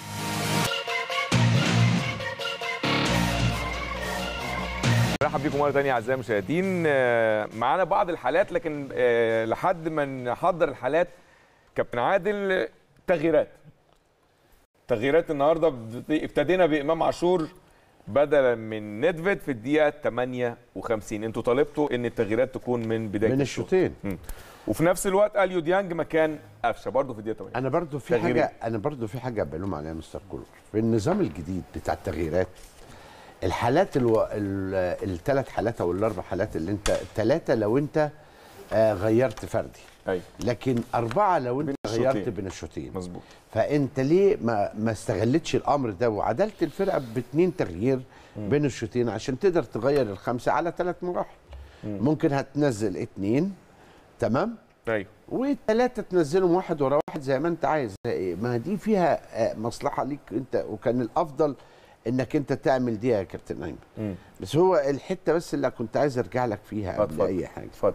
A: مرحب بيكم مره ثانيه اعزائي المشاهدين آه، معانا بعض الحالات لكن آه، لحد ما نحضر الحالات كابتن عادل تغييرات تغييرات النهارده بت- ابتدينا بامام عاشور بدلا من ندفيد في الدقيقه 58 انتوا طالبتوا ان التغييرات تكون من بدايه
E: من
A: الشوط.
E: الشوطين
A: وفي نفس الوقت اليو ديانج مكان قفشه برضه في الدقيقه 8
E: انا برضو في
A: تغييرين.
E: حاجه انا برضو في حاجه بلوم عليها مستر كولر في النظام الجديد بتاع التغييرات الحالات الو... الثلاث حالات او الاربع حالات اللي انت الثلاثه لو انت آه غيرت فردي
A: ايوه
E: لكن اربعه لو انت
A: بين
E: غيرت
A: الشوطين.
E: بين الشوطين
A: مظبوط
E: فانت ليه ما ما استغلتش الامر ده وعدلت الفرقه باثنين تغيير بين الشوطين عشان تقدر تغير الخمسه على ثلاث مراحل ممكن هتنزل اثنين تمام
A: ايوه
E: والثلاثه تنزلهم واحد ورا واحد زي ما انت عايز إيه، ما دي فيها آه، مصلحه ليك انت وكان الافضل انك انت تعمل دي يا كابتن ايمن
A: مم.
E: بس هو الحته بس اللي كنت عايز ارجع لك فيها قبل
A: اتفضل.
E: اي حاجه
A: اتفضل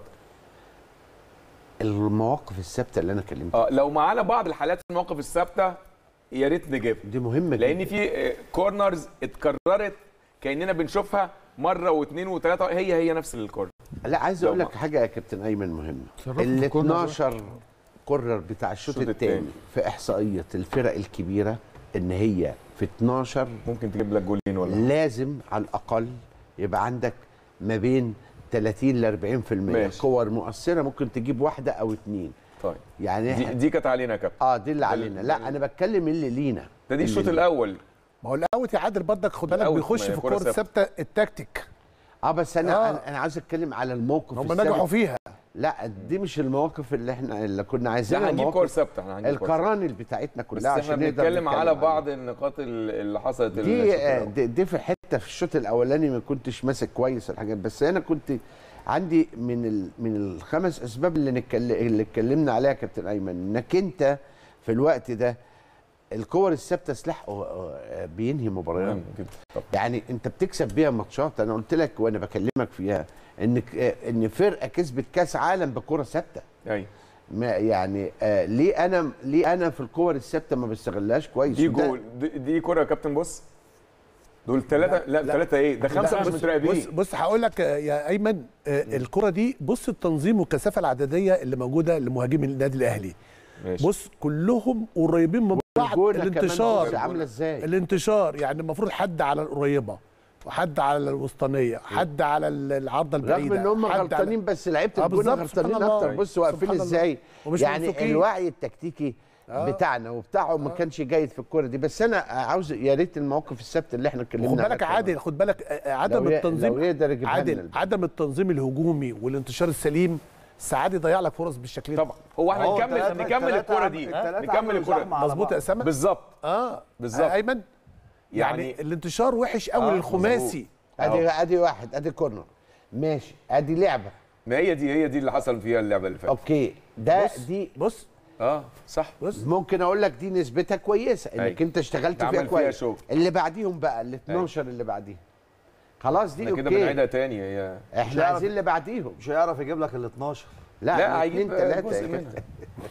E: المواقف الثابته اللي انا كلمت
A: اه لو معانا بعض الحالات في المواقف الثابته يا ريت نجيبها
E: دي مهمه
A: لان
E: جدا
A: في آه، كورنرز اتكررت كاننا بنشوفها مره واثنين وثلاثه هي هي نفس الكورنر
E: لا عايز
A: لو
E: اقول
A: ما-
E: لك حاجه يا كابتن ايمن مهمه
C: تصرفوا في
E: ال
C: الكورنر ده.
E: 12 كورنر بتاع الشوط
A: الشوط
E: الثاني
A: التاني.
E: في احصائيه الفرق الكبيره ان هي في 12
A: ممكن تجيب لك جولين ولا
E: لازم على الاقل يبقى عندك ما بين 30 ل 40%
A: ماشي.
E: كور مؤثره ممكن تجيب واحده او اتنين
A: طيب
E: يعني
A: دي,
E: إحنا-
A: دي كانت علينا يا كابتن
E: اه دي اللي
A: ده
E: علينا
A: ال-
E: لا انا بتكلم اللي لينا
A: ده دي الشوط
E: اللي-
A: الاول
B: ما هو الاوت يا عادل برضك خد بالك
A: الأوت
B: بيخش
A: ما هي
B: في
A: كرة
B: الكور الثابته التكتيك
E: اه بس انا
B: آه.
E: انا, أنا عاوز اتكلم على الموقف
B: هم
E: السابق.
B: نجحوا فيها
E: لا دي مش المواقف اللي احنا اللي كنا
A: لا
E: عايزينها
A: هنجيب كور
E: المواقف
A: ثابته احنا هنجيب كور ثابتة.
E: القرانل بتاعتنا
A: بس
E: كلها
A: احنا
E: عشان نقدر
A: بنتكلم على
E: عليها.
A: بعض النقاط ال- اللي حصلت الشوط
E: دي آه،
A: الأول.
E: دي, دي في حته في الشوط الاولاني ما كنتش ماسك كويس الحاجات بس انا كنت عندي من ال من الخمس اسباب اللي نتكلم اللي اتكلمنا عليها يا كابتن ايمن انك انت في الوقت ده الكور الثابته سلاح آه، بينهي مباريات
A: مهم جدا طب
E: يعني انت بتكسب بيها ماتشات انا قلت لك وانا بكلمك فيها انك آه، ان فرقه كسبت كاس عالم بكره ثابته
A: ايوه
E: ما يعني آه ليه انا ليه انا في الكور الثابته ما بستغلهاش كويس
A: دي
E: وده-
A: جول دي, دي كوره يا كابتن بص دول ثلاثه لا
B: لا.
A: ثلاثه ايه ده خمسه
B: لا،
A: مش
B: بص- بص
A: متراقبين
B: بص هقول لك آه، يا ايمن آه، الكره دي بص التنظيم والكثافه العدديه اللي موجوده لمهاجمي النادي الاهلي
A: ماشي
B: بص كلهم قريبين من بعض
E: والجولة كمان بص
B: الانتشار
E: عامله ازاي
B: الانتشار يعني المفروض حد على القريبه وحد على الوسطانيه حد على ال- العارضه البعيده
E: رغم ان هم
B: حد على-
E: غلطانين بس لعيبه
B: آه،
E: الجون
B: بالظبط، سبحان
E: غلطانين
B: الله.
E: اكتر بص واقفين
B: سبحان الله.
E: ازاي
B: ومش
E: يعني
B: ممسوكين.
E: الوعي التكتيكي
B: آه.
E: بتاعنا وبتاعهم ما كانش جيد في الكوره دي بس انا عاوز يا ريت المواقف الثابته اللي احنا اتكلمنا
B: خد
E: عنها
B: بالك
E: كمان.
B: عادل خد بالك آه، آه، عدم
E: لو ي-
B: التنظيم
E: لو يقدر يجيبها لنا
B: عادل
E: الباقي.
B: عدم التنظيم الهجومي والانتشار السليم ساعات يضيع لك فرص بالشكل ده
A: طبعا هو احنا
D: هو
A: نكمل
D: التلاتة-
A: نكمل
D: التلاتة
A: الكوره
D: عم-
A: دي
D: التلاتة
A: نكمل
D: عملوا
A: الكوره
D: زحمة على
B: مظبوط
D: بعض.
B: يا اسامه
A: بالظبط
B: اه
A: بالظبط.
B: آه، ايمن يعني,
A: يعني
B: الانتشار وحش قوي
A: آه،
B: للخماسي
E: ادي ادي واحد ادي كورنر ماشي ادي لعبه
A: ما هي دي هي دي اللي حصل فيها اللعبه اللي فاتت
E: اوكي ده
B: بص
E: دي
B: بص
A: اه صح
B: بص
E: ممكن اقول لك دي نسبتها كويسه انك
A: أيوة.
E: انت اشتغلت
A: اتعمل
E: فيها
A: فيها
E: كويس
A: شغل.
E: اللي بعديهم بقى ال 12 اللي بعديهم خلاص دي
A: احنا كده
E: اوكي
A: بنعيدها تاني هي
E: احنا
D: مش هيعرف-
E: عايزين اللي بعديهم
D: مش هيعرف يجيب لك ال 12
E: لا,
A: لا
E: لا
A: هيجيب
E: اثنين ثلاثه
A: جزء
E: يا
A: منها.
E: كابتن.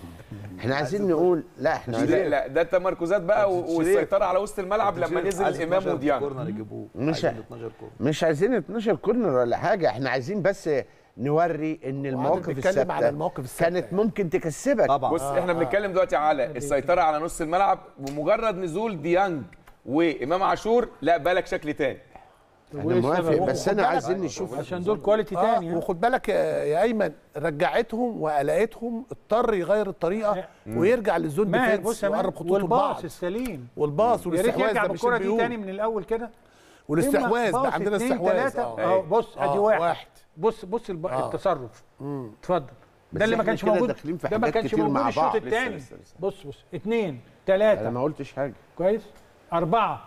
E: احنا عايزين نقول لا احنا
A: لا
E: عايزين
A: لا ده التمركزات بقى و-
D: شريف.
A: والسيطره على وسط الملعب لما نزل
D: عايز
A: امام
D: 12
A: وديانج
D: كورنر يجيبوه
E: مش
D: عايزين 12 كورنر
E: مش عايزين 12 كورنر ولا حاجه احنا عايزين بس نوري ان المواقف
B: بيتكلم على
E: الثابته
B: المواقف الثابته
E: كانت ممكن تكسبك
D: طبعا
A: بص احنا بنتكلم دلوقتي على السيطره على نص الملعب بمجرد نزول ديانج وامام عاشور لا بالك شكل تاني
E: انا موافق بس انا
B: بالك-
E: عايزين نشوف
C: عشان دول كواليتي
B: آه
C: تاني
B: وخد بالك يا يا ايمن رجعتهم وقلقتهم اضطر يغير الطريقه ويرجع للزون
C: ماهر
B: ديفنس
C: بص يا
B: ويقرب
C: ماهر
B: خطوط
C: والباص
B: البعض
C: السليم
B: والباص
C: يا ريت
B: والاستحواذ
C: يرجع
B: ده مش
C: بالكره دي
B: البيوت.
C: تاني من الاول كده
B: والاستحواذ
C: باص
B: ده عندنا
C: اتنين
B: استحواذ
C: تلاتة.
B: آه.
C: اهو بص ادي
B: آه،
C: واحد.
B: واحد.
C: بص بص الب...
B: آه.
C: التصرف اتفضل
E: بس
C: ده اللي ما
E: إحنا
C: كانش
E: كده
C: موجود
E: داخلين في
C: ده ما
E: حاجات
C: كانش
E: كتير
C: موجود
E: مع
C: الشوط
E: بعض.
A: لسه-
C: الثاني
A: لسه- لسه.
C: بص بص اثنين
E: انا
C: ثلاثة
E: ما قلتش حاجه
C: كويس أربعة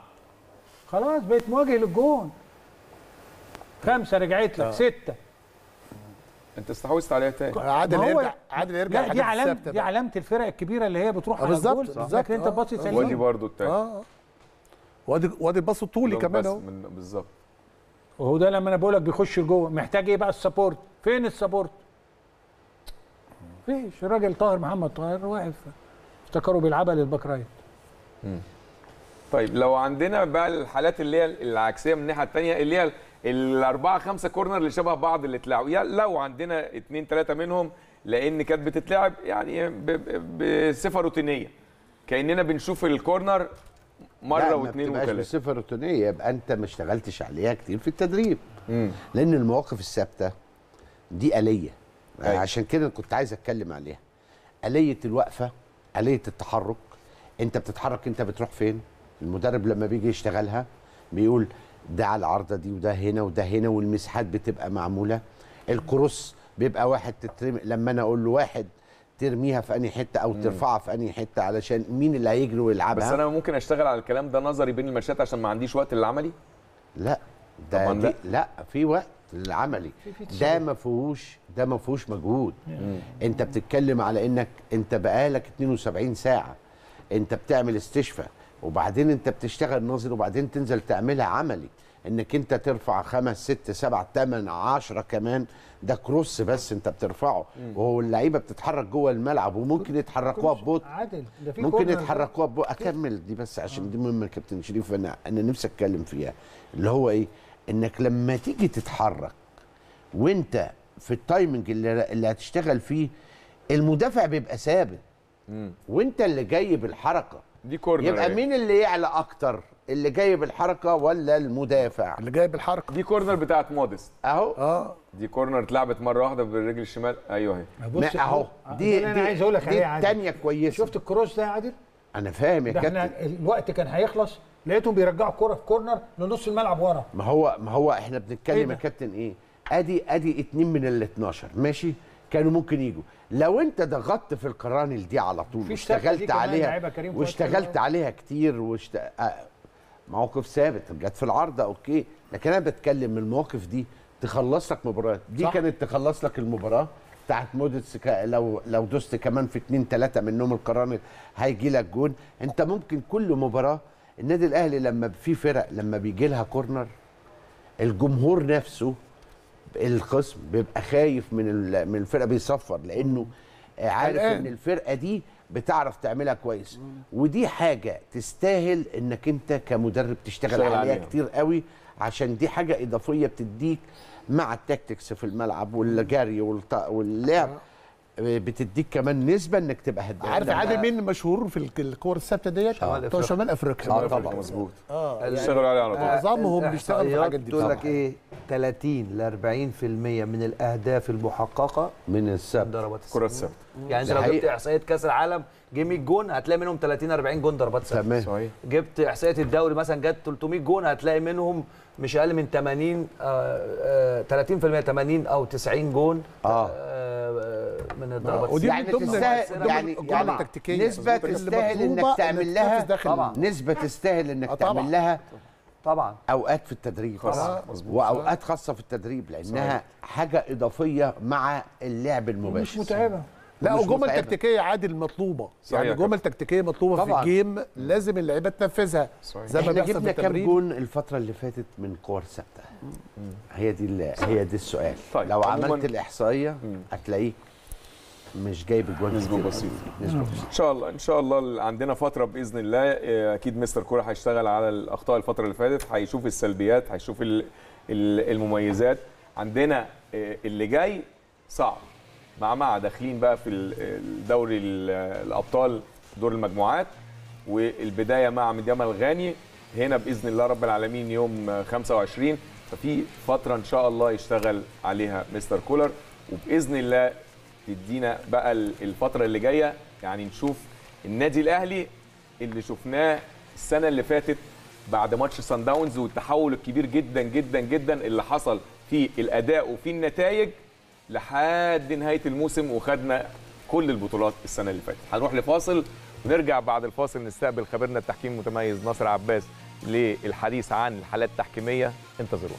C: خلاص بقيت مواجه للجون خمسة رجعت لك ستة
A: انت استحوذت عليها تاني
B: عادل
C: ما هو-
B: يرجع عادل يرجع
C: لا دي
B: الحاجات
C: علامة
B: الثابتة
C: دي
B: بقى.
C: علامة الفرق الكبيرة اللي هي بتروح
B: آه،
C: على
B: بالظبط،
C: الجول
B: بالظبط.
C: لكن انت
B: آه،
C: باصي
B: آه.
C: سليم
A: ودي برضو التاني
B: اه وادي وادي الباص الطولي كمان
A: بس
B: اهو
A: من- بالظبط
C: وهو ده لما انا بقول لك بيخش لجوه محتاج ايه بقى السبورت فين السبورت فيش الراجل طاهر محمد طاهر واقف افتكروا بيلعبها للباك رايت
A: طيب لو عندنا بقى الحالات اللي هي العكسيه من الناحيه الثانيه اللي هي الاربعه خمسه كورنر اللي شبه بعض اللي اتلعبوا يعني لو عندنا اثنين ثلاثه منهم لان كانت بتتلعب يعني ب- ب- بصفه روتينيه كاننا بنشوف الكورنر مره
E: لا،
A: واثنين
E: ما بتبقاش
A: وثلاثه
E: بصفه روتينيه يبقى انت ما اشتغلتش عليها كتير في التدريب
A: مم.
E: لان المواقف الثابته دي آلية
A: أيوة.
E: عشان كده كنت عايز اتكلم عليها آلية الوقفة آلية التحرك انت بتتحرك انت بتروح فين المدرب لما بيجي يشتغلها بيقول ده على العارضة دي وده هنا وده هنا والمساحات بتبقى معمولة الكروس بيبقى واحد تترمي لما انا اقول له واحد ترميها في انهي حته او ترفعها في انهي حته علشان مين اللي هيجري
A: بس
E: ويلعبها
A: انا ممكن اشتغل على الكلام ده نظري بين الماتشات عشان ما عنديش وقت للعملي
E: لا ده
A: طبعاً
E: دي
A: لا.
E: لا في وقت للعملي ده ما فيهوش ده ما فيهوش مجهود انت بتتكلم على انك انت بقالك 72 ساعه انت بتعمل استشفاء وبعدين انت بتشتغل نظري وبعدين تنزل تعملها عملي انك انت ترفع خمس ست سبع ثمان عشرة كمان ده كروس بس انت بترفعه وهو اللعيبه بتتحرك جوه الملعب وممكن يتحركوها ببطء
C: عادل ده في
E: ممكن
C: كورنر
E: يتحركوها ببطء اكمل دي بس عشان دي مهمه كابتن شريف انا انا نفسي اتكلم فيها اللي هو ايه انك لما تيجي تتحرك وانت في التايمنج اللي, اللي هتشتغل فيه المدافع بيبقى ثابت
A: مم.
E: وانت اللي جاي بالحركه
A: دي كورنر
E: يبقى
A: أهي.
E: مين اللي يعلى اكتر اللي جاي بالحركه ولا المدافع
B: اللي جاي بالحركه
A: دي كورنر بتاعت مودست
E: اهو
B: اه
A: دي كورنر اتلعبت مره واحده بالرجل الشمال ايوه اهي
C: بص
E: ما اهو
C: ده
E: دي
C: اللي انا عايز اقول لك
E: دي
C: عليه يا عادل.
E: الثانيه كويسه
C: شفت الكروس ده يا عادل
E: انا فاهم يا
C: ده
E: كابتن
C: احنا الوقت كان هيخلص لقيتهم بيرجعوا الكرة في كورنر لنص الملعب ورا
E: ما هو ما هو احنا
C: إيه
E: بنتكلم
C: ده؟
E: يا كابتن ايه ادي ادي اتنين من ال 12 ماشي كانوا ممكن يجوا لو انت ضغطت في القرانل دي على طول
C: في اشتغل دي
E: واشتغلت
C: كمان
E: عليها
C: لعيبة كريم فؤاد
E: واشتغلت
C: حلوة.
E: عليها كتير واشت... آه، موقف ثابت جت في العارضه اوكي لكن انا بتكلم من المواقف دي تخلص لك مباراه دي
B: صح.
E: صح. كانت تخلص لك المباراه بتاعت مودتس كا- لو لو دوست كمان في اتنين تلاته منهم القرانل هيجي لك جون انت ممكن كل مباراه النادي الاهلي لما في فرق لما بيجي لها كورنر الجمهور نفسه الخصم بيبقى خايف من ال- من الفرقه بيصفر لانه عارف
B: قلقان.
E: ان الفرقه دي بتعرف تعملها كويس ودي حاجه تستاهل انك انت كمدرب تشتغل
A: تشتغل
E: عليها
A: عليها.
E: كتير قوي عشان دي حاجه اضافيه بتديك مع التكتكس في الملعب والجري والط- واللعب بتديك كمان نسبه انك تبقى هداف
B: عارف
E: ده
B: عادل مين مشهور في الك- الكور الثابته ديت؟
D: شمال
B: بتوع
D: أفريقيا.
B: شمال افريقيا
E: آه، طبعا.
A: مظبوط
B: اه
A: اشتغلوا عليه على طول
B: معظمهم بيشتغلوا في
D: الإحصائيات
B: الحاجات دي
D: تقول لك
B: طبعاً.
D: ايه 30 ل 40% من الاهداف المحققه
E: من السبت
D: ضربات
A: كرة
D: الثابته
A: الثابته
D: يعني انت
E: ده
D: لو جبت
E: حقيقي.
D: احصائيه كاس العالم جه 100 جون هتلاقي منهم 30 40 جون ضربات ثابته
E: تمام
A: صحيح
D: جبت احصائيه الدوري مثلا جت 300 جون هتلاقي منهم مش اقل من 80 آه، آه، 30% 80 او 90 جون
E: آه.
D: آه، من الضربات
B: ودي
E: يعني
B: من ضمن
E: تستاهل
B: ضمن
E: يعني
B: الجمل
E: يعني
B: التكتيكيه
E: نسبه
B: اللي
E: تستاهل
B: مطلوبة
E: انك تعمل
B: تنفذ
E: لها
B: داخل
D: طبعاً.
E: نسبه تستاهل انك
B: آه، طبعاً.
E: تعمل لها
D: طبعا
E: اوقات في التدريب
A: طبعاً. مظبوط.
E: واوقات خاصه في التدريب لانها حاجه اضافيه مع اللعب
C: مش
E: المباشر
C: متعبه
B: لا
E: مش
B: وجمل
E: متعبة.
B: تكتيكيه عادل مطلوبه
A: صحيح
B: يعني
A: يا
B: جمل تكتيكيه مطلوبه في
E: طبعاً.
B: الجيم لازم اللعيبه تنفذها
A: صحيح.
B: زي ما
E: احنا
B: بيحصل في
E: جبنا كام
B: التمرين
E: جون الفتره اللي فاتت من كور ثابته هي دي ال- هي دي السؤال
A: طيب،
E: لو
A: عموماً-
E: عملت الاحصائيه هتلاقيه مش جايب الجوان
A: نسبة
E: كتير.
A: بسيطة.
E: نسبه بسيطه
A: ان شاء الله ان شاء الله عندنا فتره باذن الله آه، اكيد مستر كوره هيشتغل على الاخطاء الفتره اللي فاتت هيشوف السلبيات هيشوف ال- ال- المميزات عندنا آه، اللي جاي صعب مع مع داخلين بقى في ال- الدوري ال- الابطال دور المجموعات والبدايه مع مديام الغاني هنا باذن الله رب العالمين يوم آه، 25 ففي فتره ان شاء الله يشتغل عليها مستر كولر وباذن الله تدينا بقى ال- الفتره اللي جايه يعني نشوف النادي الاهلي اللي شفناه السنه اللي فاتت بعد ماتش سان داونز والتحول الكبير جدا جدا جدا اللي حصل في الاداء وفي النتائج لحد نهايه الموسم وخدنا كل البطولات السنه اللي فاتت هنروح لفاصل ونرجع بعد الفاصل نستقبل خبيرنا التحكيم المتميز ناصر عباس للحديث عن الحالات التحكيميه انتظرونا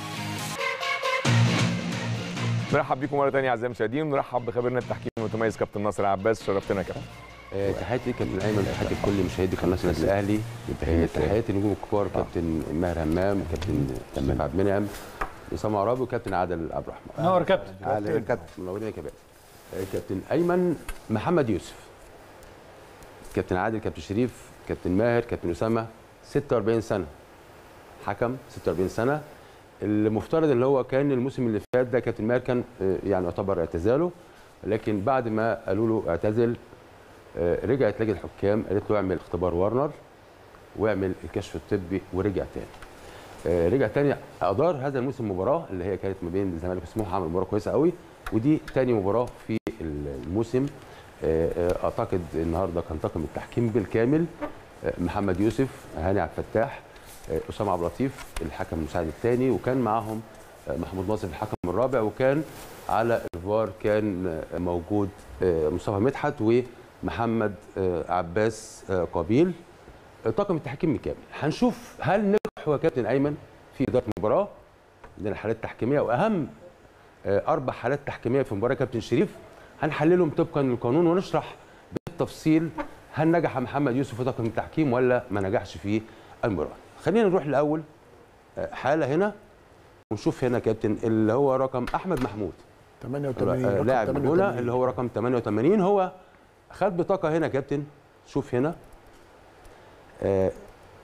A: نرحب بيكم مره ثانيه اعزائي المشاهدين ونرحب بخبيرنا التحكيم المتميز كابتن ناصر عباس شرفتنا يا كابتن
H: آه، تحياتي كابتن ايمن تحياتي لكل مشاهدي قناه النادي الاهلي آه، تحياتي لنجوم الكبار كابتن ماهر همام كابتن تمام عبد المنعم اسامه عرابي وكابتن عادل عبد الرحمن
C: نور كابتن
E: على كابتن
H: منورين يا كابتن آه، كابتن ايمن محمد يوسف كابتن عادل كابتن شريف كابتن ماهر كابتن اسامه 46 سنه حكم 46 سنه المفترض اللي هو كان الموسم اللي فات ده كابتن ماهر كان آه، يعني يعتبر اعتزاله لكن بعد ما قالوا له اعتزل آه، رجعت لجنه الحكام قالت له اعمل اختبار ورنر واعمل الكشف الطبي ورجع تاني آه، رجع تاني ادار هذا الموسم مباراه اللي هي كانت ما بين الزمالك وسموحه عمل مباراه كويسه قوي ودي تاني مباراه في الموسم آه، آه، اعتقد النهارده كان طاقم التحكيم بالكامل آه، محمد يوسف هاني عبد الفتاح آه، اسامه عبد اللطيف الحكم المساعد الثاني وكان معاهم آه، محمود ناصر الحكم الرابع وكان على الفار كان آه، موجود آه، مصطفى مدحت ومحمد آه، عباس آه، قابيل آه، طاقم التحكيم بالكامل هنشوف هل نجحوا يا كابتن ايمن في اداره المباراه عندنا حالات تحكيميه واهم آه، اربع حالات تحكيميه في مباراه كابتن شريف هنحللهم طبقا للقانون ونشرح بالتفصيل هل نجح محمد يوسف في طاقم التحكيم ولا ما نجحش في المباراه خلينا نروح الاول آه، حاله هنا ونشوف هنا كابتن اللي هو رقم احمد محمود
B: 88
H: آه،
B: رقم
H: لاعب
B: 88.
H: هنا اللي هو رقم 88 هو خد بطاقه هنا كابتن شوف هنا آه،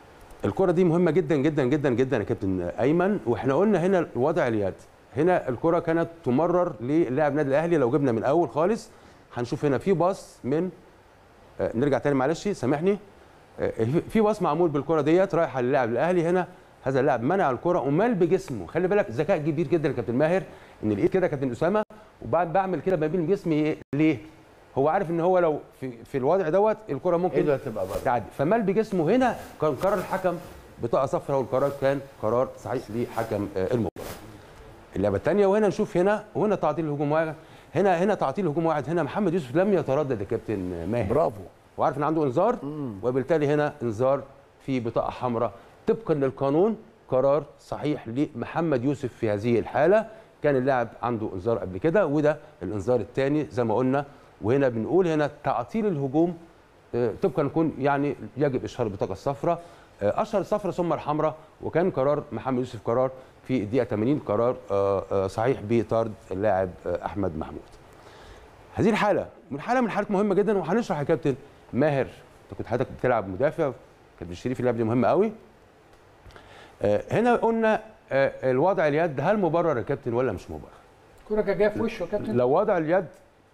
H: الكره دي مهمه جدا جدا جدا جدا يا كابتن ايمن واحنا قلنا هنا وضع اليد هنا الكره كانت تمرر للاعب النادي الاهلي لو جبنا من الاول خالص هنشوف هنا في باص من آه، نرجع تاني معلش سامحني آه، في باص معمول بالكره ديت رايحه للاعب الاهلي هنا هذا اللاعب منع الكره ومال بجسمه خلي بالك ذكاء كبير جدا يا كابتن ماهر ان الايد كده يا كابتن اسامه وبعد بعمل كده ما بين جسمي إيه؟ ليه هو عارف ان هو لو في, في الوضع دوت الكره ممكن
E: ايده هتبقى بره
H: تعدي فمال بجسمه هنا كان قرار الحكم بطاقه صفراء والقرار كان قرار صحيح لحكم آه، المباراه اللعبه الثانيه وهنا نشوف هنا وهنا تعطيل الهجوم واحد هنا هنا تعطيل هجوم واحد هنا محمد يوسف لم يتردد يا كابتن ماهر
B: برافو
H: وعارف ان عنده انذار وبالتالي هنا انذار في بطاقه حمراء طبقا للقانون قرار صحيح لمحمد يوسف في هذه الحاله كان اللاعب عنده انذار قبل كده وده الانذار الثاني زي ما قلنا وهنا بنقول هنا تعطيل الهجوم آه، طبقا يكون يعني يجب اشهار البطاقه الصفراء آه، اشهر الصفراء ثم الحمراء وكان قرار محمد يوسف قرار في الدقيقه 80 قرار آه، آه، صحيح بطرد اللاعب آه، احمد محمود هذه الحاله من حاله من الحالات مهمه جدا وهنشرح يا كابتن ماهر انت كنت حضرتك بتلعب مدافع كابتن شريف اللعبه دي مهمه قوي آه، هنا قلنا آه، الوضع اليد هل مبرر يا كابتن ولا مش مبرر
C: الكوره كانت جايه في وشه يا كابتن
H: لو وضع اليد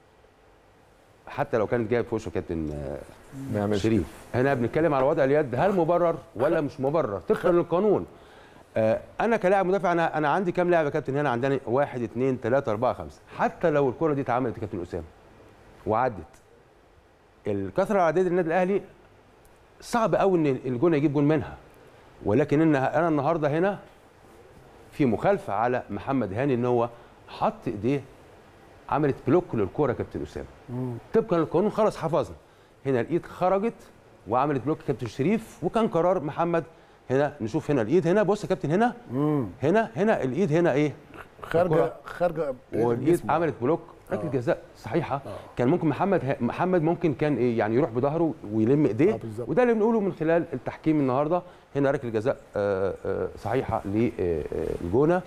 H: حتى لو كانت جايه في وشه كابتن آه،
A: ما يعملش
H: شريف هنا بنتكلم على وضع اليد هل مبرر ولا مش مبرر طبقا للقانون آه، انا كلاعب مدافع انا انا عندي كام لاعب يا كابتن هنا عندنا واحد اثنين ثلاثه اربعه خمسه حتى لو الكره دي اتعملت يا كابتن اسامه وعدت الكثره العدديه للنادي الاهلي صعب قوي ان الجون يجيب جون منها ولكن ان انا النهارده هنا في مخالفه على محمد هاني ان هو حط ايديه عملت بلوك للكوره يا كابتن اسامه طبقا للقانون خلاص حفظنا هنا الايد خرجت وعملت بلوك كابتن شريف وكان قرار محمد هنا نشوف هنا الايد هنا بص يا كابتن هنا هنا هنا الايد هنا ايه
B: خارجه خارجه
H: والايد
B: الجسم.
H: عملت بلوك ركله جزاء صحيحه كان ممكن محمد ه... محمد ممكن كان ايه يعني يروح بظهره ويلم ايديه
B: آه، بالظبط.
H: وده اللي بنقوله من خلال التحكيم النهارده هنا ركله جزاء آه، آه، صحيحه للجونه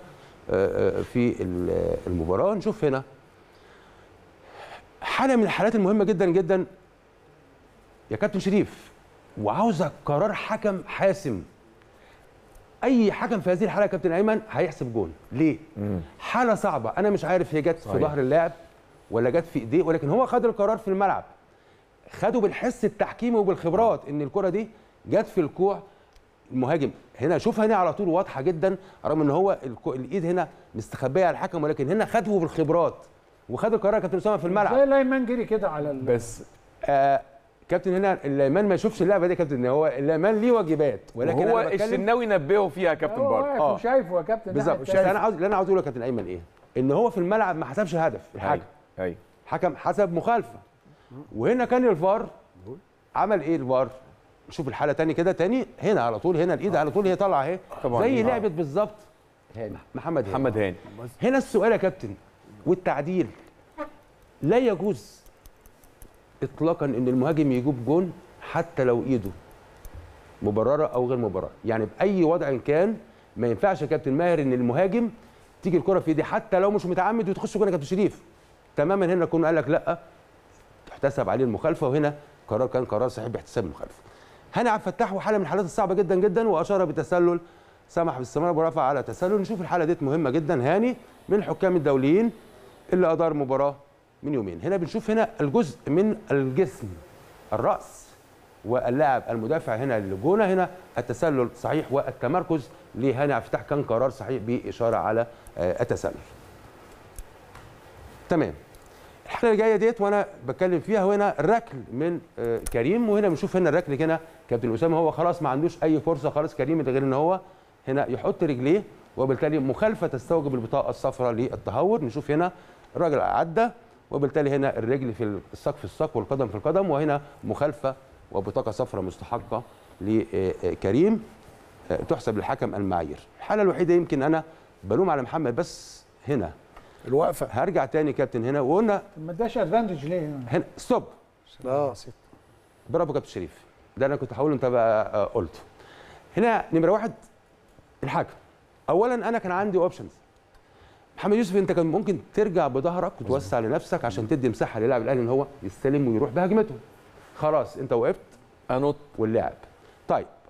H: في ال- المباراه نشوف هنا حاله من الحالات المهمه جدا جدا يا كابتن شريف وعاوزك قرار حكم حاسم اي حكم في هذه الحاله يا كابتن ايمن هيحسب جون ليه حاله صعبه انا مش عارف هي جت في
A: صحيح.
H: ظهر اللاعب ولا جت في ايديه ولكن هو خد القرار في الملعب خده بالحس التحكيمي وبالخبرات ان الكره دي جت في الكوع المهاجم هنا شوف هنا على طول واضحه جدا رغم ان هو الكو- الايد هنا مستخبيه على الحكم ولكن هنا خده بالخبرات وخد القرار يا كابتن اسامه في الملعب
C: زي لايمان جري كده على ال...
A: بس
H: آه كابتن هنا اللامان ما يشوفش اللعبه دي يا كابتن هو اللامان ليه واجبات ولكن
A: هو
H: أنا بتكلم
A: الشناوي نبهه فيها يا كابتن
C: هو
A: برضه
C: واقف
H: آه.
C: وشايفه يا كابتن
H: بالظبط
C: ناحية
H: بس انا عاوز اللي انا عاوز اقوله يا كابتن ايمن ايه ان هو في الملعب ما حسبش هدف الحكم
A: ايوه
H: حكم حسب مخالفه وهنا كان الفار عمل ايه الفار شوف الحاله تاني كده تاني هنا على طول هنا الايد على طول هي طالعه اهي
A: طبعاً.
H: زي
A: آه.
H: لعبه بالظبط محمد هاني
A: محمد هاني
H: هنا السؤال يا كابتن والتعديل لا يجوز اطلاقا ان المهاجم يجيب جون حتى لو ايده مبرره او غير مبرره يعني باي وضع كان ما ينفعش يا كابتن ماهر ان المهاجم تيجي الكره في ايديه حتى لو مش متعمد وتخش جون يا كابتن شريف تماما هنا كنا قال لك لا تحتسب عليه المخالفه وهنا قرار كان قرار صحيح باحتساب المخالفه هاني عبد الفتاح وحاله من الحالات الصعبه جدا جدا واشار بالتسلل سمح باستمرار برفع على تسلل نشوف الحاله ديت مهمه جدا هاني من الحكام الدوليين اللي ادار مباراه من يومين هنا بنشوف هنا الجزء من الجسم الراس واللاعب المدافع هنا للجونه هنا التسلل صحيح والتمركز لهاني عبد الفتاح كان قرار صحيح باشاره على آه، التسلل تمام الحاله اللي جايه ديت وانا بتكلم فيها هنا الركل من آه، كريم وهنا بنشوف هنا الركل هنا كابتن اسامه هو خلاص ما عندوش اي فرصه خلاص كريم غير ان هو هنا يحط رجليه وبالتالي مخالفه تستوجب البطاقه الصفراء للتهور نشوف هنا الراجل عدى وبالتالي هنا الرجل في الساق في الساق والقدم في القدم وهنا مخالفه وبطاقه صفراء مستحقه لكريم آه، تحسب للحكم المعايير الحاله الوحيده يمكن انا بلوم على محمد بس هنا
B: الوقفه
H: هرجع تاني كابتن هنا وقلنا
C: ما اداش ادفانتج ليه
H: هنا ستوب
B: اه
H: برافو كابتن شريف ده انا كنت هقوله انت بقى آه، قلته هنا نمره واحد الحكم اولا انا كان عندي اوبشنز محمد يوسف انت كان ممكن ترجع بظهرك وتوسع لنفسك عشان تدي مساحه للاعب الاهلي ان هو يستلم ويروح بهجمته خلاص انت وقفت
A: انط
H: واللاعب طيب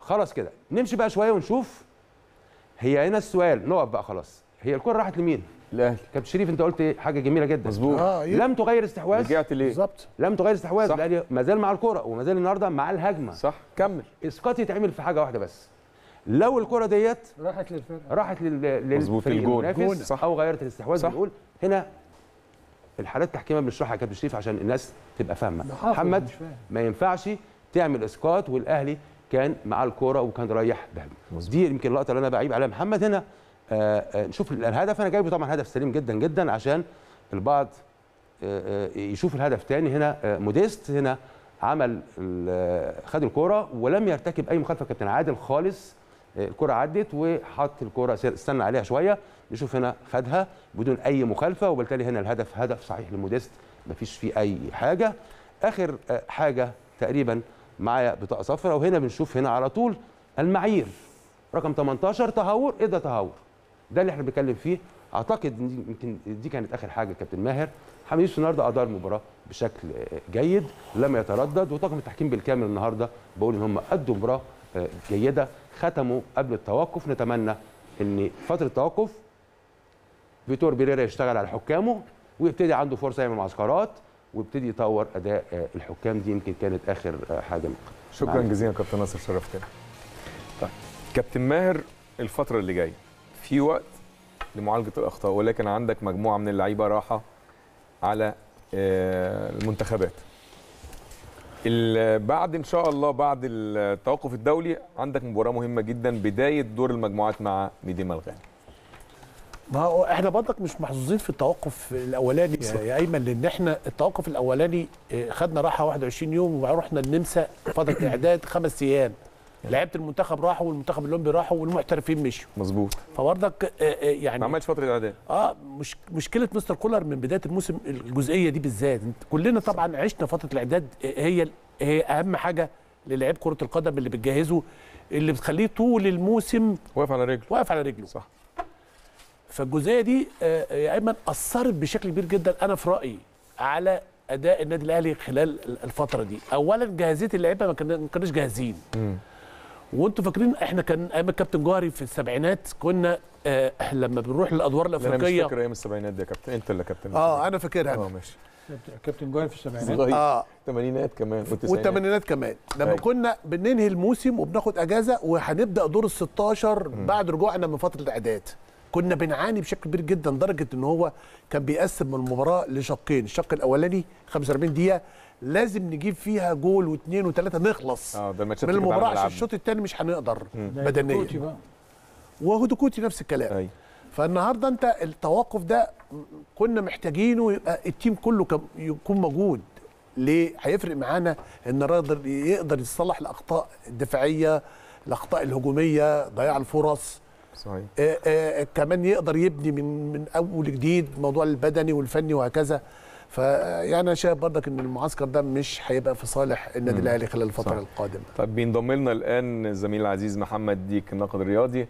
H: خلاص كده نمشي بقى شويه ونشوف هي هنا السؤال نقف بقى خلاص هي الكره راحت لمين
A: الاهلي
H: كابتن شريف انت قلت إيه؟ حاجه جميله جدا
A: مظبوط
B: اه إيه؟
H: لم تغير استحواذ
A: رجعت ليه
B: بالظبط
H: لم تغير استحواذ
A: صح.
H: الاهلي ما زال مع الكره وما زال النهارده مع الهجمه
A: صح كمل
H: اسقاط يتعمل في حاجه واحده بس لو الكره ديت
C: راحت للفرقه
H: راحت لل
A: مظبوط،
H: للفريق
A: الجون.
H: المنافس
A: جون، صح.
H: او غيرت الاستحواذ
A: صح.
H: بنقول هنا الحالات التحكيميه بنشرحها يا كابتن شريف عشان الناس تبقى فاهمه
C: ده حافظ
H: محمد
C: مش فاهم.
H: ما ينفعش تعمل اسقاط والاهلي كان مع الكوره وكان رايح بهجمه دي يمكن اللقطه اللي انا بعيب عليها محمد هنا آه آه نشوف الهدف انا جايبه طبعا هدف سليم جدا جدا عشان البعض آه آه يشوف الهدف تاني هنا آه موديست هنا عمل ال- آه، خد الكوره ولم يرتكب اي مخالفه كابتن عادل خالص آه، الكره عدت وحط الكوره استنى عليها شويه نشوف هنا خدها بدون اي مخالفه وبالتالي هنا الهدف هدف صحيح لموديست مفيش فيه اي حاجه اخر آه، حاجه تقريبا معايا بطاقه صفراء وهنا بنشوف هنا على طول المعايير رقم 18 تهور ايه ده تهور ده اللي احنا بنتكلم فيه اعتقد إن دي يمكن دي كانت اخر حاجه كابتن ماهر حميد يوسف النهارده ادار المباراه بشكل آه، جيد لم يتردد وطاقم التحكيم بالكامل النهارده بقول ان هم ادوا مباراه آه، جيده ختموا قبل التوقف نتمنى ان فتره التوقف فيتور بيريرا يشتغل على حكامه ويبتدي عنده فرصه يعمل معسكرات ويبتدي يطور اداء آه، الحكام دي يمكن كانت اخر آه، حاجه
A: شكرا
H: معاك.
A: جزيلا كابتن ناصر شرفتنا طيب كابتن ماهر الفتره اللي جايه في وقت لمعالجه الاخطاء ولكن عندك مجموعه من اللعيبه راحه على آه، المنتخبات ال- بعد ان شاء الله بعد التوقف الدولي عندك مباراه مهمه جدا بدايه دور المجموعات مع ميديما الغاني
B: ما هو احنا برضك مش محظوظين في التوقف الاولاني يا- يا ايمن لان احنا التوقف الاولاني اه، خدنا راحه 21 يوم ورحنا النمسا فتره اعداد خمس ايام لعيبه المنتخب راحوا والمنتخب الاولمبي راحوا والمحترفين مشوا
A: مظبوط
B: فبرضك اه، اه،
A: ما
B: يعني
A: عملتش فتره اعداد
B: اه مش مشكله مستر كولر من بدايه الموسم الجزئيه دي بالذات انت- كلنا طبعا عشنا فتره الاعداد اه، هي هي اهم حاجه للاعيب كره القدم اللي بتجهزه اللي بتخليه طول الموسم
A: واقف على رجله
B: واقف على رجله
A: صح
B: فالجزئيه دي آه، يا ايمن اثرت بشكل كبير جدا انا في رايي على اداء النادي الاهلي خلال الفتره دي اولا جاهزيه اللعيبه ما كنا- ما كانوش جاهزين
A: مم.
B: وانتوا فاكرين احنا كان ايام الكابتن جوهري في السبعينات كنا آه لما بنروح للادوار
A: لا، انا مش
B: الافريقيه
A: فاكر ايام السبعينات دي يا كابتن انت اللي كابتن
B: اه انا فاكرها
A: اه
B: أنا.
A: ماشي
C: كابتن جوهر في السبعينات
A: صغير
B: اه
A: الثمانينات كمان والتسعينات
B: والثمانينات كمان لما
A: أيوة.
B: كنا بننهي الموسم وبناخد اجازه وهنبدا دور ال 16 بعد رجوعنا من فتره الاعداد كنا بنعاني بشكل كبير جدا لدرجه ان هو كان بيقسم المباراه لشقين الشق الاولاني 45 دقيقه لازم نجيب فيها جول واثنين وثلاثه نخلص
A: اه ده الماتشات
B: من
A: اللي كانت
B: المباراه
A: على
B: عشان
A: ملعبنا.
B: الشوط الثاني مش هنقدر
C: ده
B: بدنيا
C: كوتي بقى
B: وهدوكوتي نفس الكلام
A: ايوه
B: فالنهارده انت التوقف ده كنا محتاجينه يبقى التيم كله كم- يكون موجود ليه هيفرق معانا ان الراجل يقدر يصلح الاخطاء الدفاعيه الاخطاء الهجوميه ضياع الفرص
A: صحيح
B: آه آه كمان يقدر يبني من من اول جديد موضوع البدني والفني وهكذا فيعني انا شايف برضك ان المعسكر ده مش هيبقى في صالح النادي
A: مم.
B: الاهلي خلال الفتره
A: صح.
B: القادمه
A: طب بينضم لنا الان الزميل العزيز محمد ديك الناقد الرياضي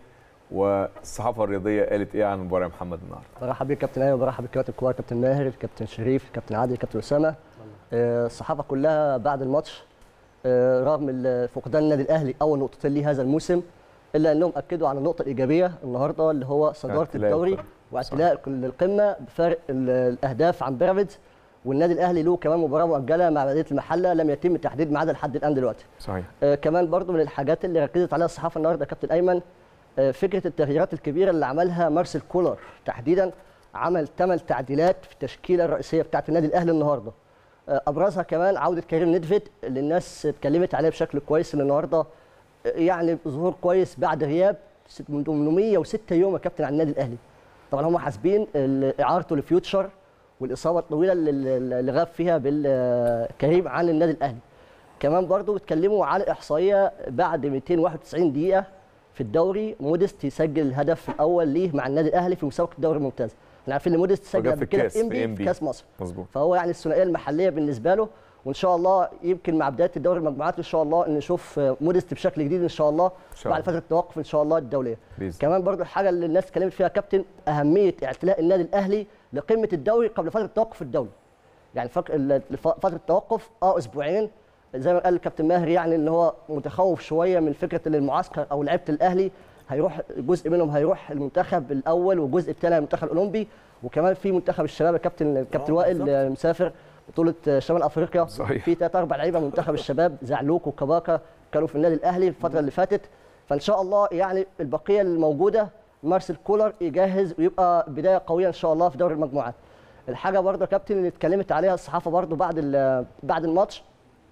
A: والصحافه الرياضيه قالت ايه عن المباراه يا محمد النهارده
I: برحب بيك كابتن ايمن برحب بالكابتن الكبار كابتن ماهر كابتن شريف كابتن عادل كابتن اسامه آه، الصحافه كلها بعد الماتش آه، رغم ال- فقدان النادي الاهلي اول نقطتين ليه هذا الموسم الا انهم اكدوا على النقطه الايجابيه النهارده اللي هو صداره
A: اعتلاء
I: الدوري
A: القمة.
I: واعتلاء كل القمه بفارق ال- الاهداف عن بيراميدز والنادي الاهلي له كمان مباراه مؤجله مع بلديه المحله لم يتم تحديد ميعادها لحد الان دلوقتي
A: صحيح
I: آه، كمان برضو من الحاجات اللي ركزت عليها الصحافه النهارده يا كابتن ايمن آه، فكره التغييرات الكبيره اللي عملها مارسيل كولر تحديدا عمل ثمان تعديلات في التشكيله الرئيسيه بتاعه النادي الاهلي النهارده آه، ابرزها كمان عوده كريم ندفد اللي الناس اتكلمت عليه بشكل كويس اللي النهارده آه، يعني ظهور كويس بعد غياب ست- من 806 يوم يا كابتن عن النادي الاهلي طبعا هم حاسبين ال- اعارته لفيوتشر والاصابه الطويله اللي- اللي اللي غاب فيها بالكريم عن النادي الاهلي كمان برضو اتكلموا على الاحصائيه بعد 291 دقيقه في الدوري موديست يسجل الهدف الاول ليه مع النادي الاهلي في مسابقه الدوري الممتاز احنا عارفين ان موديست سجل
A: وجاب
I: قبل
A: في
I: كده
A: الكاس،
I: في
A: في
I: انبي
A: MB.
I: في كاس مصر
A: مظبوط
I: فهو يعني الثنائيه المحليه بالنسبه له وان شاء الله يمكن مع بدايه الدوري المجموعات ان شاء الله ان نشوف موديست بشكل جديد ان شاء الله
A: شاء
I: بعد
A: الله.
I: فتره التوقف ان شاء الله الدوليه
A: بإذن
I: كمان برضو الحاجه اللي الناس اتكلمت فيها يا كابتن اهميه اعتلاء النادي الاهلي لقمه الدوري قبل فتره التوقف الدولي يعني فك... ال- الف- فتره التوقف اه اسبوعين زي ما قال الكابتن ماهر يعني ان هو متخوف شويه من فكره ان المعسكر او لعيبه الاهلي هيروح جزء منهم هيروح المنتخب الاول والجزء الثاني المنتخب الاولمبي وكمان في منتخب الشباب الكابتن الكابتن
B: آه،
I: وائل
B: بالظبط.
I: آه، مسافر بطوله آه، شمال افريقيا
A: صحيح.
I: في ثلاث اربع لعيبه من منتخب الشباب زعلوك وكباكا كانوا في النادي الاهلي الفتره اللي فاتت فان شاء الله يعني البقيه الموجوده مارسيل كولر يجهز ويبقى بدايه قويه ان شاء الله في دوري المجموعات الحاجه برضه يا كابتن اللي اتكلمت عليها الصحافه برضه بعد ال- بعد الماتش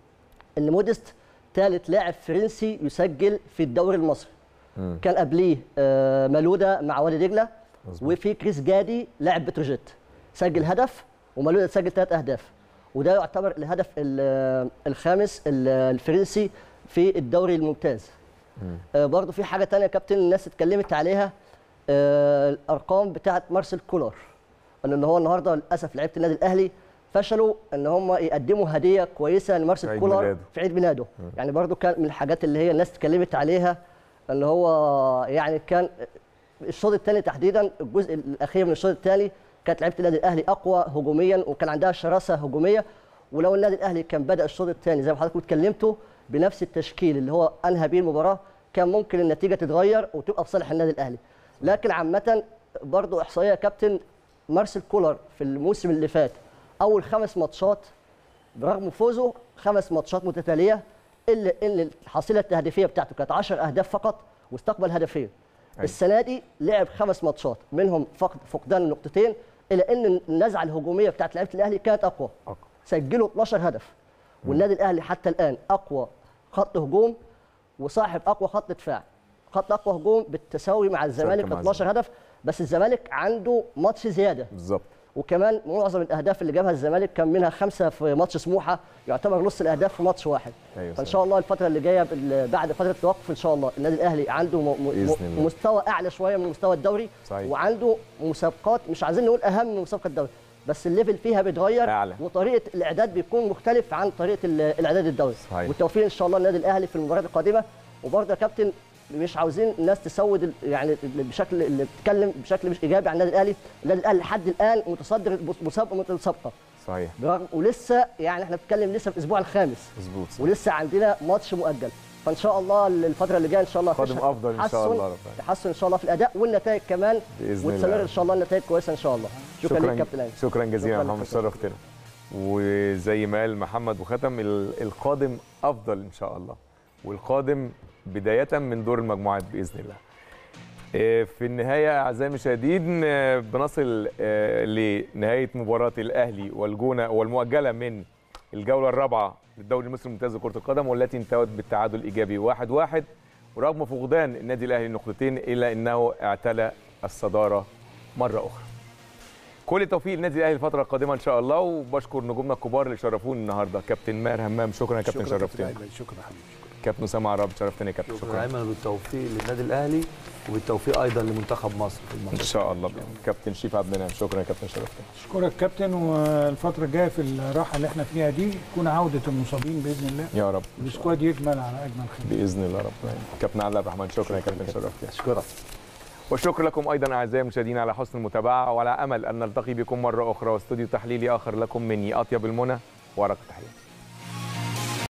I: ان موديست ثالث لاعب فرنسي يسجل في الدوري المصري
A: مم.
I: كان قبليه آه، مالودا مع وادي دجله
A: مظبوط.
I: وفي كريس جادي لاعب بتروجيت سجل هدف ومالودا سجل ثلاث اهداف وده يعتبر الهدف ال- الخامس ال- الفرنسي في الدوري الممتاز آه، برضه في حاجه تانية يا كابتن الناس اتكلمت عليها آه، الارقام بتاعه مارسيل كولر ان إن هو النهارده للاسف لعيبه النادي الاهلي فشلوا ان هم يقدموا هديه كويسه
A: في
I: لمارسيل
A: عيد
I: كولر
A: ميلاده.
I: في عيد ميلاده يعني برضو كان من الحاجات اللي هي الناس اتكلمت عليها ان هو يعني كان الشوط الثاني تحديدا الجزء الاخير من الشوط الثاني كانت لعيبه النادي الاهلي اقوى هجوميا وكان عندها شراسه هجوميه ولو النادي الاهلي كان بدا الشوط الثاني زي ما حضراتكم اتكلمتوا بنفس التشكيل اللي هو انهى بيه المباراه كان ممكن النتيجه تتغير وتبقى في صالح النادي الاهلي لكن عامه برضو احصائيه يا كابتن مارسيل كولر في الموسم اللي فات اول خمس ماتشات برغم فوزه خمس ماتشات متتاليه الا ان الحصيله التهديفيه بتاعته كانت 10 اهداف فقط واستقبل هدفين
A: أيوة.
I: السنه دي لعب خمس ماتشات منهم فقد فقدان النقطتين الا ان النزعه الهجوميه بتاعت لعيبه الاهلي كانت اقوى
A: أقوى.
I: سجلوا 12 هدف والنادي الاهلي حتى الان اقوى خط هجوم وصاحب اقوى خط دفاع خط اقوى هجوم بالتساوي مع الزمالك
A: مع
I: 12 هدف بس الزمالك عنده ماتش زياده
A: بالظبط
I: وكمان معظم الاهداف اللي جابها الزمالك كان منها خمسه في ماتش سموحه يعتبر نص الاهداف في ماتش واحد
A: أيوة
I: فان
A: صحيح.
I: شاء الله الفتره اللي جايه بال- بعد فتره التوقف ان شاء الله النادي الاهلي عنده م- م-
A: بإذن الله.
I: مستوى اعلى شويه من مستوى الدوري
A: صحيح.
I: وعنده مسابقات مش عايزين نقول اهم من مسابقه الدوري بس الليفل فيها بيتغير
A: أعلى.
I: وطريقه الاعداد بيكون مختلف عن طريقه ال- الاعداد الدوري
A: صحيح.
I: والتوفيق ان شاء الله للنادي الاهلي في المباريات القادمه وبرضه يا كابتن مش عاوزين الناس تسود ال- يعني بشكل اللي بتتكلم بشكل مش ايجابي عن النادي الاهلي النادي الاهلي لحد الان متصدر المسابقه متسابقه
A: صحيح
I: برغم ولسه يعني احنا بنتكلم لسه في الاسبوع الخامس
A: مظبوط
I: ولسه عندنا ماتش مؤجل فان شاء الله الفتره اللي جايه ان شاء الله
A: قادم
I: تشهد
A: أفضل إن شاء
I: تحسن-
A: الله ربنا.
I: تحسن ان شاء الله في الاداء والنتائج كمان
A: بإذن
I: وتستمر
A: الله.
I: ان شاء الله النتائج كويسه ان شاء الله شكرا, لك كابتن ايمن
A: شكرا جزيلا يا
I: شكراً
A: محمد
I: لك.
A: شرفتنا وزي ما قال محمد وختم ال- القادم افضل ان شاء الله والقادم بدايه من دور المجموعات باذن الله آه، في النهايه اعزائي المشاهدين آه، بنصل آه، لنهايه مباراه الاهلي والجونه والمؤجله من الجوله الرابعه للدوري المصري الممتاز لكره القدم والتي انتهت بالتعادل الايجابي 1-1 واحد واحد ورغم فقدان النادي الاهلي نقطتين الا انه اعتلى الصداره مره اخرى كل التوفيق للنادي الاهلي الفتره القادمه ان شاء الله وبشكر نجومنا الكبار اللي شرفوني النهارده كابتن ماهر همام شكرا يا كابتن
B: شكرا
A: شرفتني
B: أيمن، شكرا حبيبي شكرا
A: كابتن اسامه عرب شرفتني يا كابتن
D: شكرا
A: شكرا
D: ايمن بالتوفيق للنادي الاهلي وبالتوفيق ايضا لمنتخب مصر في
A: ان
D: الماتش
A: شاء الله بإذن. كابتن شيف عبد المنعم شكرا يا كابتن شرفتني
C: اشكرك كابتن والفتره الجايه في الراحه اللي احنا فيها دي تكون عوده المصابين باذن الله
A: يا رب
C: والسكواد يكمل على اجمل خير
A: باذن الله رب العالمين. كابتن عادل عبد الرحمن شكرا يا كابتن شرفتني
E: اشكرك
A: والشكر لكم ايضا اعزائي المشاهدين على حسن المتابعه وعلى امل ان نلتقي بكم مره اخرى واستوديو تحليلي اخر لكم مني اطيب المنى ورقه تحيه